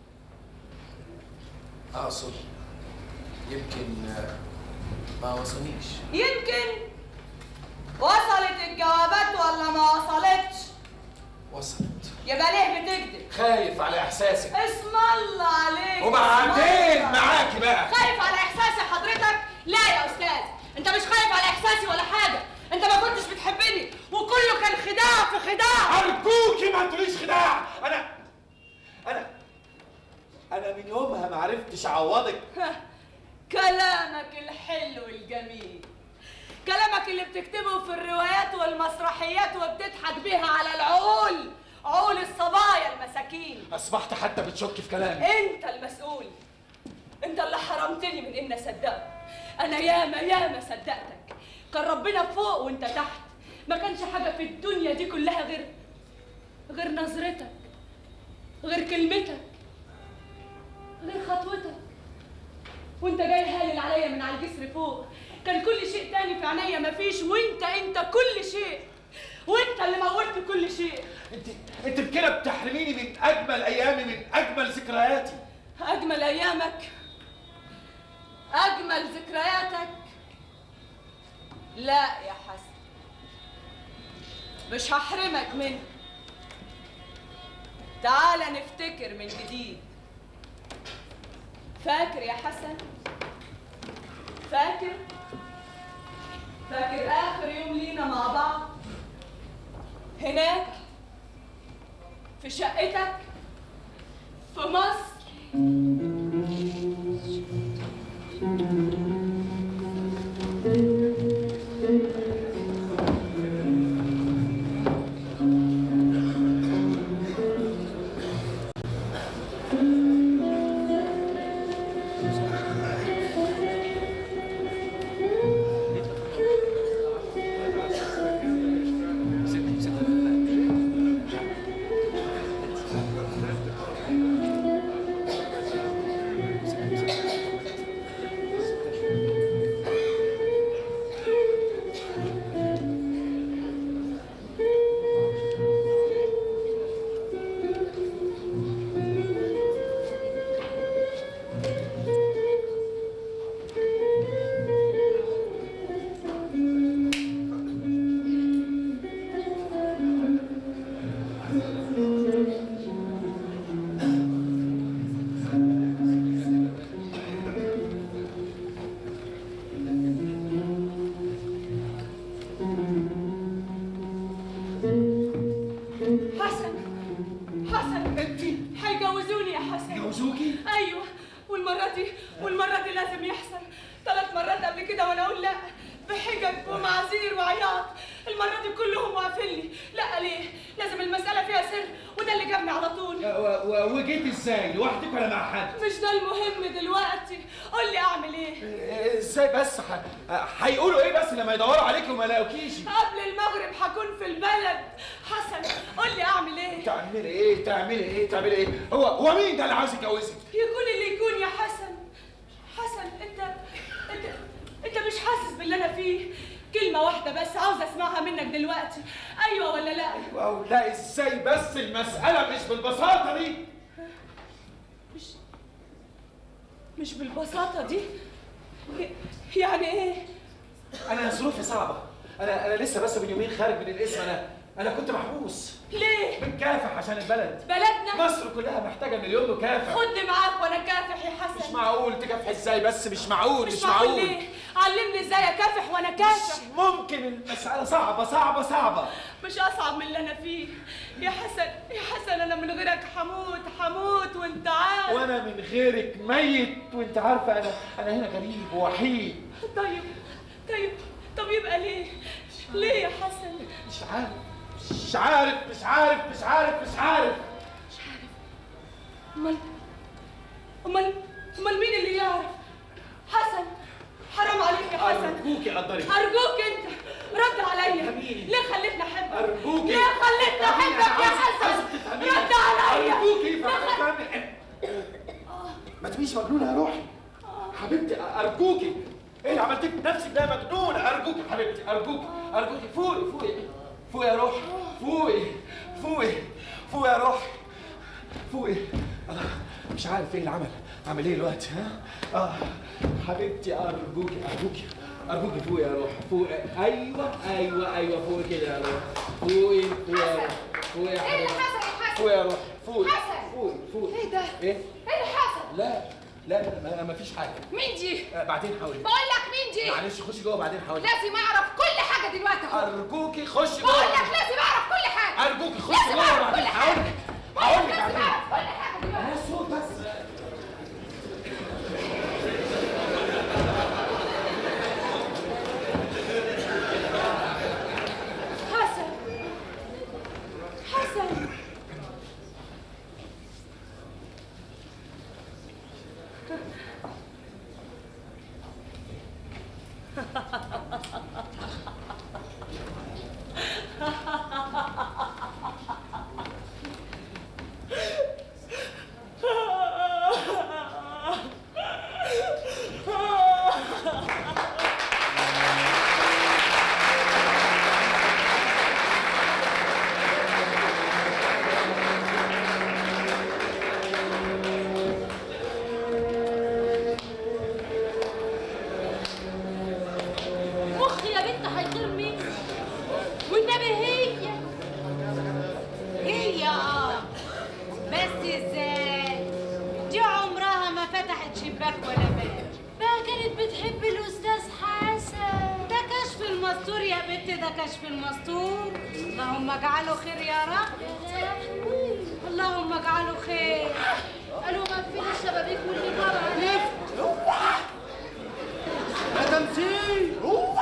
اقصد يمكن آه، ما وصلنيش يمكن وصلت الجوابات ولا ما وصلتش وصلت يبقى ليه بتكذب خايف على احساسك اسم الله عليك وبعدين اسم الله. معاكي بقى خايف على احساسي حضرتك لا يا استاذ انت مش خايف على احساسي ولا حاجه انت ما كنتش بتحبني وكله كان خداع في خداع ارجوكي ما تقوليش خداع انا انا انا من يومها ما عرفتش اعوضك كلامك الحلو الجميل كلامك اللي بتكتبه في الروايات والمسرحيات وبتضحك بيها على العقول عقول الصبايا المساكين اصبحت حتى بتشك في كلامي انت المسؤول انت اللي حرمتني من اني اصدقك انا ياما ياما صدقتك كان ربنا فوق وانت تحت ما كانش حاجه في الدنيا دي كلها غير غير نظرتك غير كلمتك غير خطوتك وانت جاي هالل عليا من على الجسر فوق كان كل شيء تاني في عينيا مفيش وانت انت كل شيء وانت اللي موتت كل شيء انت انت بكده بتحرميني من اجمل ايامي من اجمل ذكرياتي أجمل أيامك أجمل ذكرياتك لا يا حسن مش هحرمك منه تعال نفتكر من جديد فاكر يا حسن فاكر فاكر آخر يوم لينا مع بعض هناك في شقتك في مصر حسن حسن انت هيجوزوني يا حسن يجوزوكي؟ ايوه والمره دي والمره دي لازم يحصل ثلاث مرات قبل كده وانا اقول لا بحجج ومعاذير وعياط المره دي كلهم واقفين لي لا ليه لازم المساله فيها سر وده اللي جابني على طول و- و- وجيت ازاي لوحدك ولا مع حد مش ده المهم دلوقتي قول لي اعمل ايه إيه، ازاي بس ح- هيقولوا ايه بس لما يدوروا عليك وما يلاقوكيش قبل المغرب هكون في البلد حسن قول لي اعمل ايه تعملي ايه تعملي ايه تعملي ايه هو هو مين ده اللي عاوز يتجوزك يكون اللي يكون يا حسن حسن انت انت انت مش حاسس باللي انا فيه كلمة واحدة بس عاوزة اسمعها منك دلوقتي ايوه ولا لا واو لا ازاي بس المسألة مش بالبساطة دي مش مش بالبساطة دي يعني ايه انا ظروفي صعبة انا انا لسه بس من يومين خارج من القسم انا انا كنت محبوس ليه بنكافح عشان البلد بلدنا مصر كلها محتاجة مليون مكافح خدني معاك وانا كافح يا حسن مش معقول تكافح ازاي بس مش معقول مش مش معقول معقول ليه علمني ازاي اكافح وانا كافح ممكن المسألة صعبة صعبة صعبة مش اصعب من اللي انا فيه يا حسن يا حسن انا من غيرك حموت حموت وانت عارف وانا من غيرك ميت وانت عارفة انا انا هنا غريب ووحيد طيب طيب طب يبقى ليه ليه يا حسن مش عارف مش عارف مش عارف مش عارف مش عارف امال امال امال مين اللي يعرف حسن حرام عليك يا حسن ارجوك يا قدري ارجوك انت رد عليا ليه خليتني احبك ارجوك ليه خليتني احبك يا حسن رد عليا ارجوكي ليه خل- ما تبقيش مجنونة يا روحي حبيبتي ارجوكي ايه اللي عملتك بنفسك ده مجنونة ارجوكي حبيبتي ارجوكي ارجوكي فوقي فوقي فوقي يا روحي فوقي فوقي فوقي يا روحي فوقي انا مش عارف ايه اللي عمل اعمل ايه دلوقتي ها اه حبيبتي ارجوكي ارجوكي ارجوكي فوقي يا روحي فوقي ايوه ايوه ايوه فوقي كده يا روحي فوقي فوقي يا روحي فوقي يا ايه اللي حبيبتي حصل يا حسن؟ فوقي يا روحي فوقي حسن فوقي فوقي ايه ده؟ ايه ايه اللي حصل؟ لا لا لا ما فيش حاجه مين دي؟ آه، بعدين حاولي بقول لك مين دي؟ معلش خشي جوه بعدين حاولي لازم اعرف كل حاجة دلوقتي اهو ارجوكي خشي بقول جوه لك لازم اعرف كل حاجة ارجوكي خشي لازم جوه اعرف بعدين كل حاجة هقول لك هقول لك لازم بعدين اعرف كل حاجة دلوقتي انا صوت بس حسن حسن مخي يا بنت هيطير مني والنبي هي هي اه بس ازاي دي عمرها ما فتحت شباك ولا باب بقى كانت بتحب الاستاذ حسن ده كشف المستور يا بنت ده كشف المستور اللهم اجعله خير يا رب اللهم اجعله خير قالوا مقفلين الشبابيك واللي بره يا تمثيل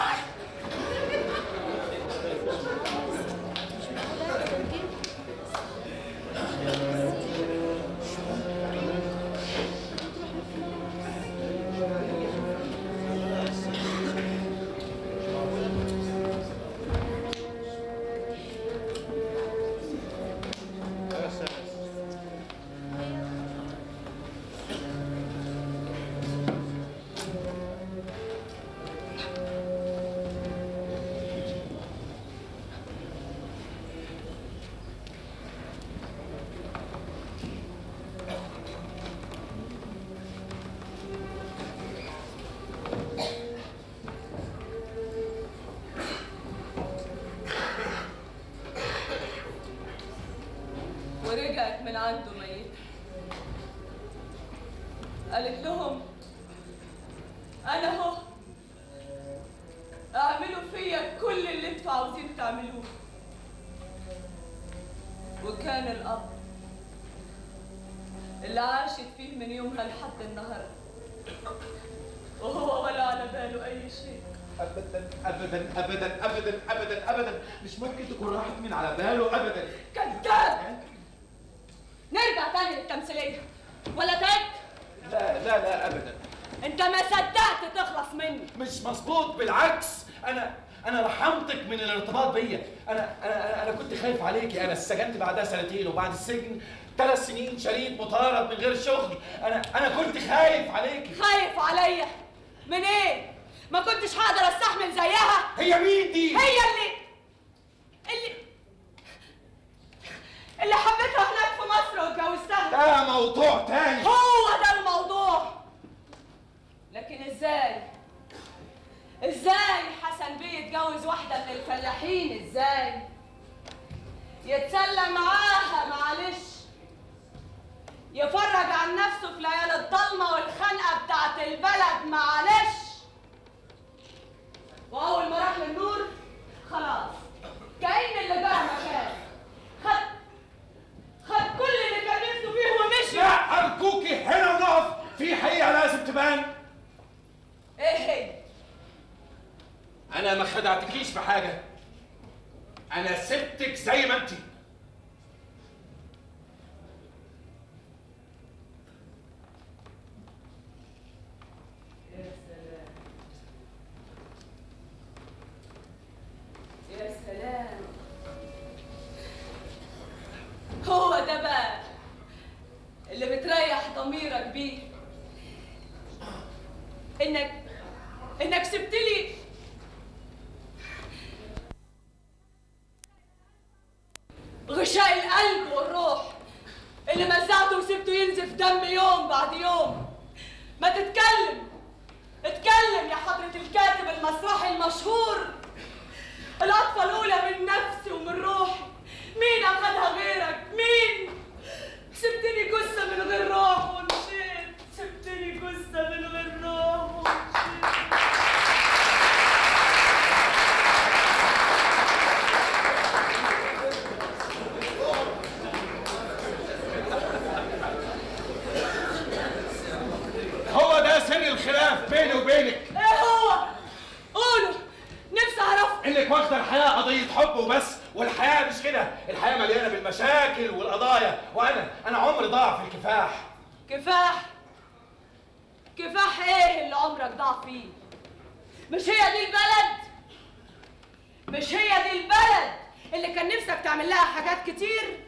ورجعت من عنده ميت قالت لهم انا اهو اعملوا فيا كل اللي انتوا عاوزين تعملوه وكان الاب اللي عاشت فيه من يومها لحد النهارده وهو ولا على باله اي شيء ابدا ابدا ابدا ابدا ابدا ابدا مش ممكن تكون راحت من على باله ابدا كذاب نرجع تاني للتمثيليه ولا تعبت لا لا لا ابدا انت ما صدقت تخلص مني مش مظبوط بالعكس انا انا رحمتك من الارتباط بيا انا انا انا كنت خايف عليكي انا سجنت بعدها سنتين وبعد السجن ثلاث سنين شريط مطارد من غير شغل انا انا كنت خايف عليكي خايف عليا من ايه ما كنتش هقدر استحمل زيها هي مين دي هي اللي اللي اللي حبيتها هناك في مصر واتجوزتها ده موضوع تاني هو ده الموضوع لكن ازاي ازاي حسن بيه يتجوز واحده من الفلاحين ازاي يتسلى معاها معلش يفرج عن نفسه في ليالي الضلمه والخنقه بتاعت البلد معلش واول ما راح للنور خلاص كأن اللي جرى مكان خد خد كل اللي كان نفسه فيه ومشي لا ارجوكي هنا ونقف في حقيقه لازم تبان ايه هي انا ما خدعتكيش في حاجه انا سبتك زي ما انتي يا سلام يا سلام هو ده بقى اللي بتريح ضميرك بيه انك انك سبت لي غشاء القلب والروح اللي مزعته وسبته ينزف دم يوم بعد يوم ما تتكلم اتكلم يا حضرة الكاتب المسرحي المشهور العطفة الأولى من نفسي ومن روحي مين أخدها غيرك؟ مين؟ سبتني جثة من غير روح ومشيت سبتني جثة من غير روح ومشيت هو ده سر الخلاف بيني وبينك ايه هو؟ قولوا نفسي اعرف انك واخده الحياه قضيه حب وبس والحياه مش كده الحياه مليانه بالمشاكل والقضايا وانا انا عمري ضاع في الكفاح كفاح كفاح ايه اللي عمرك ضاع فيه؟ مش هي دي البلد؟ مش هي دي البلد اللي كان نفسك تعمل لها حاجات كتير؟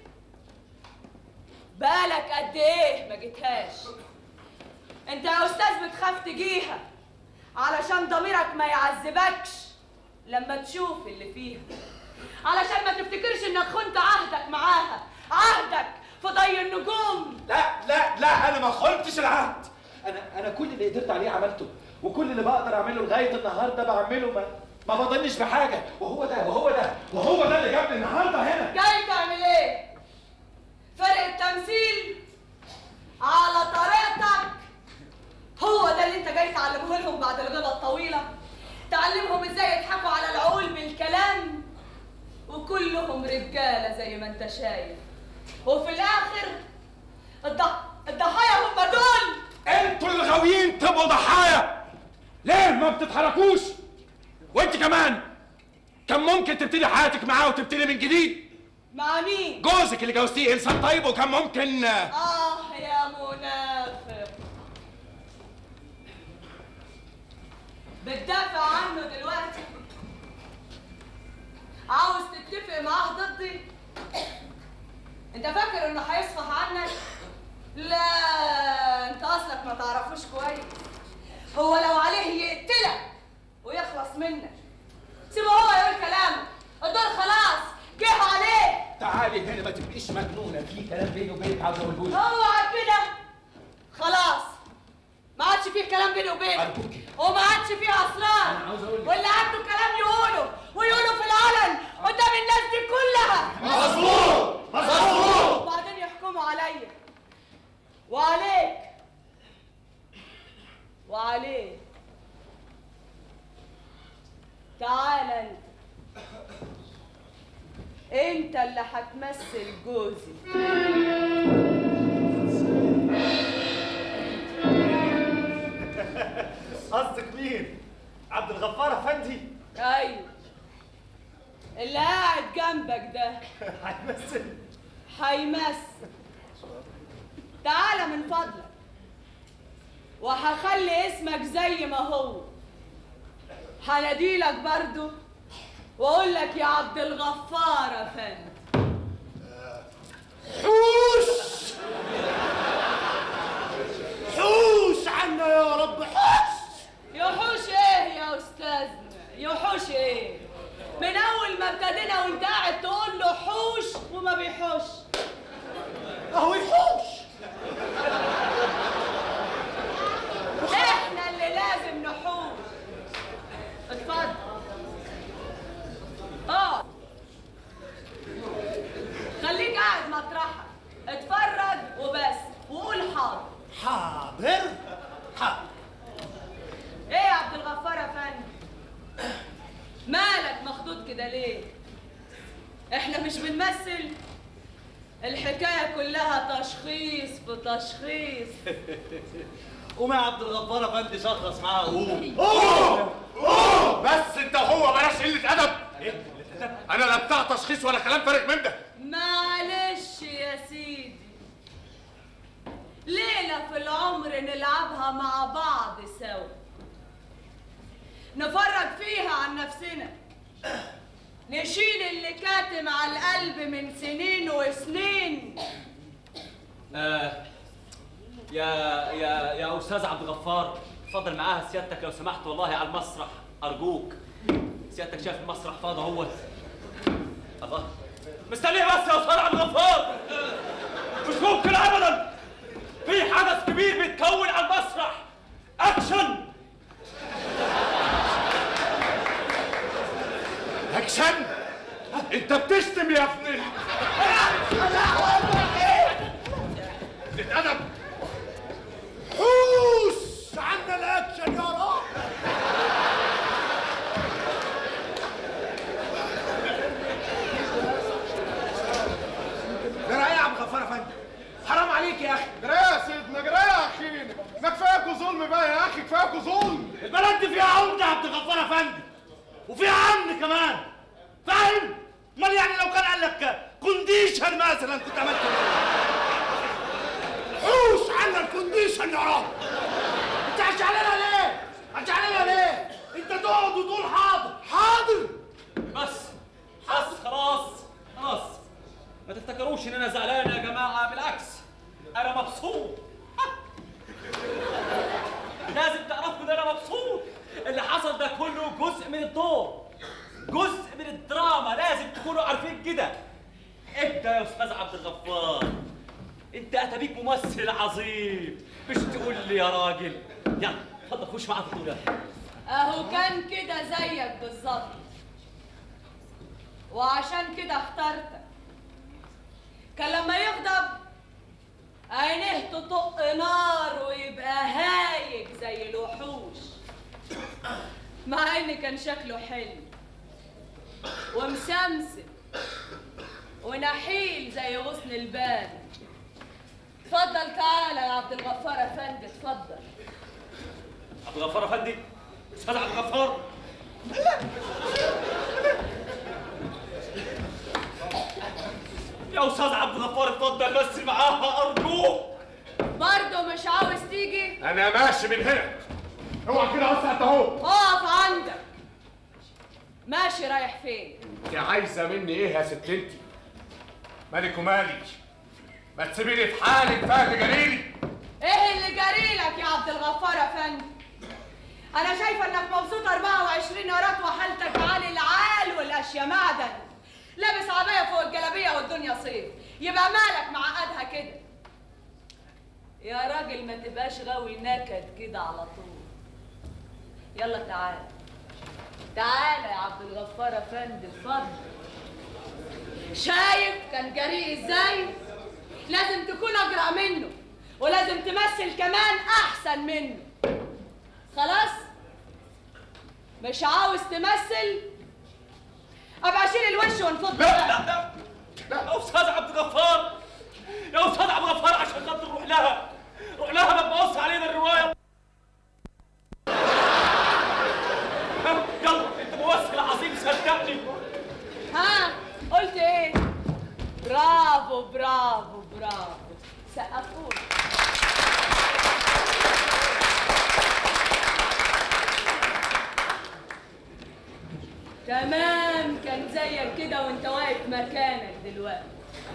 بالك قد ايه ما جيتهاش؟ انت يا استاذ بتخاف تجيها علشان ضميرك ما يعذبكش لما تشوف اللي فيها علشان ما تفتكرش انك خنت عهدك معاها عهدك في ضي النجوم لا لا لا انا ما خنتش العهد انا انا كل اللي قدرت عليه عملته وكل اللي بقدر اعمله لغايه النهارده بعمله ما ما بظنش بحاجه وهو ده وهو ده وهو ده اللي جابني النهارده هنا جاي تعمل ايه؟ فرق التمثيل على طريقتك هو ده اللي انت جاي تعلمه لهم بعد الغيبه الطويله تعلمهم ازاي يضحكوا على العقول بالكلام وكلهم رجاله زي ما انت شايف وفي الاخر الضح... الضحايا هم دول انتوا اللي غاويين تبقوا ضحايا ليه ما بتتحركوش وانت كمان كان ممكن تبتدي حياتك معاه وتبتدي من جديد مع مين؟ جوزك اللي جوزتيه انسان طيب وكان ممكن اه يا منافق بتدافع عنه دلوقتي عاوز تتفق معاه ضدي انت فاكر انه هيصفح عنك لا انت اصلك ما تعرفوش كويس هو لو عليه يقتلك ويخلص منك سيبه هو يقول كلامه الدور خلاص جه عليه تعالي هنا ما تبقيش مجنونه في كلام بيني وبينك عاوز اقوله لك اوعى كده خلاص ما عادش فيه كلام بيني وبينك وما عادش فيه اسرار أنا عاوز أقول لك. واللي عنده كلام يقوله ويقوله في العلن قدام الناس دي كلها مظبوط مظبوط وبعدين يحكموا عليا وعليك وعليه تعال انت انت اللي هتمثل جوزي الغفار افندي ايوه اللي قاعد جنبك ده هيمثل هيمثل تعالى من فضلك وهخلي اسمك زي ما هو هناديلك برضو واقول لك يا عبد الغفار يا فندم حوش حوش عنا يا رب حوش يحوش ايه يا استاذنا يحوش ايه من اول ما ابتدينا وانت قاعد تقول له حوش وما بيحوش اهو يحوش احنا اللي لازم نحوش اتفضل اه خليك قاعد مطرحك اتفرج وبس وقول حاضر حاضر حاضر ايه يا عبد الغفار يا فندم مالك مخضوض كده ليه احنا مش بنمثل الحكايه كلها تشخيص في تشخيص قوم يا عبد الغفار افندي شخص معاها قوم اوه اوه بس انت وهو بلاش قله ادب انا لا بتاع تشخيص ولا كلام فارغ من ده معلش يا سيدي ليلة في العمر نلعبها مع بعض سوا نفرج فيها عن نفسنا نشيل اللي كاتم على القلب من سنين وسنين آه يا يا يا استاذ عبد الغفار اتفضل معاها سيادتك لو سمحت والله على المسرح ارجوك سيادتك شايف المسرح فاضي اهوت الله مستنيه بس يا استاذ عبد الغفار مش ممكن ابدا في حدث كبير بيتكون على المسرح اكشن اكشن انت بتشتم يا ابن ال- قله ادب حوش عنا الاكشن يا رب جرى ايه يا عم غفار افندي حرام عليك يا اخي جرى يا سيدنا جرى يا اخينا ما كفاياكوا ظلم بقى يا اخي كفاياكوا ظلم البلد دي فيها عمده يا عبد الغفار افندي وفيها امن كمان فاهم؟ امال يعني لو كان قال لك كونديشن مثلا كنت عملت ايه؟ حوش عنا الكونديشن يا رب انت هتشعللها ليه؟ هتشعللها ليه؟ انت تقعد وتقول حاضر حاضر بس بس خلاص خلاص ما تفتكروش ان انا زعلان يا جماعه بالعكس انا مبسوط لازم تعرفوا ان انا مبسوط اللي حصل ده كله جزء من الدور جزء من الدراما لازم تكونوا عارفين كده انت يا استاذ عبد الغفار انت اتبيك ممثل عظيم مش تقول لي يا راجل يلا اتفضل خش معايا في الدور اهو كان كده زيك بالظبط وعشان كده اخترتك كان لما يغضب عينيه تطق نار ويبقى هايج زي الوحوش مع ان كان شكله حلو ومسمسم ونحيل زي غصن البان اتفضل تعالى يا عبد الغفار افندي اتفضل عبد الغفار افندي استاذ عبد الغفار يا استاذ عبد الغفار اتفضل بس معاها ارجوك برضه مش عاوز تيجي انا ماشي من هنا اوعى كده بس انت اهو اقف عندك ماشي رايح فين انت عايزه مني ايه يا ست انت مالك ومالي ما تسيبيني في حالي كفايه اللي جريلي ايه اللي جريلك يا عبد الغفار افندي انا شايفه انك مبسوط 24 قرات وحالتك عالي العال والاشياء معدن لابس عبايه فوق الجلابيه والدنيا صيف يبقى مالك معقدها كده يا راجل ما تبقاش غاوي نكد كده على طول يلا تعال تعال يا عبد الغفار افندي اتفضل شايف كان جريء ازاي لازم تكون اجرأ منه ولازم تمثل كمان احسن منه خلاص مش عاوز تمثل ابقى اشيل الوش ونفض لا لا لا يا استاذ عبد الغفار يا استاذ عبد الغفار عشان خاطر روح لها روح لها ما تبوظ علينا الروايه برافو سقفوا تمام كان زيك كده وانت واقف مكانك دلوقتي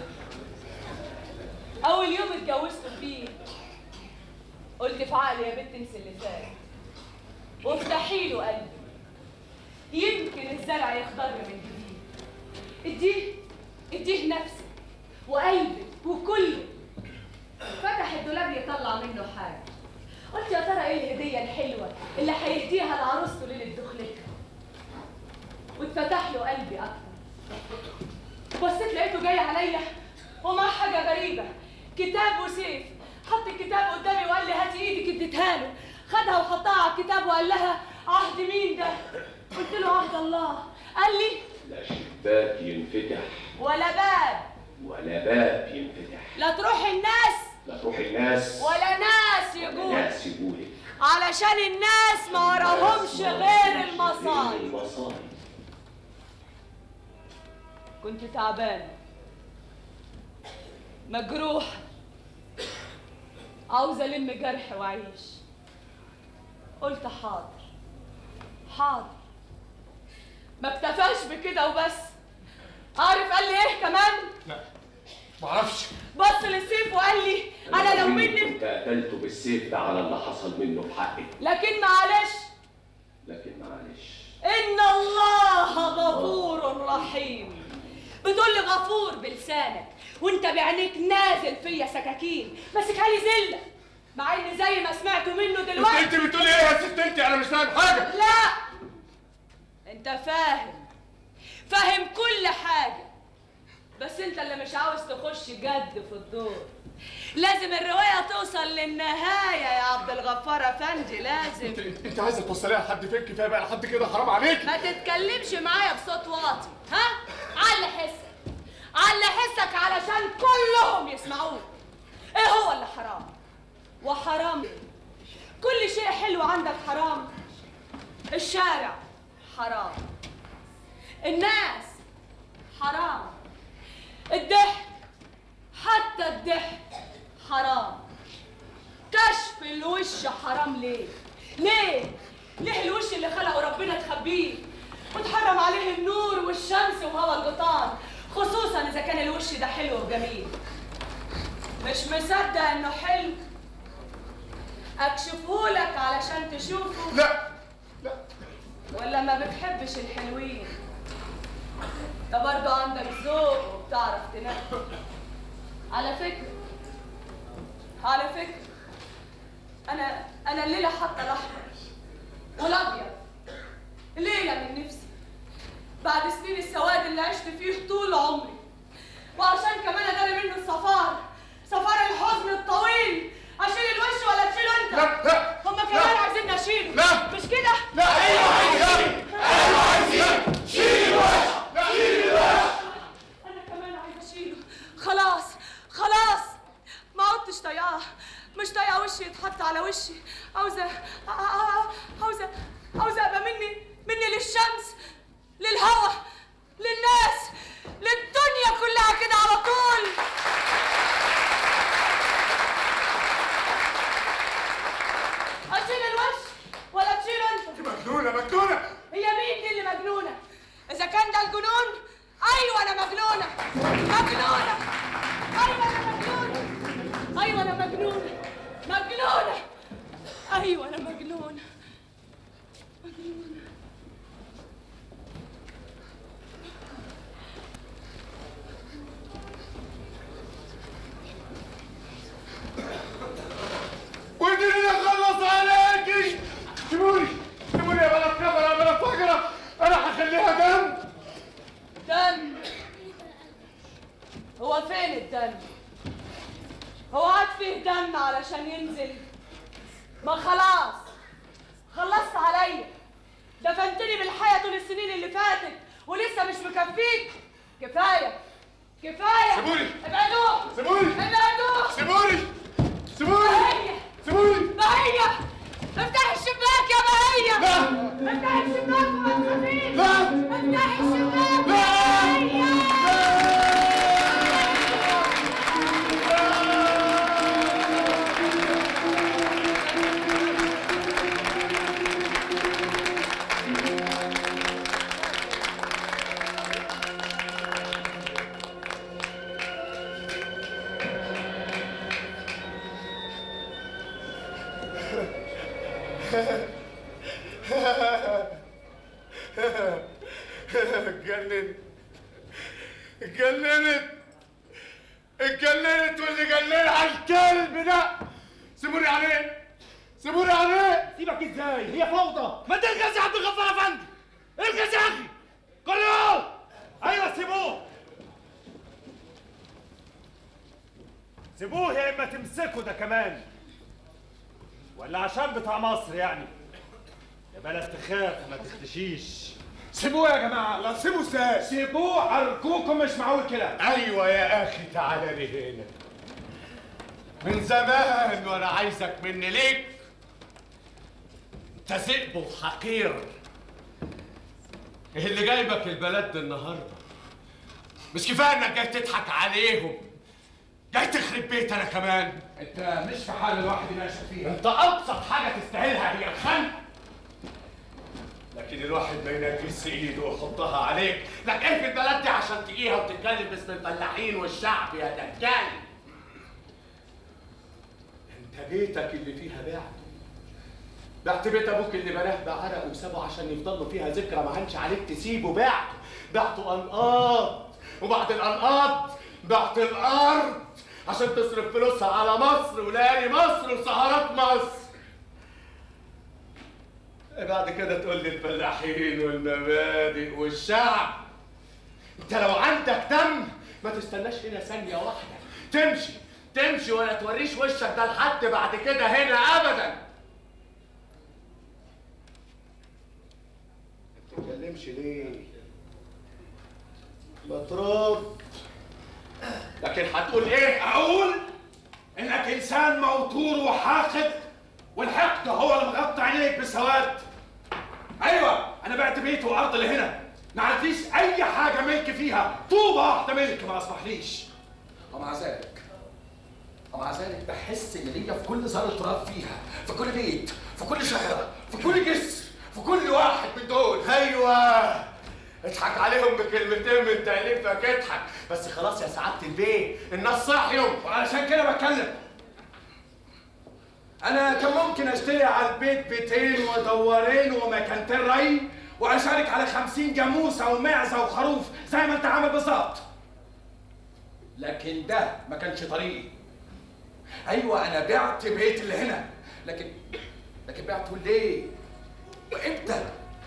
اول يوم اتجوزت فيه قلت في عقلي يا بنت انسي اللي فات وافتحي له قلبي يمكن الزرع يخضر من جديد اديه اديه نفسك وقلبك وكله فتح الدولاب يطلع منه حاجه قلت يا ترى ايه الهديه الحلوه اللي هيهديها لعروسته ليله دخلتها واتفتح له قلبي اكتر بصيت لقيته جاي عليا ومعاه حاجه غريبه كتاب وسيف حط الكتاب قدامي وقال لي هاتي ايدك اديتها له خدها وحطها على الكتاب وقال لها عهد مين ده قلت له عهد الله قال لي لا شباك ينفتح ولا باب ولا باب ينفتح لا تروح الناس لا تروح الناس ولا ناس ولا يقول ناس يقولك علشان الناس ما وراهمش غير المصايب المصايب كنت تعبانة مجروحة عاوزة ألم جرح وأعيش قلت حاضر حاضر ما اكتفاش بكده وبس عارف قال لي ايه كمان؟ لا معرفش بص للسيف وقال لي انا لو مني كنت قتلته بالسيف ده على اللي حصل منه في حقك لكن معلش لكن معلش إن الله غفور رحيم بتقول لي غفور بلسانك وانت بعينيك نازل فيا سكاكين ماسك علي زله مع ان زي ما سمعتوا منه دلوقتي انت بتقولي ايه يا ست انت انا مش فاهم حاجه لا انت فاهم فاهم كل حاجه بس انت اللي مش عاوز تخش جد في الدور لازم الروايه توصل للنهايه يا عبد الغفار افندي لازم انت عايزه توصليها لحد فين كفايه بقى لحد كده حرام عليك ما تتكلمش معايا بصوت واطي ها علي حسك علي حسك علشان كلهم يسمعوك ايه هو اللي حرام وحرام كل شيء حلو عندك حرام الشارع حرام الناس حرام الضحك حتى الضحك حرام كشف الوش حرام ليه ليه ليه الوش اللي خلقه ربنا تخبيه وتحرم عليه النور والشمس وهوا الغطان خصوصا اذا كان الوش ده حلو وجميل مش مصدق انه حلو اكشفهولك علشان تشوفه لا ولا ما بتحبش الحلوين ده برضه عندك ذوق وبتعرف تنقي على فكرة على فكرة أنا أنا الليلة حاطة الأحمر والأبيض ليلة من نفسي بعد سنين السواد اللي عشت فيه طول عمري وعشان كمان أداري منه الصفار صفار الحزن الطويل أشيل الوش ولا تشيله أنت؟ لا لا هما كمان عايزين أشيله لا. مش كده؟ لا ايوه عايزين ايوه عايزين شيل الوش شيل الوش انا كمان عايزه اشيله خلاص خلاص ما عدتش طايقاه مش طايقه وشي يتحط على وشي عاوزه ع- ع- عاوزه عاوزه ابقى مني مني للشمس للهوا للناس للدنيا كلها كده على طول اشيل الوش ولا تشيله انت مجنونه مجنونه هي مين دي اللي مجنونة؟ إذا كان ده الجنون أيوة أنا مجنونة مجنونة أيوة أنا مجنونة أيوة أنا مجنونة مجنونة أيوة أنا مجنونة مجنونة وديني اخلص عليكي سيبوني سيبوني يا بلد كفر يا بلد فجرة انا هخليها دم دم هو فين الدم؟ هو عاد فيه دم علشان ينزل؟ ما خلاص خلصت عليا دفنتني بالحياة طول السنين اللي فاتت ولسه مش مكفيك كفاية كفاية سيبوني. ابعدوه سيبوني. ابعدوه سيبوني سيبوني بهية سيبوني بهية افتح الشباك يا بهية لا. افتح الشباك وما تخافيش لا. افتح الشباك لا. يا بهية اتجننت اتجننت اتجننت واللي جننها الكلب ده سيبوني عليه سيبوني عليه سيبك ازاي هي فوضى ما تلغز يا عبد الغفار افندي الغز يا اخي كل يوم ايوه سيبوه سيبوه يا اما تمسكوا ده كمان ولا عشان بتاع مصر يعني يا بلد تخاف ما تختشيش سيبوه يا جماعه لا سيبوه ازاي سيبوه ارجوكم مش معقول كده ايوه يا اخي تعالى لي هنا من زمان وانا عايزك مني ليك انت ذئب وحقير ايه اللي جايبك البلد ده النهارده مش كفايه انك جاي تضحك عليهم جاي تخرب بيت انا كمان انت مش في حال الواحد يناقشك فيها انت ابسط حاجه تستاهلها هي الخنق لكن الواحد ما ينكس ايده ويحطها عليك لك ايه في البلد دي عشان تقيها وتتكلم باسم الفلاحين والشعب يا دجال انت بيتك اللي فيها بعته بعت بيت ابوك اللي بناه بعرق وسابه عشان يفضل فيها ذكرى ما هنش عليك تسيبه بعته بعته انقاض وبعد الانقاض بعت الارض عشان تصرف فلوسها على مصر وليالي مصر وسهرات مصر بعد كده تقول لي الفلاحين والمبادئ والشعب انت لو عندك دم ما تستناش هنا ثانية واحدة تمشي تمشي ولا توريش وشك ده لحد بعد كده هنا ابدا ما تتكلمش ليه ما ترد لكن هتقول ايه اقول انك انسان موتور وحاقد والحقد هو اللي مغطي عينيك بالسواد ايوه انا بعت بيتي وارض اللي هنا ما عرفتيش اي حاجه ملك فيها طوبه واحده ملك ما اصبحليش ومع ذلك ومع ذلك بحس ان ليا في كل ذره تراب فيها في كل بيت في كل شجره في كل جسر في كل واحد من دول ايوه اضحك عليهم بكلمتين من تأليفك اضحك بس خلاص يا سعادة البيه الناس صحيوا وعلشان كده بتكلم انا كان ممكن اشتري على البيت بيتين ودورين ومكانتين ري واشارك على خمسين جاموسه ومعزه وخروف زي ما انت عامل بالظبط لكن ده ما كانش طريقي ايوه انا بعت بيت اللي هنا لكن لكن بعته ليه وامتى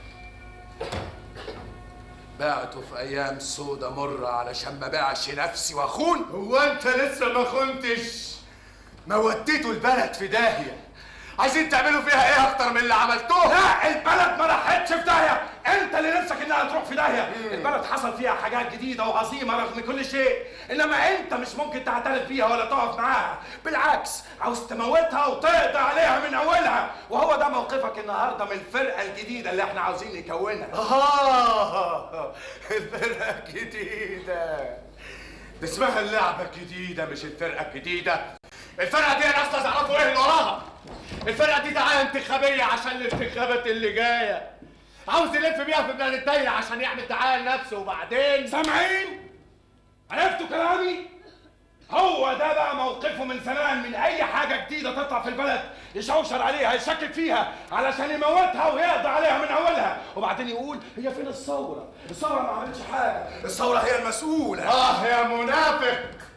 بعته في ايام سودة مرة علشان ما باعش نفسي واخون هو انت لسه ما خنتش ما وديتوا البلد في داهية عايزين تعملوا فيها ايه اكتر من اللي عملتوه لا البلد ما راحتش في داهيه انت اللي نفسك انها تروح في داهيه البلد حصل فيها حاجات جديده وعظيمه رغم كل شيء انما انت مش ممكن تعترف بيها ولا تقف معاها بالعكس عاوز تموتها وتقضي عليها من اولها وهو ده موقفك النهارده من الفرقه الجديده اللي احنا عاوزين نكونها آه الفرقة الجديدة دي اسمها اللعبة الجديدة مش الفرقة الجديدة الفرقة دي انا اصلا تعرفوا ايه اللي وراها الفرقة دي دعاية انتخابية عشان الانتخابات اللي جاية عاوز يلف بيها في بلاد الدايرة عشان يعمل دعاية لنفسه وبعدين سامعين؟ عرفتوا كلامي؟ هو ده بقى موقفه من زمان من اي حاجه جديده تطلع في البلد يشوشر عليها يشكك فيها علشان يموتها ويقضي عليها من اولها وبعدين يقول هي فين الثوره الثوره ما عملتش حاجه الثوره هي المسؤوله اه يا منافق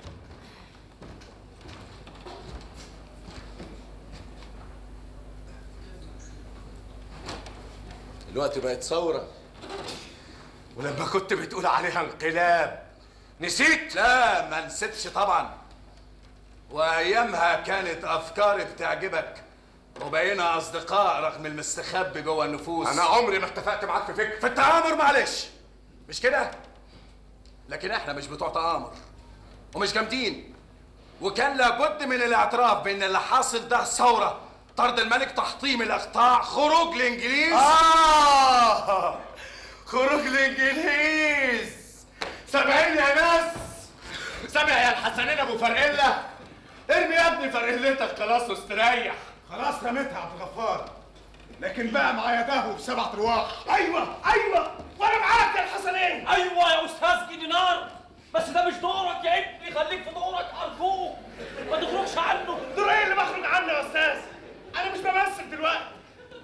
دلوقتي بقت ثورة ولما كنت بتقول عليها انقلاب نسيت؟ لا ما نسيتش طبعا وايامها كانت افكاري بتعجبك وبقينا اصدقاء رغم المستخبي جوه النفوس انا عمري ما اتفقت معاك في فكر في التآمر معلش مش كده لكن احنا مش بتوع تآمر ومش جامدين وكان لابد من الاعتراف بان اللي حاصل ده ثوره طرد الملك تحطيم الاقطاع خروج الانجليز آه خروج الإنجليز سامعين يا ناس سامع يا الحسنين أبو فرقلة ارمي يا ابني فرقلتك خلاص واستريح خلاص رميتها يا عبد الغفار لكن بقى معايا دهو بسبعة ارواح ايوه ايوه وانا معاك يا الحسنين ايوه يا استاذ دينار بس ده مش دورك يا ابني خليك في دورك ارجوك ما تخرجش عنه دور ايه اللي بخرج عنه يا استاذ انا مش بمثل دلوقتي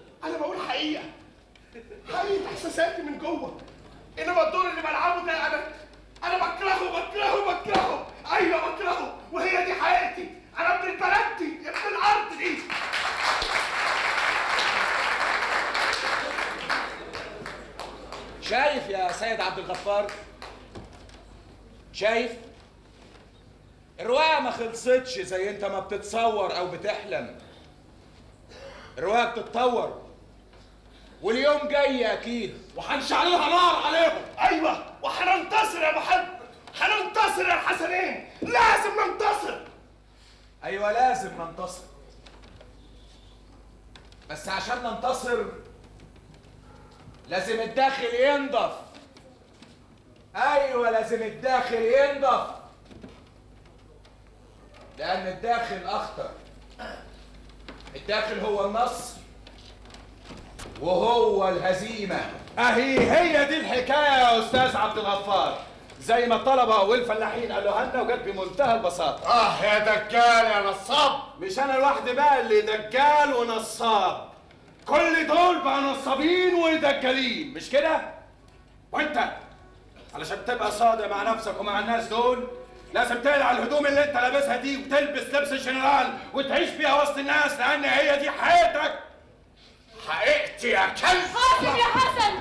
سيد عبد الغفار شايف الرواية ما خلصتش زي انت ما بتتصور او بتحلم الرواية بتتطور واليوم جاي اكيد وهنشعلها نار عليهم ايوه وهننتصر يا محب هننتصر يا الحسنين لازم ننتصر ايوه لازم ننتصر بس عشان ننتصر لازم الداخل ينضف ايوه لازم الداخل ينضف لان الداخل اخطر الداخل هو النصر وهو الهزيمه اهي هي دي الحكايه يا استاذ عبد الغفار زي ما الطلبه والفلاحين قالوا لنا وجت بمنتهى البساطه اه يا دجال يا نصاب مش انا لوحدي بقى اللي دجال ونصاب كل دول بقى نصابين ودجالين مش كده وانت علشان تبقى صادق مع نفسك ومع الناس دول لازم تقلع الهدوم اللي انت لابسها دي وتلبس لبس الجنرال وتعيش بيها وسط الناس لان هي دي حقيقتك حقيقتي يا كلب حاسب يا حسن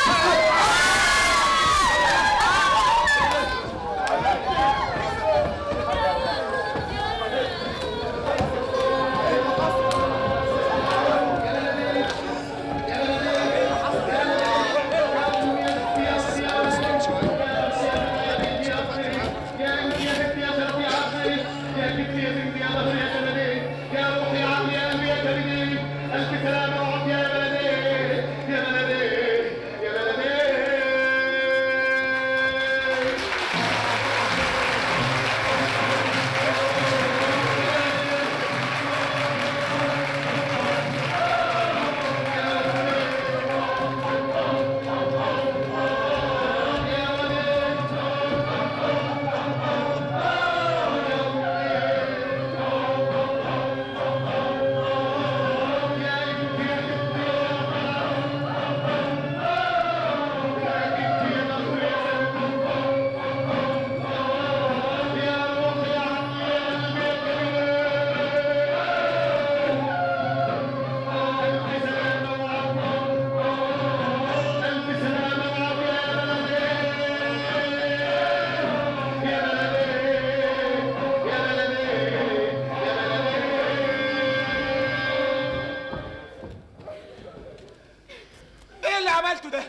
ايه اللي عملته ده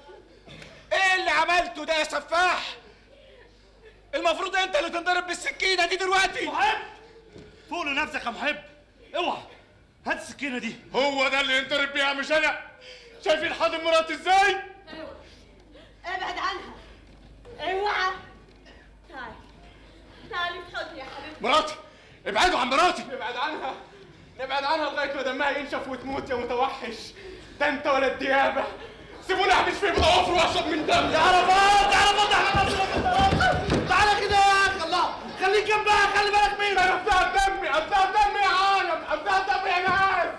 ايه اللي عملته ده يا سفاح المفروض انت اللي تنضرب بالسكينه دي دلوقتي محب فوق لنفسك يا محب اوعى هات السكينه دي هو ده اللي ينضرب بيها مش انا شايفين حاضن مراتي ازاي ابعد عنها اوعى تعالي تعالي في حضني يا حبيبتي مراتي ابعدوا عن مراتي نبعد عنها نبعد عنها لغايه ما دمها ينشف وتموت يا متوحش ده انت ولا الديابه سيبوني احبس في بضعف واشرب من دم يا عرفات يا عرفات احنا نصرف تعالى كده يا اخي الله خليك جنبها خلي بالك منها انا بتاع دمي بتاع دمي يا عالم بتاع دمي يا ناس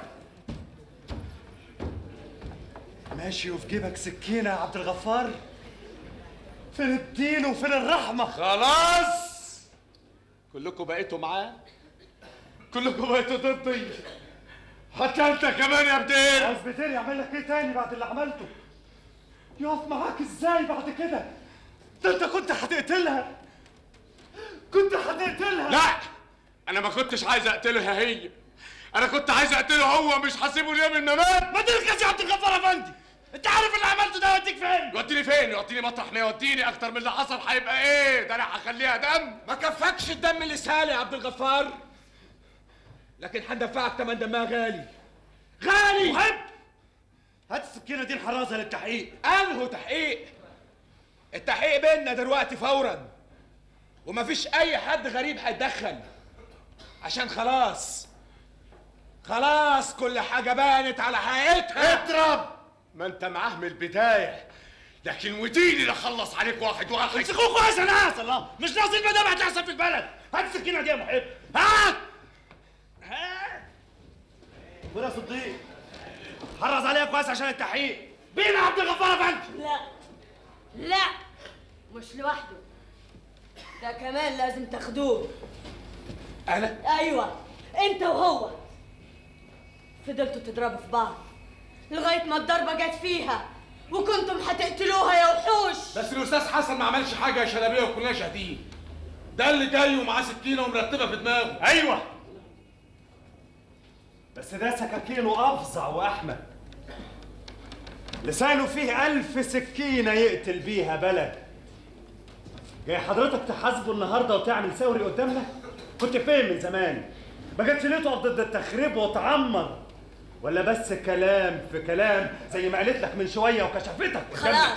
ماشي وفي جيبك سكينه يا عبد الغفار فين الدين وفين الرحمه خلاص كلكم بقيتوا معاه كلكم بقيتوا ضدي حتى انت كمان يا بدير عاوز بدير يعمل لك ايه تاني بعد اللي عملته يقف معاك ازاي بعد كده ده انت كنت هتقتلها كنت هتقتلها لا انا ما كنتش عايز اقتلها هي انا كنت عايز اقتله هو مش هسيبه اليوم ما مات ما تركز يا عبد الغفار افندي انت عارف اللي عملته ده يوديك فين يوديني فين يوديني مطرح ما يوديني اكتر من اللي حصل هيبقى ايه ده انا هخليها دم ما كفكش الدم اللي سالي يا عبد الغفار لكن هندفعك تمن دمها غالي غالي محب هات السكينه دي الحرازه للتحقيق انهو تحقيق التحقيق بيننا دلوقتي فورا ومفيش اي حد غريب هيتدخل عشان خلاص خلاص كل حاجه بانت على حقيقتها اضرب ما انت معاه من البدايه لكن وديني اللي اخلص عليك واحد واحد امسكوه كويس يا ناس الله مش ناقصين مدام هتحصل في البلد هات السكينه دي يا محب هات هات ولا صديق حرز عليها كويس عشان التحقيق بينا عبد الغفار افندي لا لا مش لوحده ده كمان لازم تاخدوه انا ايوه انت وهو فضلتوا تضربوا في بعض لغايه ما الضربه جت فيها وكنتم هتقتلوها يا وحوش بس الاستاذ حسن ما عملش حاجه يا شلبيه وكلنا شاهدين ده اللي جاي ومعاه سكينه ومرتبه في دماغه ايوه بس ده سكاكينه افظع واحمد لسانه فيه ألف سكينة يقتل بيها بلد جاي حضرتك تحاسبه النهارده وتعمل ثوري قدامنا؟ كنت فين من زمان؟ ما جاتش ليه تقف ضد التخريب وتعمر؟ ولا بس كلام في كلام زي ما قالت لك من شوية وكشفتك قدامنا؟ خلاص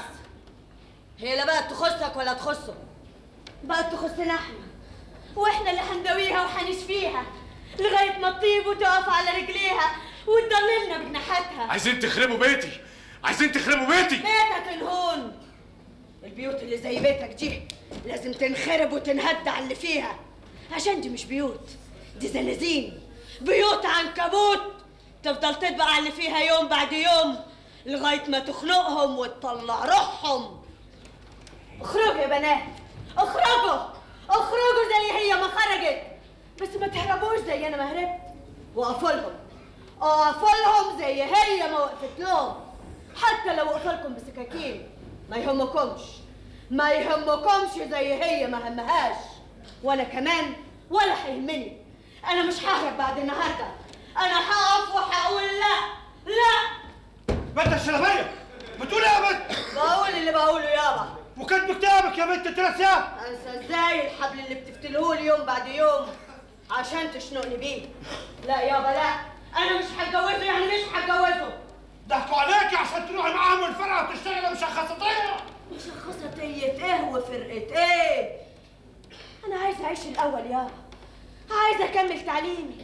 هي لا بقت تخصك ولا تخصه بقت تخصنا احنا واحنا اللي هنداويها وهنشفيها لغايه ما تطيب وتقف على رجليها وتضللنا بجناحاتها عايزين تخربوا بيتي عايزين تخربوا بيتي بيتك انهون البيوت اللي زي بيتك دي لازم تنخرب وتنهد على اللي فيها عشان دي مش بيوت دي زنازين بيوت عنكبوت تفضل تطبق على اللي فيها يوم بعد يوم لغايه ما تخنقهم وتطلع روحهم اخرجوا يا بنات اخرجوا اخرجوا زي هي ما خرجت بس ما تهربوش زي انا ما هربت وقفوا لهم اقفوا لهم زي هي ما وقفت لهم حتى لو وقفوا لكم بسكاكين ما يهمكمش ما يهمكمش زي هي ما همهاش وانا كمان ولا هيهمني انا مش ههرب بعد النهارده انا هقف وهقول لا لا بنت الشلبيه بتقول ايه يا بنت؟ بقول اللي بقوله يابا وكاتب كتابك يا بنت انت ناسياه؟ انسى ازاي الحبل اللي بتفتلهولي يوم بعد يوم عشان تشنقني بيه لا يابا لا انا مش هتجوزه يعني مش هتجوزه ضحكوا عليكي عشان تروحي معاهم الفرقه وتشتغلي مشخصتيه مشخصتية ايه وفرقة ايه انا عايزه اعيش الاول يابا عايزه اكمل تعليمي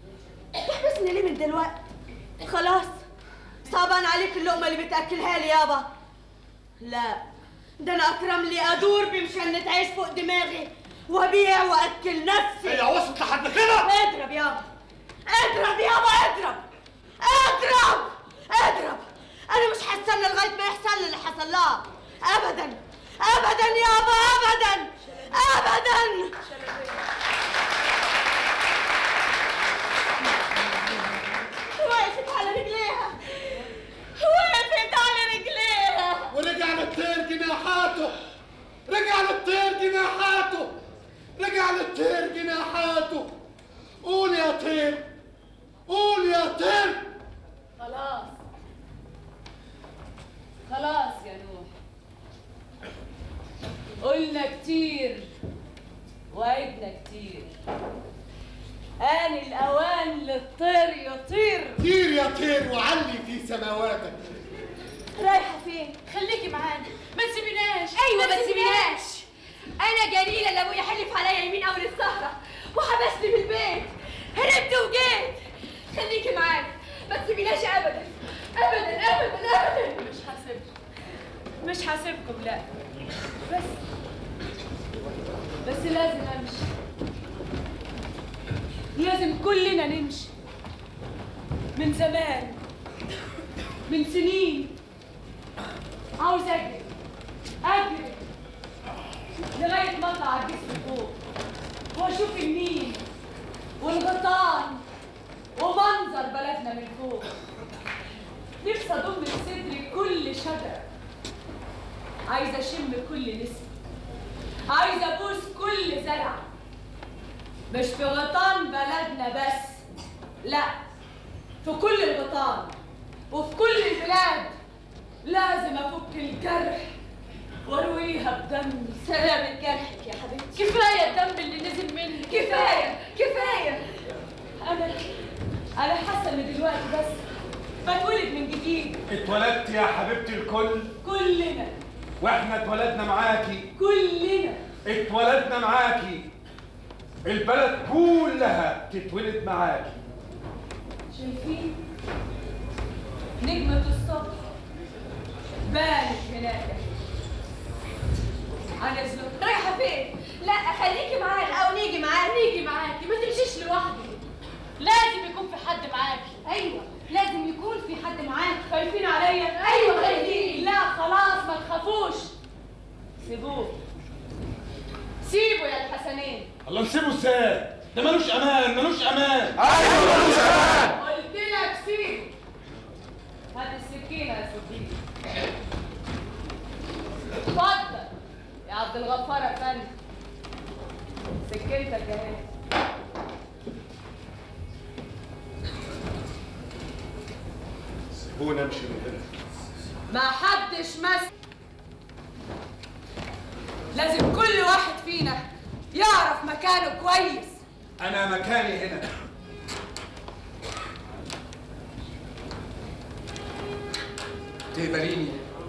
تحبسني ليه من دلوقتي خلاص صعبان عليك اللقمه اللي بتاكلها لي يابا لا ده انا اكرم لي ادور بمشنة عيش فوق دماغي وابيع واكل نفسي هي وصلت لحد كده؟ اضرب يابا اضرب يابا اضرب اضرب اضرب انا مش هستنى لغايه ما يحصل لي اللي حصل لها ابدا ابدا يابا ابدا ابدا وقفت على رجليها وقفت على رجليها ورجع للطير جناحاته رجع للطير جناحاته رجع للطير جناحاته قول يا طير قول يا طير خلاص خلاص يا نوح قلنا كتير وعدنا كتير آن الأوان للطير يطير طير يا طير وعلي في سماواتك رايحة فين؟ خليكي معانا ما تسيبيناش ايوه ما تسيبيناش انا جليلة اللي ابويا حلف عليا يمين اول السهرة وحبسني في البيت هربت وجيت خليكي معانا ما تسيبيناش ابدا ابدا ابدا ابدا مش هسيبكم مش هسيبكم لا بس بس لازم امشي لازم كلنا نمشي من زمان من سنين عاوز اجري اجري لغايه ما اطلع على الجسر فوق واشوف النيل والغيطان ومنظر بلدنا من فوق نفسي اضم في صدري كل شجره عايزه اشم كل نسمه عايزه ابوس كل زرع مش في غيطان بلدنا بس لا في كل الغيطان وفي كل البلاد لازم افك الجرح وارويها بدمي سلامة جرحك يا حبيبتي كفاية الدم اللي نزل منك كفاية كفاية انا انا حاسه ان دلوقتي بس بتولد من جديد اتولدت يا حبيبتي الكل كلنا واحنا اتولدنا معاكي كلنا اتولدنا معاكي البلد كلها تتولد معاكي شايفين نجمة الصبح بانت هناك على زلط رايحة فين؟ لا خليكي معانا أو نيجي معاك نيجي معاكي ما تمشيش لوحدك لازم يكون في حد معاكي أيوة لازم يكون في حد معاك خايفين عليا أيوة خايفين لا خلاص ما تخافوش سيبوه سيبوا يا الحسنين الله نسيبه ازاي ده ملوش امان ملوش امان قلت لك سيبه هات السكينه يا صديقي عبد الغفار افندي سكتك اهي سيبونا امشي من هنا ما حدش مس لازم كل واحد فينا يعرف مكانه كويس انا مكاني هنا تقبليني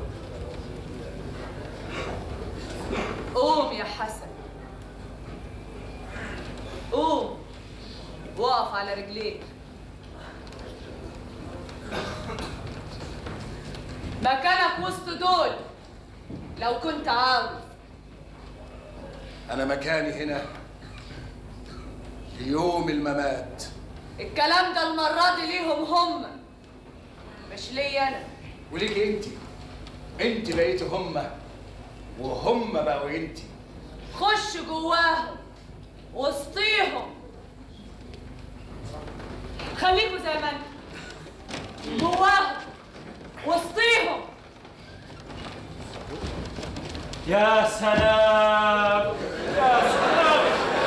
قوم يا حسن قوم وقف على رجليك مكانك وسط دول لو كنت عاوز انا مكاني هنا ليوم الممات الكلام ده المرة دي ليهم هم مش ليا انا وليك انت انت بقيتي هم وهم بقوا انت خش جواهم وسطيهم خليكوا زي ما انتوا جواهم وسطيهم يا سلام يا سلام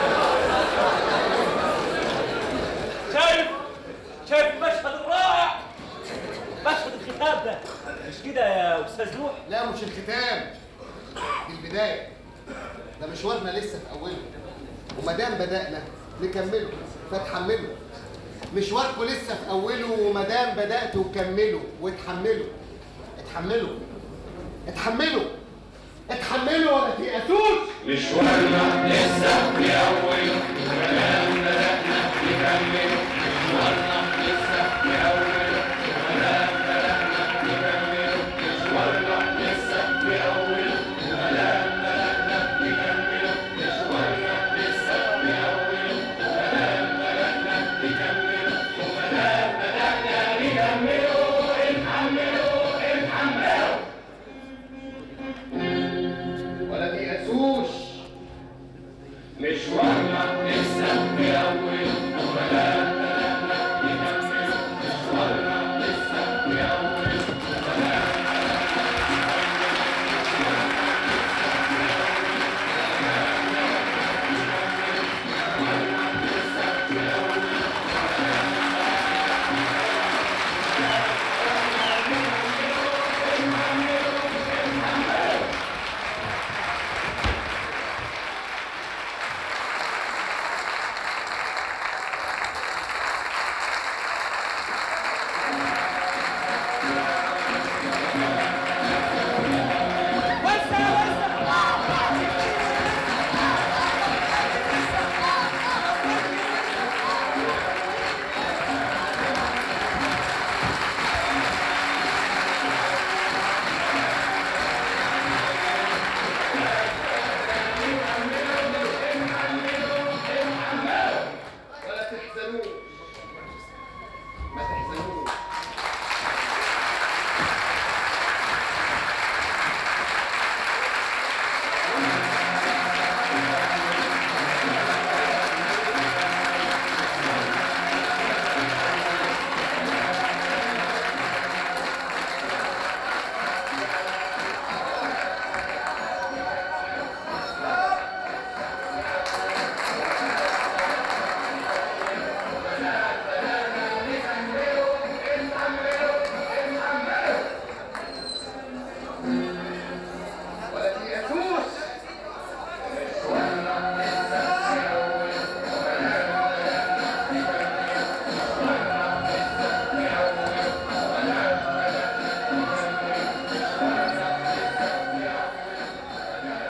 شايف شايف المشهد الرائع مشهد الختام ده مش كده يا استاذ نوح لا مش الختام دي البدايه ده مشوارنا لسه في اوله وما دام بدانا نكمله فتحملوا مشواركم لسه في اوله وما دام بداتوا كملوا واتحملوا اتحملوا اتحملوا اتحملوا ولا تيأسوش مشوارنا لسه في أوله كلام بدأنا نكمله مشوارنا لسه في أوله كلام بدأنا نكمله مشوارنا لسه في أوله كلام بدأنا نكمله مشوارنا لسه في أوله كلام بدأنا نكمله كلام بدأنا نكمله اتحملوا اتحملوا ولا تيأسوش مشوارنا لسه في أوله ولا بدأنا نكمله مشوارنا لسه في أوله ولا ولا تحزنوش